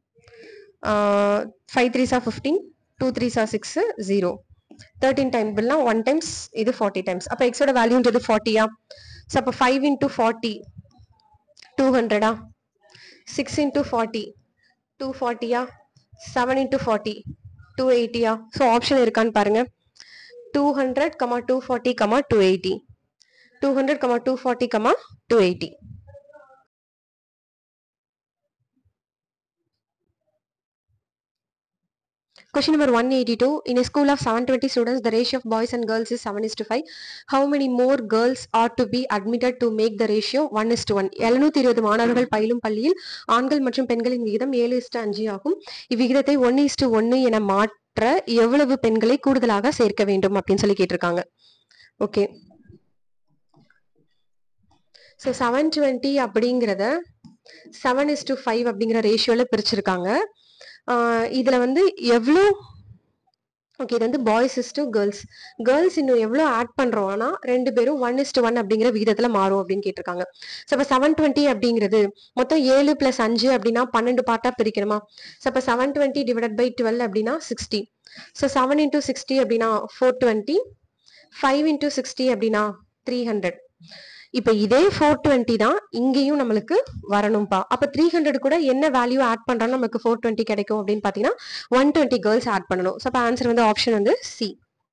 five three are fifteen two three are six zero thirteen time பில்னா ஒன் டைம்ஸ் இது ஃபார்ட்டி டைம்ஸ் அப்போ எக்ஸோட வேல்யூன்றது ஃபார்ட்டியா ஸோ அப்போ ஃபைவ் இன்டூ ஃபார்ட்டி டூ ஹண்ட்ரடா சிக்ஸ் இன்டூ ஃபார்ட்டி டூ ஃபார்ட்டியா செவன் இன்டூ ஃபார்ட்டி டூ எயிட்டியா ஸோ ஆப்ஷன் இருக்கான்னு பாருங்க two hundred comma two forty comma two eighty two hundred comma two forty comma two eighty Question number 182. In a school of 720 students, the ratio of boys and girls is 7 is to 5. How many more girls are to be admitted to make the ratio 1 is to 1? 720 இருபது மாணவர்கள் பயிலும் பள்ளியில் ஆண்கள் மற்றும் பெண்களின் விகிதம் ஏழு இஸ்டு அஞ்சு ஆகும் இவ்விகிதத்தை ஒன்னு இஸ்டு ஒன்னு என மாற்ற எவ்வளவு பெண்களை கூடுதலாக சேர்க்க வேண்டும் அப்படின்னு சொல்லி கேட்டிருக்காங்க ஓகே ஸோ செவன் டுவெண்ட்டி அப்படிங்கிறத செவன் இஸ் டு ஃபைவ் அப்படிங்கிற ரேஷியோல பிரிச்சிருக்காங்க ஆஹ் இதுல வந்து எவ்வளோ ஓகே இது வந்து boys is to girls girls இன்னும் எவ்வளோ ஆட் பண்றோம்னா ரெண்டு பேரும் ஒன் இஸ் டு ஒன் அப்படிங்கிற விகிதத்துல மாறும் அப்படின்னு கேட்டிருக்காங்க ஸோ இப்போ செவன் டுவெண்ட்டி அப்படிங்கிறது மொத்தம் ஏழு பிளஸ் அஞ்சு அப்படின்னா பன்னெண்டு பார்ட்டா பிரிக்கணுமா ஸோ இப்போ seven twenty divide by twelve அப்படின்னா sixty so seven into sixty அப்படின்னா four twenty five into sixty அப்படின்னா த்ரீ ஹண்ட்ரட் இப்போ இதே ஃபோர் டுவெண்ட்டி தான் இங்கேயும் நம்மளுக்கு வரணும்ப்பா அப்போ த்ரீ ஹண்ட்ரட் கூட என்ன வேல்யூ ஆட் பண்றோம் நமக்கு ஃபோர் டுவெண்ட்டி கிடைக்கும் அப்படின்னு பார்த்தீங்கன்னா ஒன் டுவெண்ட்டி கேர்ள்ஸ் ஆட் பண்ணணும் ஸோ அப்போ ஆன்சர் வந்து ஆப்ஷன் வந்து சி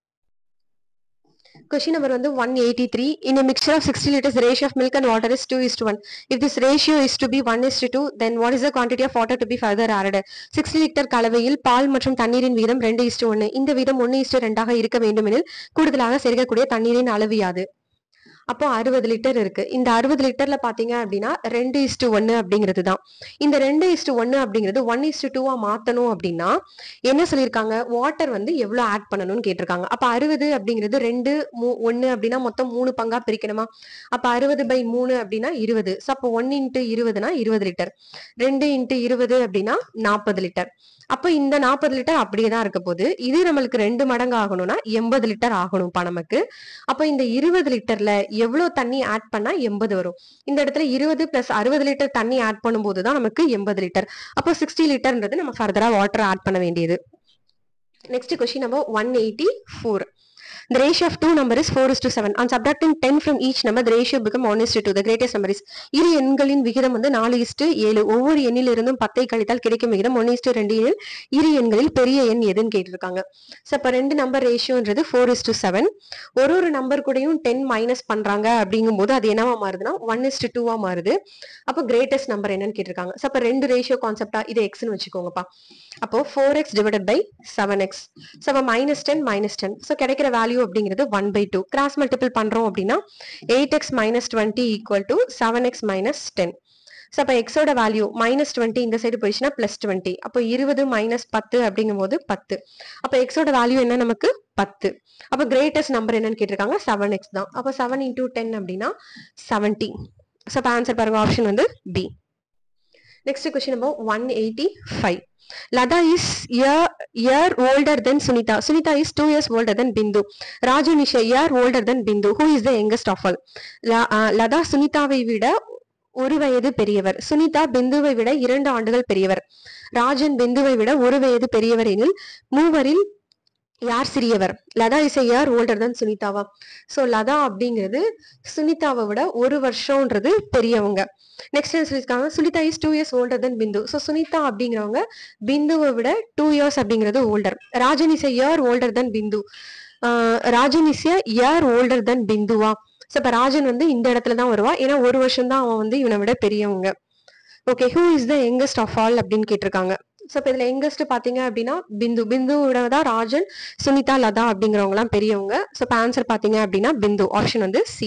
Question number வந்து 183. In a mixture of 60 liters, the ratio of milk and water is 2 is to 1. If this ratio is to be 1 is to 2, then what is the quantity of water to be further added? 60 litre கலவையில் பால் மற்றும் தண்ணீரின் வீதம் 2 is to 1. இந்த வீதம் 1 is to 2 ஆக இருக்க வேண்டுமெனில் கூடுதலாக சேர்க்கக்கூடிய தண்ணீரின் அளவு யாது? அப்போ அறுபது லிட்டர் இருக்கு இந்த அறுபது லிட்டர்ல பாத்தீங்க அப்படின்னா ரெண்டு இஸ்டு ஒன்னு அப்படிங்கிறது தான் இந்த ரெண்டு இஸ்டு ஒன்னு அப்படிங்கிறது ஒன் இஸ்டு டூவா மாத்தணும் அப்படின்னா என்ன சொல்லியிருக்காங்க வாட்டர் வந்து எவ்வளவு ஆட் பண்ணணும்னு கேட்டிருக்காங்க அப்ப அறுபது அப்படிங்கிறது ரெண்டு மூ ஒன்னு அப்படின்னா மொத்தம் மூணு பங்கா பிரிக்கணுமா அப்ப அறுபது பை மூணு அப்படின்னா இருபது ஸோ அப்போ ஒன்னு இன்ட்டு இருபதுனா இருபது லிட்டர் ரெண்டு இன்ட்டு இருபது அப்படின்னா நாற்பது லிட்டர் அப்போ இந்த நாற்பது லிட்டர் அப்படியே தான் இருக்க போகுது இது நம்மளுக்கு ரெண்டு மடங்கு ஆகணும்னா எண்பது லிட்டர் ஆகணும்ப்பா நமக்கு அப்போ இந்த இருபது லிட்டர்ல எவ்வளவு தண்ணி ஆட் பண்ணா எண்பது வரும் இந்த இடத்துல இருபது பிளஸ் அறுபது லிட்டர் தண்ணி ஆட் பண்ணும்போது தான் நமக்கு எண்பது லிட்டர் அப்போ சிக்ஸ்டி லிட்டர்ன்றது நம்ம ஃபர்தரா வாட்டர் ஆட் பண்ண வேண்டியது next question number one eighty four The ratio of two number is 4 is to 7. On subtracting 10 from each number, the ratio become 1 is to 2. The greatest number is இரு எண்களின் விகிதம் வந்து நாலு இஸ்டு ஏழு ஒவ்வொரு எண்ணிலிருந்தும் பத்தை கழித்தால் கிடைக்கும் விகிதம் ஒன்னு இஸ்டு ரெண்டு எண்ணில் இரு எண்களில் பெரிய எண் எதுன்னு கேட்டிருக்காங்க ஸோ இப்போ ரெண்டு நம்பர் ரேஷியோன்றது ஃபோர் இஸ் டு செவன் ஒரு ஒரு நம்பர் கூடயும் டென் மைனஸ் பண்றாங்க அப்படிங்கும்போது அது என்னவா மாறுதுன்னா ஒன் இஸ் டு டூவா மாறுது அப்போ கிரேட்டஸ்ட் நம்பர் என்னன்னு கேட்டிருக்காங்க ஸோ அப்போ ரெண்டு ரேஷியோ கான்செப்டா இது எக்ஸ்னு வச்சுக்கோங்கப்பா அப்போ four x divided by seven x so அப்போ minus ten minus ten so கிடைக்கிற வேல்யூ அப்படிங்கிறது one by two cross multiple பண்றோம் அப்படின்னா eight x minus twenty equal to seven x minus ten so அப்போ எக்ஸோட வேல்யூ மைனஸ் டுவெண்ட்டி இந்த சைடு போயிடுச்சுன்னா பிளஸ் டுவெண்ட்டி அப்போ இருபது மைனஸ் பத்து அப்படிங்கும் போது பத்து அப்போ எக்ஸோட வேல்யூ என்ன நமக்கு பத்து அப்போ கிரேட்டஸ்ட் நம்பர் என்னன்னு கேட்டிருக்காங்க செவன் எக்ஸ் தான் அப்போ செவன் இன்டூ டென் அப்படின்னா செவன்டி ஸோ அப்போ ஆன்சர் பாருங்க ஆப்ஷன் வந்து B next question number one eighty five Lada is year, year older than Sunita. Sunita is two years older than Bindu. Raju is a year older than Bindu. Who is the youngest of all? La- uh, Latha சுனிதாவை விட ஒரு வயது பெரியவர் சுனிதா பிந்துவை விட இரண்டு ஆண்டுகள் பெரியவர் ராஜன் பிந்துவை விட ஒரு வயது பெரியவர் எனில் மூவரில் யார் சிறியவர் லதா இஸ் யார் ஓல்டர் தான் சுனிதாவா சோ லதா அப்படிங்கிறது சுனிதாவை விட ஒரு வருஷம்ன்றது பெரியவங்க நெக்ஸ்ட் என்ன சொல்லியிருக்காங்க Sunita is two years older then Bindu so Sunita அப்படிங்கிறவங்க பிந்துவை விட டூ இயர்ஸ் அப்படிங்கிறது older Rajan is year older then Bindu ah Rajan is year older then பிந்துவா ஸோ இப்போ ராஜன் வந்து இந்த இடத்துல தான் வருவா ஏன்னா ஒரு வருஷம் தான் அவன் வந்து இவனை விட பெரியவங்க okay who is the youngest of all அப்படின்னு கேட்டிருக்காங்க ஸோ இப்போ இதில் யங்கஸ்ட் பார்த்தீங்க அப்படின்னா பிந்து பிந்துவோட தான் ராஜன் சுனிதா லதா அப்படிங்கிறவங்கலாம் பெரியவங்க ஸோ இப்போ ஆன்சர் பார்த்தீங்க அப்படின்னா பிந்து ஆப்ஷன் வந்து C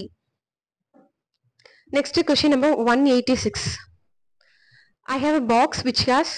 next question number one eighty six I have a box which has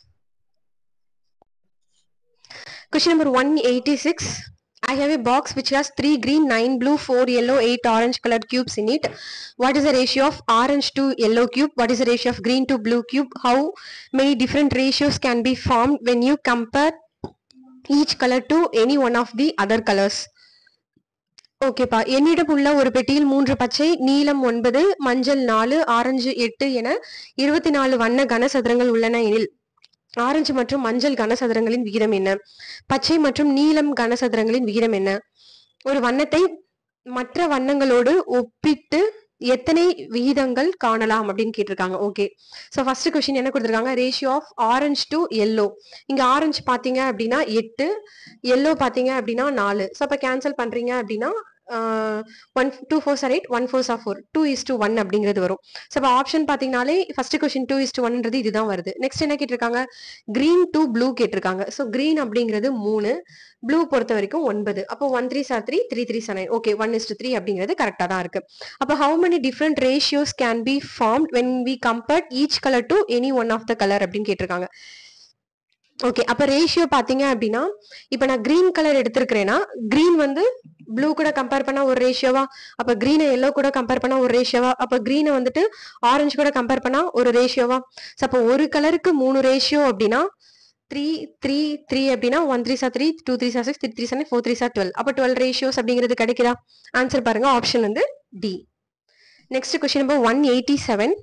Question number 186. I have a box which has 3 green, 9 blue, 4 yellow, 8 orange colored cubes in it. What is the ratio of orange to yellow cube? What is the ratio of green to blue cube? How many different ratios can be formed when you compare each color to any one of the other colors? ஓகேப்பா என்னிடம் உள்ள ஒரு பெட்டியில் மூன்று பச்சை நீலம் ஒன்பது மஞ்சள் நாலு ஆரஞ்சு எட்டு என இருபத்தி நாலு வண்ண கனசதுரங்கள் உள்ளன எனில் ஆரஞ்சு மற்றும் மஞ்சள் கனசதுரங்களின் விகிதம் என்ன பச்சை மற்றும் நீலம் கனசதுரங்களின் விகிதம் என்ன ஒரு வண்ணத்தை மற்ற வண்ணங்களோடு ஒப்பிட்டு எத்தனை விகிதங்கள் காணலாம் அப்படின்னு கேட்டிருக்காங்க ஓகே ஸோ ஃபர்ஸ்ட் கொஸ்டின் என்ன கொடுத்துருக்காங்க ratio of orange to yellow இங்க ஆரஞ்சு பாத்தீங்க அப்படின்னா எட்டு எல்லோ பாத்தீங்க அப்படின்னா நாலு ஸோ அப்போ கேன்சல் பண்றீங்க அப்படின்னா one two fours are eight one fours are four two is to one அப்படிங்கிறது வரும் ஸோ இப்போ ஆப்ஷன் பார்த்தீங்கனாலே first question two is to ஒன்ன்றது இதுதான் வருது நெக்ஸ்ட் என்ன கேட்டிருக்காங்க கிரீன் டு ப்ளூ கேட்டிருக்காங்க ஸோ கிரீன் அப்படிங்கிறது மூணு ப்ளூ பொறுத்த வரைக்கும் ஒன்பது அப்போ one three are three three three are nine okay one is three அப்படிங்கிறது கரெக்டாக தான் இருக்கு அப்போ how many different ratios can B form when we compared each colour to any one of the colour அப்படின்னு கேட்டிருக்காங்க ஓகே அப்ப ரேஷியோ பாத்தீங்க அப்படின்னா இப்ப நான் கிரீன் கலர் எடுத்திருக்கிறேன்னா கிரீன் வந்து ப்ளூ கூட கம்பேர் பண்ணா ஒரு ரேஷியோவா அப்ப கிரீனை எல்லோ கூட கம்பேர் பண்ணா ஒரு ரேஷியோவா அப்ப கிரீனை வந்துட்டு ஆரஞ்சு கூட கம்பேர் பண்ணா ஒரு ரேஷியோவா ஸோ அப்போ ஒரு கலருக்கு மூணு ரேஷியோ அப்படின்னா த்ரீ த்ரீ த்ரீ அப்படின்னா one three are three two three are six three three are four three are twelve அப்போ டுவெல் ரேஷியோஸ் அப்படிங்கிறது கிடைக்குதா ஆன்சர் பாருங்க ஆப்ஷன் வந்து D next question number one eighty seven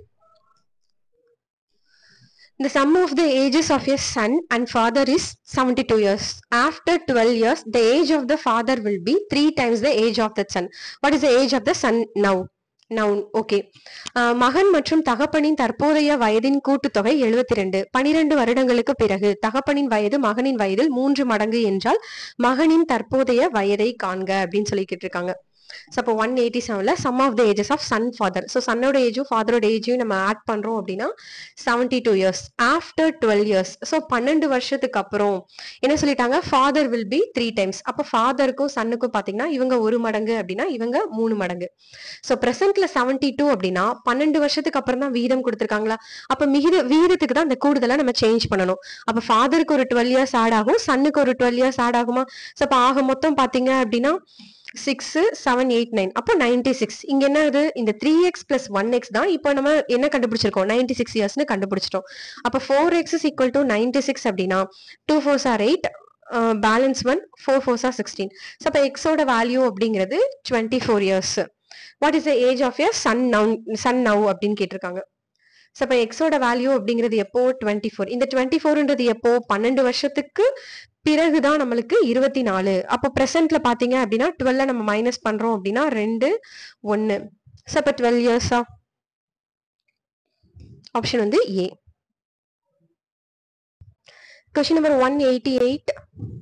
The sum of the ages of a son and father is 72 years. After 12 years, the age of the father will be three times the age of the son. What is the age of the son now? நவுன் ஓகே மகன் மற்றும் தகப்பனின் தற்போதைய வயதின் கூட்டுத்தொகை எழுபத்தி ரெண்டு பனிரெண்டு வருடங்களுக்கு பிறகு தகப்பனின் வயது மகனின் வயதில் மூன்று மடங்கு என்றால் மகனின் தற்போதைய வயதை காண்க அப்படின்னு சொல்லிக்கிட்டு இருக்காங்க ஸோ அப்போ ஒன் எயிட்டி செவன்ல sum of the ages of son father so சன்னோட ஏஜும் ஃபாதரோட ஏஜையும் நம்ம ஆட் பண்றோம் அப்படின்னா seventy two years after twelve years so பன்னெண்டு வருஷத்துக்கு அப்புறம் என்ன சொல்லிட்டாங்க father will be three times அப்போ ஃபாதருக்கும் சன்னுக்கும் பார்த்தீங்கன்னா இவங்க ஒரு மடங்கு அப்படின்னா இவங்க மூணு மடங்கு ஸோ ப்ரெசென்ட்ல செவன்டி டூ அப்படின்னா பன்னெண்டு வருஷத்துக்கு அப்புறம் தான் வீதம் கொடுத்துருக்காங்களா அப்போ மிகித வீதத்துக்கு தான் அந்த கூடுதலா நம்ம சேஞ்ச் பண்ணணும் அப்போ ஃபாதருக்கு ஒரு டுவெல் இயர்ஸ் ஆட் ஆகும் சன்னுக்கு ஒரு டுவெல் இயர்ஸ் ஆட் ஆகுமா ஸோ அப்போ ஆக மொத்தம் பார்த்தீங்க அப்படின்னா சிக்ஸ் செவன் எயிட் நைன் அப்போ நைன்டி சிக்ஸ் இங்க என்ன இது இந்த three x plus one x தான் இப்போ நம்ம என்ன கண்டுபிடிச்சிருக்கோம் நைன்டி சிக்ஸ் இயர்ஸ்னு கண்டுபிடிச்சிட்டோம் அப்போ four x is equal to ninety six அப்படின்னா two fours are eight balance one four fours are sixteen so அப்போ எக்ஸோட வேல்யூ அப்படிங்கிறது twenty four years what is the age of your son now son now அப்படின்னு கேட்டிருக்காங்க ஸோ இப்போ எக்ஸோட வேல்யூ அப்படிங்கிறது எப்போ டுவெண்ட்டி ஃபோர் இந்த டுவெண்ட்டி ஃபோர்ன்றது எப்போ பன்னெண்டு வருஷத்துக்கு பிறகுதான் நம்மளுக்கு இருபத்தி நாலு அப்போ ப்ரெசென்ட்ல பாத்தீங்க அப்படின்னா டுவெல்ல நம்ம மைனஸ் பண்றோம் அப்படின்னா ரெண்டு ஒன்னு ஸோ அப்போ டுவெல் இயர்ஸா ஆப்ஷன் வந்து A question number one eighty eight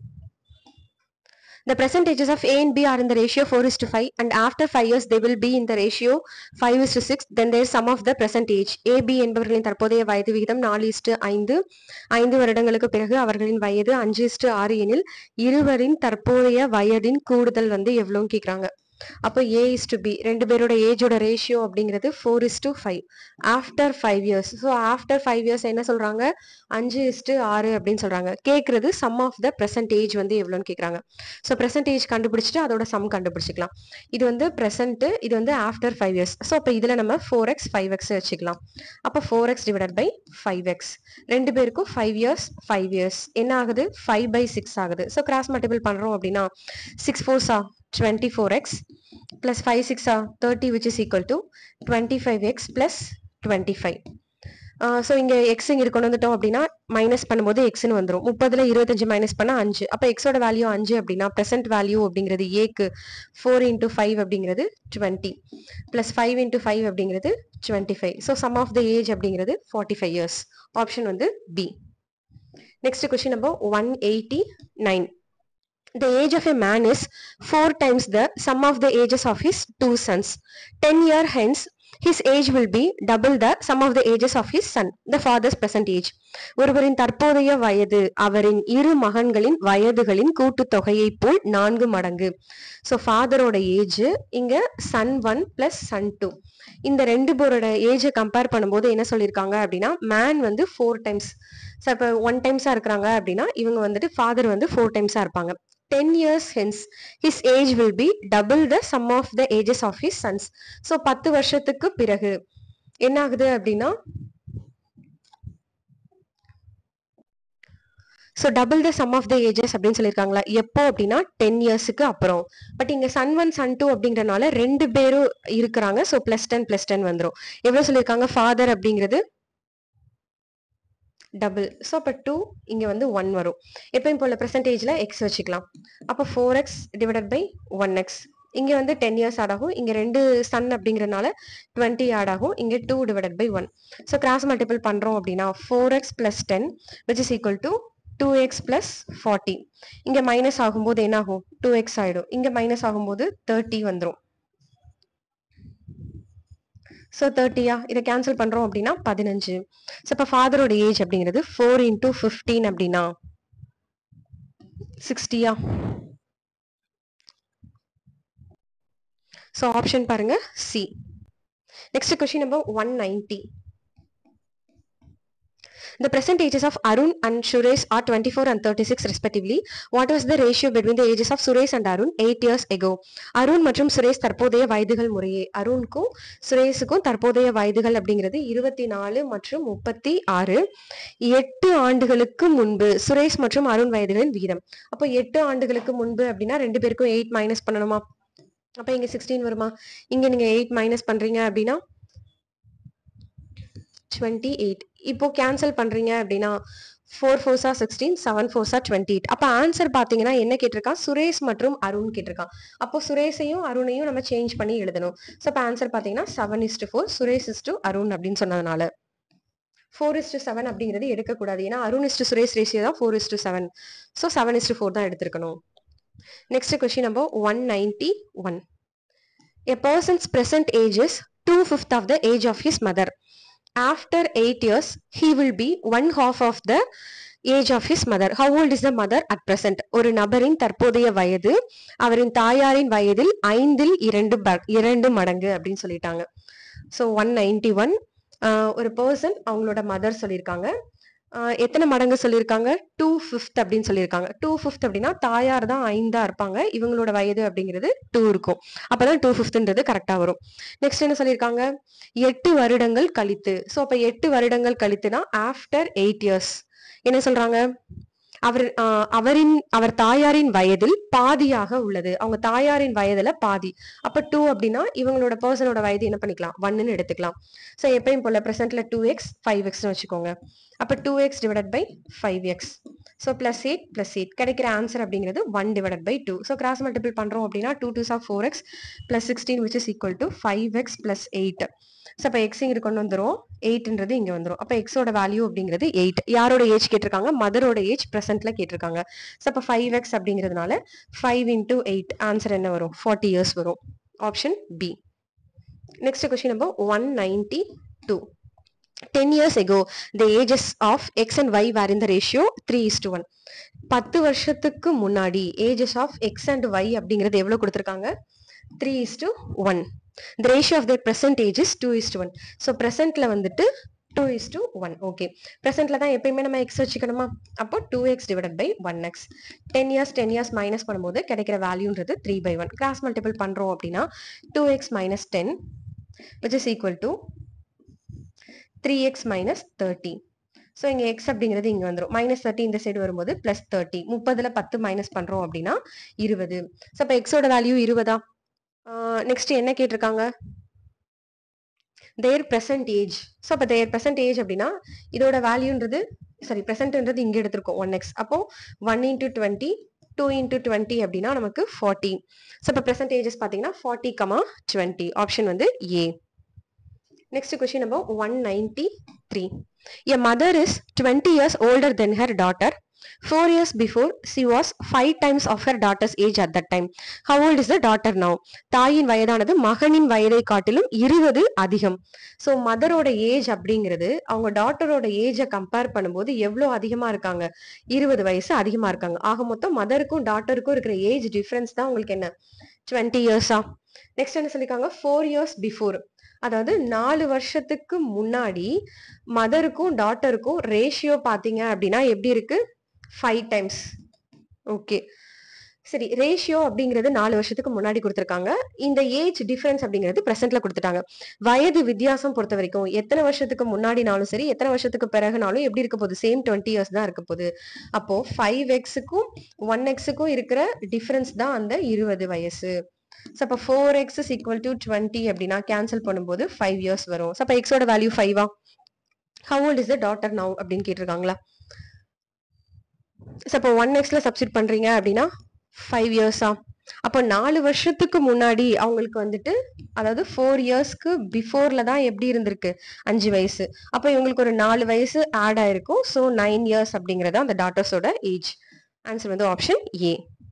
The percentages of A and B are in the ratio 4 is to 5 and after 5 years they will be in the ratio 5 is to 6 then there is sum of the present age A, B என்பவர்களின் தற்போதைய வயது விகிதம் நாலு இஸ்டு ஐந்து ஐந்து வருடங்களுக்கு பிறகு அவர்களின் வயது அஞ்சு இஸ்டு ஆறு எனில் இருவரின் தற்போதைய வயதின் கூடுதல் வந்து எவ்வளோன்னு கேக்குறாங்க அப்போ ஏ இஸ் டு பி ரெண்டு பேரோட ஏஜோட ரேஷியோ அப்படிங்கிறது four is to five after five years so after five years என்ன சொல்றாங்க அஞ்சு இஸ்டு ஆறு அப்படின்னு சொல்றாங்க கேட்கறது sum of the present age வந்து எவ்வளோன்னு கேட்குறாங்க ஸோ ப்ரெசன்ட் ஏஜ் கண்டுபிடிச்சிட்டு அதோட சம் கண்டுபிடிச்சிக்கலாம் இது வந்து ப்ரெசன்ட் இது வந்து ஆஃப்டர் ஃபைவ் இயர்ஸ் ஸோ அப்போ இதில் நம்ம ஃபோர் எக்ஸ் ஃபைவ் எக்ஸ் வச்சுக்கலாம் அப்போ four x divided by five x ரெண்டு பேருக்கும் ஃபைவ் இயர்ஸ் ஃபைவ் இயர்ஸ் என்ன ஆகுது ஃபைவ் பை சிக்ஸ் ஆகுது ஸோ கிராஸ் மல்டிபிள் பண்ணுறோம் அப்படின்னா சிக்ஸ் ஃபோர்ஸா twenty four x plus five சிக்ஸா thirty which is equal to twenty five x plus twenty five so இங்க எக்ஸ் இங்க கொண்டு வந்துட்டோம் அப்படின்னா மைனஸ் பண்ணும்போது எக்ஸ்னு வந்துடும் முப்பதுல இருபத்தஞ்சு மைனஸ் பண்ணா அஞ்சு அப்போ எக்ஸோட வேல்யூ அஞ்சு அப்படின்னா ப்ரெசென்ட் வேல்யூ அப்படிங்கிறது ஏக்கு ஃபோர் இன்டூ ஃபைவ் அப்படிங்கிறது twenty plus five into five அப்படிங்கிறது twenty five so sum of the age அப்படிங்கிறது ஃபார்ட்டி ஃபைவ் இயர்ஸ் ஆப்ஷன் வந்து B next question number one eighty nine The age of a man is four times the sum of the ages of his two sons. Ten year hence, his age will be double the sum of the ages of his son, the father's present age. ஒருவரின் தற்போதைய வயது அவரின் இரு மகன்களின் வயதுகளின் கூட்டுத்தொகையை போல் நான்கு மடங்கு ஸோ ஃபாதரோட ஏஜ் இங்க son one plus son two இந்த ரெண்டு பேரோட ஏஜை கம்பேர் பண்ணும்போது என்ன சொல்லியிருக்காங்க அப்படின்னா மேன் வந்து ஃபோர் டைம்ஸ் ஸோ இப்போ ஒன் டைம்ஸாக இருக்கிறாங்க அப்படின்னா இவங்க வந்துட்டு ஃபாதர் வந்து ஃபோர் டைம்ஸாக இருப்பாங்க ten years hence his age will be double the sum of the ages of his sons so பத்து வருஷத்துக்கு பிறகு என்ன ஆகுது அப்படின்னா so double the sum of the ages அப்படின்னு சொல்லியிருக்காங்களா எப்போ அப்படின்னா டென் இயர்ஸுக்கு அப்புறம் பட் இங்க சன் ஒன் சன் டூ அப்படிங்கறனால ரெண்டு பேரும் இருக்கிறாங்க so plus ten plus ten வந்துடும் எவ்வளோ சொல்லியிருக்காங்க ஃபாதர் அப்படிங்கிறது டபுள் ஸோ அப்போ டூ இங்கே வந்து ஒன் வரும் எப்பயும் போல பெர்சன்டேஜில் எக்ஸ் வச்சுக்கலாம் அப்போ four x divided by one x இங்கே வந்து டென் இயர்ஸ் ஆட் ஆகும் இங்கே ரெண்டு சன் அப்படிங்கிறனால டுவெண்ட்டி ஆட் ஆகும் இங்கே two divided by one so cross multiple பண்ணுறோம் அப்படின்னா four x plus ten which is equal to two x plus forty இங்க மைனஸ் ஆகும்போது என்ன ஆகும் டூ எக்ஸ் ஆயிடும் இங்க மைனஸ் ஆகும்போது தேர்ட்டி வந்துடும் ஸோ தேர்ட்டியா இதை கேன்சல் பண்றோம் அப்படின்னா பதினஞ்சு ஸோ இப்போ ஃபாதரோட ஏஜ் அப்படிங்கிறது ஃபோர் இன்டூ ஃபிஃப்டீன் அப்படின்னா சிக்ஸ்டியா ஸோ ஆப்ஷன் பாருங்க C next question number one ninety The present ages of Arun and Suresh are 24 and 36 respectively. What was the ratio between the ages of Suresh and Arun 8 years ago? Arun மற்றும் சுரேஷ் தற்போதைய வயதுகள் முறையே அருணுக்கும் சுரேஷுக்கும் தற்போதைய வயதுகள் அப்படிங்கிறது இருபத்தி நாலு மற்றும் முப்பத்தி ஆறு எட்டு ஆண்டுகளுக்கு முன்பு சுரேஷ் மற்றும் அருண் வயதுகளின் விகிதம் அப்போ எட்டு ஆண்டுகளுக்கு முன்பு அப்படின்னா ரெண்டு பேருக்கும் எயிட் மைனஸ் பண்ணணுமா அப்ப இங்க சிக்ஸ்டீன் வருமா இங்க நீங்க எயிட் மைனஸ் பண்றீங்க அப்படின்னா டுவெண்ட்டி எயிட் இப்போ கேன்சல் பண்றீங்க அப்படின்னா ஃபோர் ஃபோர்ஸா சிக்ஸ்டீன் செவன் ஃபோர்ஸா டுவெண்ட்டி எயிட் அப்போ ஆன்சர் பார்த்தீங்கன்னா என்ன கேட்டிருக்கான் சுரேஷ் மற்றும் அருண் கேட்டிருக்கான் அப்போ சுரேஷையும் அருணையும் நம்ம சேஞ்ச் பண்ணி எழுதணும் ஸோ இப்போ ஆன்சர் பார்த்தீங்கன்னா seven is to four Suresh is to Arun அப்படின்னு சொன்னதுனால ஃபோர் இஸ் டு செவன் அப்படிங்கிறது எடுக்கக்கூடாது ஏன்னா Arun is to Suresh ratio தான் four is to seven so seven is to four தான் எடுத்திருக்கணும் next question number one ninety one A person's present age is two fifth of the age of his mother. After eight years, he will be one half of the age of his mother how old is the mother at present ஒரு நபரின் தற்போதைய வயது அவரின் தாயாரின் வயதில் ஐந்தில் இரண்டு ப- இரண்டு மடங்கு அப்படின்னு சொல்லிட்டாங்க ஸோ ஒன் நைன்டி ஒன் ஒரு பர்சன் அவங்களோட மதர் சொல்லியிருக்காங்க ஆஹ் எத்தனை மடங்கு சொல்லியிருக்காங்க டூ ஃபிஃப்த் அப்படின்னு சொல்லியிருக்காங்க டூ ஃபிஃப்த் அப்படின்னா தாயார் தான் ஐந்தா இருப்பாங்க இவங்களோட வயது அப்படிங்கிறது டூ இருக்கும் அப்பதான் டூ ஃபிஃப்த்ன்றது கரெக்டா வரும் நெக்ஸ்ட் என்ன சொல்லியிருக்காங்க எட்டு வருடங்கள் கழித்து ஸோ அப்ப எட்டு வருடங்கள் கழித்துனா ஆஃப்டர் எயிட் இயர்ஸ் என்ன சொல்றாங்க அவர் ஆஹ் அவரின் அவர் தாயாரின் வயதில் பாதியாக உள்ளது அவங்க தாயாரின் வயதுல பாதி அப்ப டூ அப்படின்னா இவங்களோட பர்சனோட வயது என்ன பண்ணிக்கலாம் ஒன்னு எடுத்துக்கலாம் ஸோ எப்பயும் போல ப்ரெசென்ட்ல டூ எக்ஸ் ஃபைவ் எக்ஸ்னு வச்சுக்கோங்க அப்ப two x divided by five x so plus eight plus eight கிடைக்கிற ஆன்சர் அப்படிங்கிறது one divided by two so cross multiple பண்றோம் அப்படின்னா two two of four x plus sixteen which is equal to five x plus eight so அப்போ எக்ஸ் இங்கே கொண்டு வந்துரும் எயிட்ன்றது இங்க வந்துரும் அப்போ எக்ஸோட வேல்யூ அப்படிங்கிறது எயிட் யாரோட ஏஜ் கேட்டிருக்காங்க மதரோட ஏஜ் ப்ரெசென்ட்ல கேட்டிருக்காங்க ஸோ அப்போ ஃபைவ் எக்ஸ் அப்படிங்கிறதுனால ஃபைவ் இன்டூ எயிட் ஆன்சர் என்ன வரும் ஃபார்ட்டி இயர்ஸ் வரும் option B next question number one ninety two ten years ago the ages of x and y were in the ratio three is to one பத்து வருஷத்துக்கு முன்னாடி ages of x and y அப்படிங்கிறது எவ்வளவு கொடுத்துருக்காங்க three is to one the ratio of the present age is two is to one so ப்ரெசென்ட்ல வந்துட்டு two is to one okay ப்ரெசென்ட்ல தான் எப்பயுமே நம்ம எக்ஸ் வச்சுக்கணுமா அப்போ two x divide by one x ten years ten years minus பண்ணும்போது கிடைக்கிற வேல்யூன்றது three by one cross multiple பண்றோம் அப்படின்னா two x minus ten which is equal to three x minus thirty so இங்கே எக்ஸ் அப்படிங்கிறது இங்கே வந்துடும் மைனஸ் தேர்ட்டி இந்த சைடு வரும்போது ப்ளஸ் தேர்ட்டி முப்பதுல பத்து மைனஸ் பண்ணுறோம் அப்படின்னா இருபது ஸோ அப்போ எக்ஸோட வேல்யூ இருபதா நெக்ஸ்ட் என்ன கேட்டிருக்காங்க தேர் ப்ரெசன்ட் ஏஜ் ஸோ அப்போ தேர் ப்ரெசன்ட் ஏஜ் அப்படின்னா இதோட வேல்யூன்றது சாரி ப்ரெசன்ட்ன்றது இங்கே எடுத்திருக்கோம் ஒன் எக்ஸ் அப்போ one into twenty two into twenty அப்படின்னா நமக்கு ஃபார்ட்டி ஸோ இப்போ ப்ரெசன்ட் ஏஜஸ் பார்த்தீங்கன்னா ஃபார்ட்டி கமா டுவெண்ட்டி ஆப்ஷன் வந்து A Next question number 193. A mother is 20 years older than her daughter. Four years before, she was five times of her daughter's age at that time. How old is the daughter now? தாயின் வயதானது மகனின் வயதை காட்டிலும் இருபது அதிகம் ஸோ மதரோட ஏஜ் அப்படிங்கிறது அவங்க டாட்டரோட ஏஜை கம்பேர் பண்ணும்போது எவ்வளோ அதிகமா இருக்காங்க இருபது வயசு அதிகமா இருக்காங்க ஆக மொத்தம் மதருக்கும் டாட்டருக்கும் இருக்கிற ஏஜ் டிஃபரன்ஸ் தான் உங்களுக்கு என்ன டுவெண்ட்டி இயர்ஸா நெக்ஸ்ட் என்ன சொல்லிருக்காங்க ஃபோர் இயர்ஸ் பிஃபோர் அதாவது நாலு வருஷத்துக்கு முன்னாடி மதருக்கும் டாட்டருக்கும் ரேஷியோ பாத்தீங்க அப்படின்னா எப்படி இருக்கு ஃபைவ் டைம்ஸ் ஓகே சரி ரேஷியோ அப்படிங்கிறது நாலு வருஷத்துக்கு முன்னாடி கொடுத்துருக்காங்க இந்த ஏஜ் டிஃபரன்ஸ் அப்படிங்கிறது பிரசன்ட்ல கொடுத்துட்டாங்க வயது வித்தியாசம் பொறுத்த வரைக்கும் எத்தனை வருஷத்துக்கு முன்னாடினாலும் சரி எத்தனை வருஷத்துக்கு பிறகுனாலும் எப்படி இருக்க போகுது சேம் டுவெண்ட்டி இயர்ஸ் தான் இருக்க போகுது அப்போ ஃபைவ் எக்ஸுக்கும் ஒன் எக்ஸுக்கும் இருக்கிற டிஃபரன்ஸ் தான் அந்த இருபது வயசு ஸோ அப்போ four x is equal to twenty அப்படின்னா கேன்சல் பண்ணும்போது ஃபைவ் இயர்ஸ் வரும் ஸோ அப்போ எக்ஸோட வேல்யூ ஃபைவா how old is the daughter now அப்படின்னு கேட்டிருக்காங்களா ஸோ அப்போ ஒன் எக்ஸ்ல சப்ஸ்டிட் பண்றீங்க அப்படின்னா ஃபைவ் இயர்ஸா அப்போ நாலு வருஷத்துக்கு முன்னாடி அவங்களுக்கு வந்துட்டு அதாவது ஃபோர் இயர்ஸ்க்கு பிஃபோர்ல தான் எப்படி இருந்திருக்கு அஞ்சு வயசு அப்போ இவங்களுக்கு ஒரு நாலு வயசு ஆட் ஆயிருக்கும் ஸோ நைன் இயர்ஸ் அப்படிங்கறது அந்த டாட்டர்ஸோட ஏஜ் ஆன்சர் வந்து option A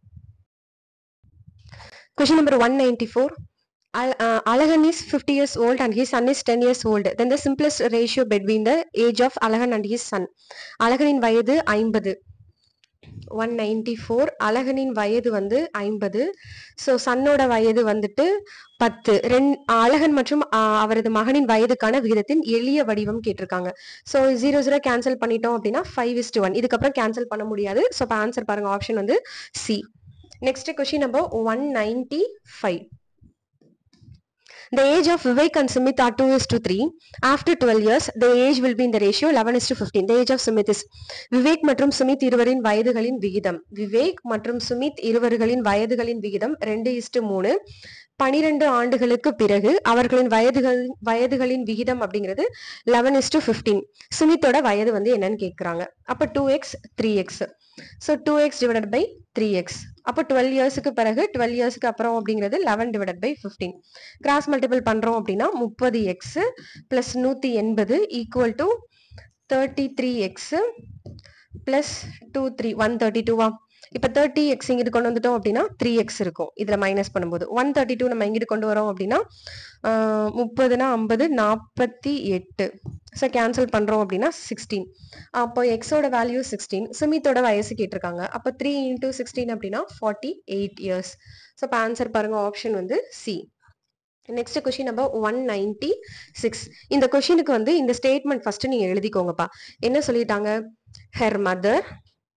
question number one ninety four Alahan is 50 years old and his son is 10 years old. Then the simplest ratio between the age of Alahan and his son. அழகனின் வயது ஐம்பது ஒன் நைன்டி ஃபோர் அழகனின் வயது வந்து ஐம்பது ஸோ சன்னோட வயது வந்துட்டு பத்து ரெண் அழகன் மற்றும் ஆஹ், அவரது மகனின் வயதுக்கான விகிதத்தின் எளிய வடிவம் கேட்டிருக்காங்க ஸோ ஜீரோ ஜீரோ கேன்சல் பண்ணிட்டோம் அப்படின்னா ஃபைவ் இஸ் ஒன் இதுக்கப்புறம் கேன்சல் பண்ண முடியாது ஸோ இப்போ ஆன்சர் பாருங்க ஆப்ஷன் வந்து C next question number one ninety five The age of Vivek and Sumit are 2 is to 3. After 12 years, the age will be in the ratio 11 is to 15. The age of Sumit is Vivek மற்றும் சுமித் இருவரின் வயதுகளின் விகிதம் விவேக் மற்றும் சுமித் இருவர்களின் வயதுகளின் விகிதம் ரெண்டு இஸ்டு மூணு பனிரெண்டு ஆண்டுகளுக்கு பிறகு அவர்களின் வயதுகள் வயதுகளின் விகிதம் அப்படிங்கிறது லெவன் இஸ் டு ஃபிஃப்டீன் சுமித்தோட வயது வந்து என்னன்னு கேட்குறாங்க அப்போ two x three x so two x divided by three x அப்போ டுவெல் இயர்ஸுக்கு பிறகு டுவெல் இயர்ஸ்க்கு அப்புறம் அப்படிங்கிறது eleven divided by fifteen cross multiple பண்றோம் அப்படின்னா முப்பது எக்ஸ் பிளஸ் நூத்தி எண்பது equal to thirty three x plus two three one thirty டூவா இப்போ தேர்ட்டி எக்ஸ் இங்கிட்டு கொண்டு வந்துட்டோம் அப்படின்னா த்ரீ எக்ஸ் இருக்கும் இதில் மைனஸ் பண்ணும்போது ஒன் தேர்ட்டி டூ நம்ம இங்கிட்டு கொண்டு வரோம் அப்படின்னா ஆஹ், முப்பதுனா ஐம்பது நாற்பத்தி எட்டு ஸோ கேன்சல் பண்ணுறோம் அப்படின்னா சிக்ஸ்டீன் அப்போ எக்ஸோட வேல்யூ சிக்ஸ்டீன் சுமித்தோட வயசு கேட்டிருக்காங்க அப்போ த்ரீ இன்டூ சிக்ஸ்டீன் அப்படின்னா ஃபார்ட்டி எயிட் இயர்ஸ் ஸோ இப்போ ஆன்சர் பாருங்க ஆப்ஷன் வந்து C next question number one ninety six இந்த கொஸ்டினுக்கு வந்து இந்த ஸ்டேட்மெண்ட் ஃபர்ஸ்ட் நீங்க எழுதிக்கோங்கப்பா என்ன சொல்லிட்டாங்க ஹெர் மதர்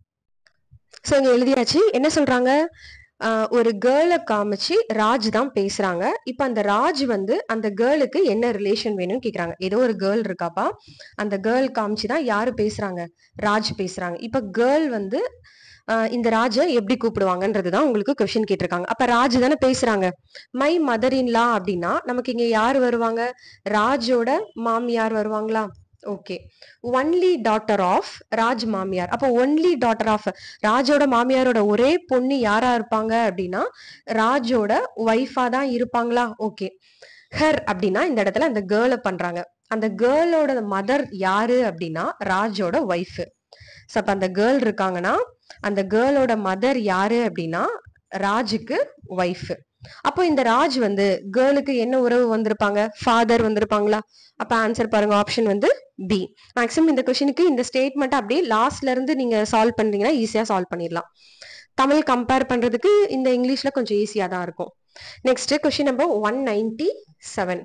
ஸோ இங்க எழுதியாச்சு என்ன சொல்றாங்க ஆஹ் ஒரு கேர்ளை காமிச்சு ராஜ் தான் பேசுறாங்க இப்போ அந்த ராஜ் வந்து அந்த கேர்ளுக்கு என்ன ரிலேஷன் வேணும்னு கேக்குறாங்க ஏதோ ஒரு கேர்ள் இருக்காப்பா அந்த கேர்ள் காமிச்சு தான் யாரு பேசுறாங்க ராஜ் பேசுறாங்க இப்போ கேர்ள் வந்து ஆஹ் இந்த ராஜை எப்படி கூப்பிடுவாங்கன்றது தான் உங்களுக்கு கொஸ்டின் கேட்டிருக்காங்க அப்ப ராஜ் தானே பேசுறாங்க மை மதர் இன் லா அப்படின்னா நமக்கு இங்க யார் வருவாங்க ராஜோட மாமியார் வருவாங்களா okay only daughter of Raj மாமியார் அப்போ ஒன்லி டாட்டர் ஆஃப் ராஜோட மாமியாரோட ஒரே பொண்ணு யாரா இருப்பாங்க அப்படின்னா ராஜோட ஒய்ஃபா தான் இருப்பாங்களா ஓகே ஹர் அப்படின்னா இந்த இடத்துல அந்த கேர்ளை பண்றாங்க அந்த கேர்ளோட மதர் யாரு அப்படின்னா ராஜோட ஒய்ஃப் ஸோ அப்ப அந்த கேர்ள் இருக்காங்கன்னா அந்த கேர்ளோட மதர் யாரு அப்படின்னா ராஜுக்கு ஒய்ஃப் அப்போ இந்த ராஜ் வந்து கேர்ளுக்கு என்ன உறவு வந்திருப்பாங்க ஃபாதர் வந்திருப்பாங்களா அப்ப ஆன்சர் பாருங்க ஆப்ஷன் வந்து பி மேக்ஸிமம் இந்த கொஸ்டினுக்கு இந்த ஸ்டேட்மெண்ட் அப்படியே லாஸ்ட்ல இருந்து நீங்க சால்வ் பண்றீங்கன்னா ஈஸியா சால்வ் பண்ணிடலாம் தமிழ் கம்பேர் பண்றதுக்கு இந்த இங்கிலீஷ்ல கொஞ்சம் ஈஸியா தான் இருக்கும் next question number one ninety seven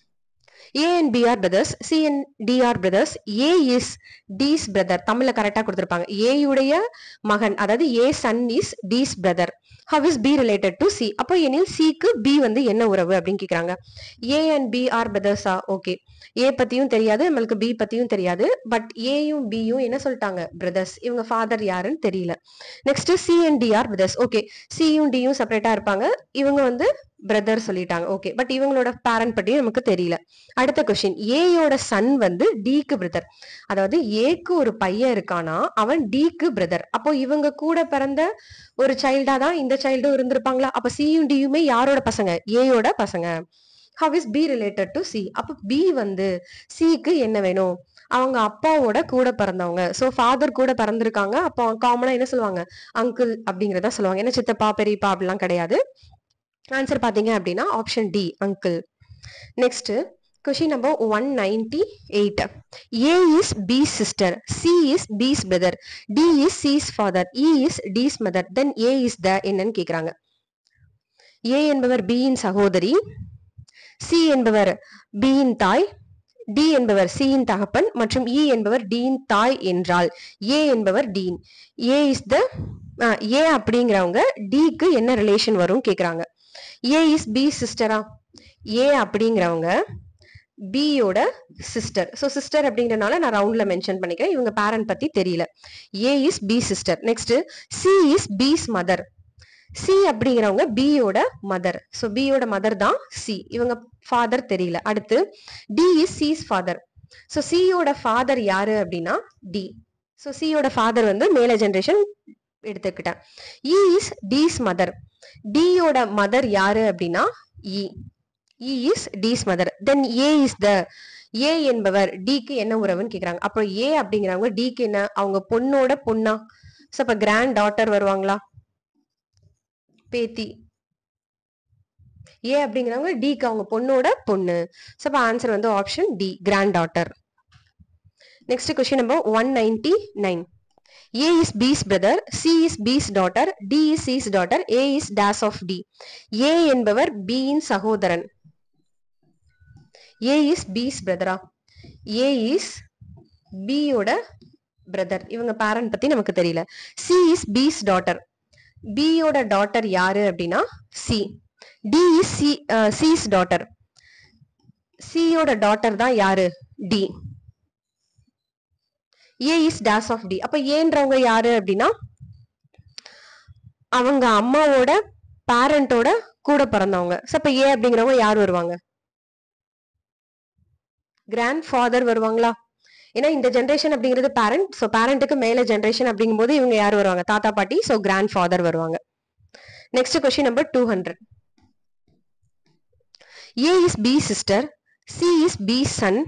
A and B are brothers C and D are brothers A is D's brother தமிழ்ல கரெக்டா கொடுத்திருப்பாங்க ஏயுடைய மகன் அதாவது A son is D's brother how is B related to C அப்போ எனில் சிக்கு பி வந்து என்ன உறவு அப்படின்னு கேக்குறாங்க ஏ அண்ட் பி ஆர் பிரதர்ஸா ஓகே ஏ பத்தியும் தெரியாது நம்மளுக்கு பி பத்தியும் தெரியாது பட் ஏயும் பியும் என்ன சொல்லிட்டாங்க பிரதர்ஸ் இவங்க ஃபாதர் யாருன்னு தெரியல next C and D are brothers okay சியும் டியும் செப்பரேட்டா இருப்பாங்க இவங்க வந்து பிரதர் சொல்லிட்டாங்க ஓகே பட் இவங்களோட பேரண்ட் பற்றியும் நமக்கு தெரியல அடுத்த கொஸ்டின் ஏயோட சன் வந்து டிக்கு பிரதர் அதாவது ஏக்கு ஒரு பையன் இருக்கானா அவன் டிக்கு பிரதர் அப்போ இவங்க கூட பிறந்த ஒரு சைல்டா தான் இந்த சைல்டும் இருந்திருப்பாங்களா அப்ப சியும் டியுமே யாரோட பசங்க ஏயோட பசங்க how is B related to C அப்ப பி வந்து சிக்கு என்ன வேணும் அவங்க அப்பாவோட கூட பிறந்தவங்க சோ ஃபாதர் கூட பிறந்திருக்காங்க அப்போ காமனா என்ன சொல்லுவாங்க அங்கிள் அப்படிங்கறத சொல்லுவாங்க என்ன சித்தப்பா பெரியப்பா அப்படிலாம் கிடையாது ஆன்சர் பாத்தீங்க அப்படின்னா option D uncle next question number one ninety eight A is B sister C is B's brother D is C's father E is D's mother then A is the என்னன்னு கேக்குறாங்க ஏ என்பவர் பியின் சகோதரி சி என்பவர் பியின் தாய் டி என்பவர் சியின் தகப்பன் மற்றும் இ என்பவர் டியின் தாய் என்றால் ஏ என்பவர் டீன் ஏ இஸ் த ஏ அப்படிங்கிறவங்க டிக்கு என்ன ரிலேஷன் வரும் கேக்குறாங்க ஏ இஸ் பி சிஸ்டரா ஏ அப்படிங்கிறவங்க பியோட சிஸ்டர் ஸோ சிஸ்டர் அப்படிங்கிறனால நான் ரவுண்ட்ல மென்ஷன் பண்ணிக்கிறேன் இவங்க பேரண்ட் பத்தி தெரியல A is B sister next C is B's mother C அப்படிங்கிறவங்க பியோட மதர் ஸோ பியோட மதர் தான் சி இவங்க ஃபாதர் தெரியல அடுத்து D is C's father so சியோட ஃபாதர் யாரு அப்படின்னா டி ஸோ சியோட ஃபாதர் வந்து மேல ஜென்ரேஷன் எடுத்துக்கிட்டேன் இ இஸ் டிஸ் மதர் டியோட மதர் யாரு அப்படின்னா E E is D's mother then A is the A என்பவர் டிக்கு என்ன உறவுன்னு கேக்குறாங்க அப்போ ஏ அப்படிங்கிறவங்க டிக்கு என்ன அவங்க பொண்ணோட பொண்ணா ஸோ அப்ப கிராண்ட் டாட்டர் வருவாங்களா பேத்தி ஏ அப்படிங்கிறவங்க டிக்கு அவங்க பொண்ணோட பொண்ணு ஸோ அப்போ ஆன்சர் வந்து option D granddaughter next question number one ninety nine A is B's brother C is B's daughter D is C's daughter A is D's of D ஏ என்பவர் B இன் சகோதரன் ஏ இஸ் பீஸ் பிரதரா ஏ இஸ் பியோட பிரதர் இவங்க பேரண்ட் பத்தி நமக்கு தெரியல சி இஸ் பீஸ் டாட்டர் பியோட டாட்டர் யாரு அப்படின்னா C D is C C's daughter சியோட டாட்டர் தான் யாரு D A is D's of D அப்ப ஏன்றவங்க யாரு அப்படின்னா அவங்க அம்மாவோட பேரண்டோட கூட பிறந்தவங்க ஸோ அப்ப ஏ அப்படிங்கிறவங்க யார் வருவாங்க கிராண்ட் ஃபாதர் வருவாங்களா ஏன்னா இந்த ஜென்ரேஷன் அப்படிங்கிறது பேரண்ட் ஸோ பேரண்ட்டுக்கு மேல ஜென்ரேஷன் அப்படிங்கும்போது இவங்க யார் வருவாங்க தாத்தா பாட்டி ஸோ கிராண்ட் ஃபாதர் வருவாங்க next question number two hundred A is B sister C is B son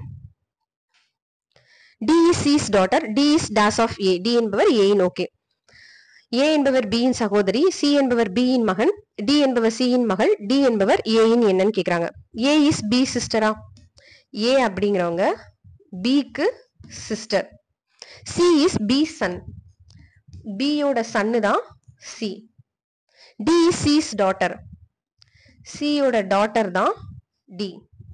D is C's daughter D is D's of A D என்பவர் ஏயின் ஓகே ஏ என்பவர் B இன் சகோதரி சி என்பவர் B இன் மகன் டி என்பவர் C இன் மகள் டி என்பவர் A இன் என்னன்னு கேக்குறாங்க ஏ இஸ் பி சிஸ்டரா ஏ அப்படிங்கிறவங்க பிக்கு sister C is B son பியோட சன்னு தான் C D is C's daughter சியோட டாட்டர் தான் D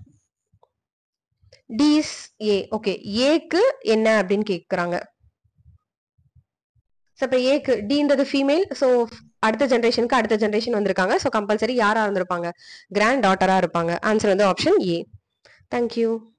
D is A okay ஏக்கு என்ன அப்படின்னு கேக்குறாங்க ஸோ இப்போ ஏக்கு டின்றது ஃபீமேல் ஸோ அடுத்த ஜென்ரேஷனுக்கு அடுத்த ஜென்ரேஷன் வந்திருக்காங்க ஸோ கம்பல்சரி யாரா இருந்திருப்பாங்க கிராண்ட் டாட்டரா இருப்பாங்க ஆன்சர் வந்து ஆப்ஷன் ஏ தேங்க்யூ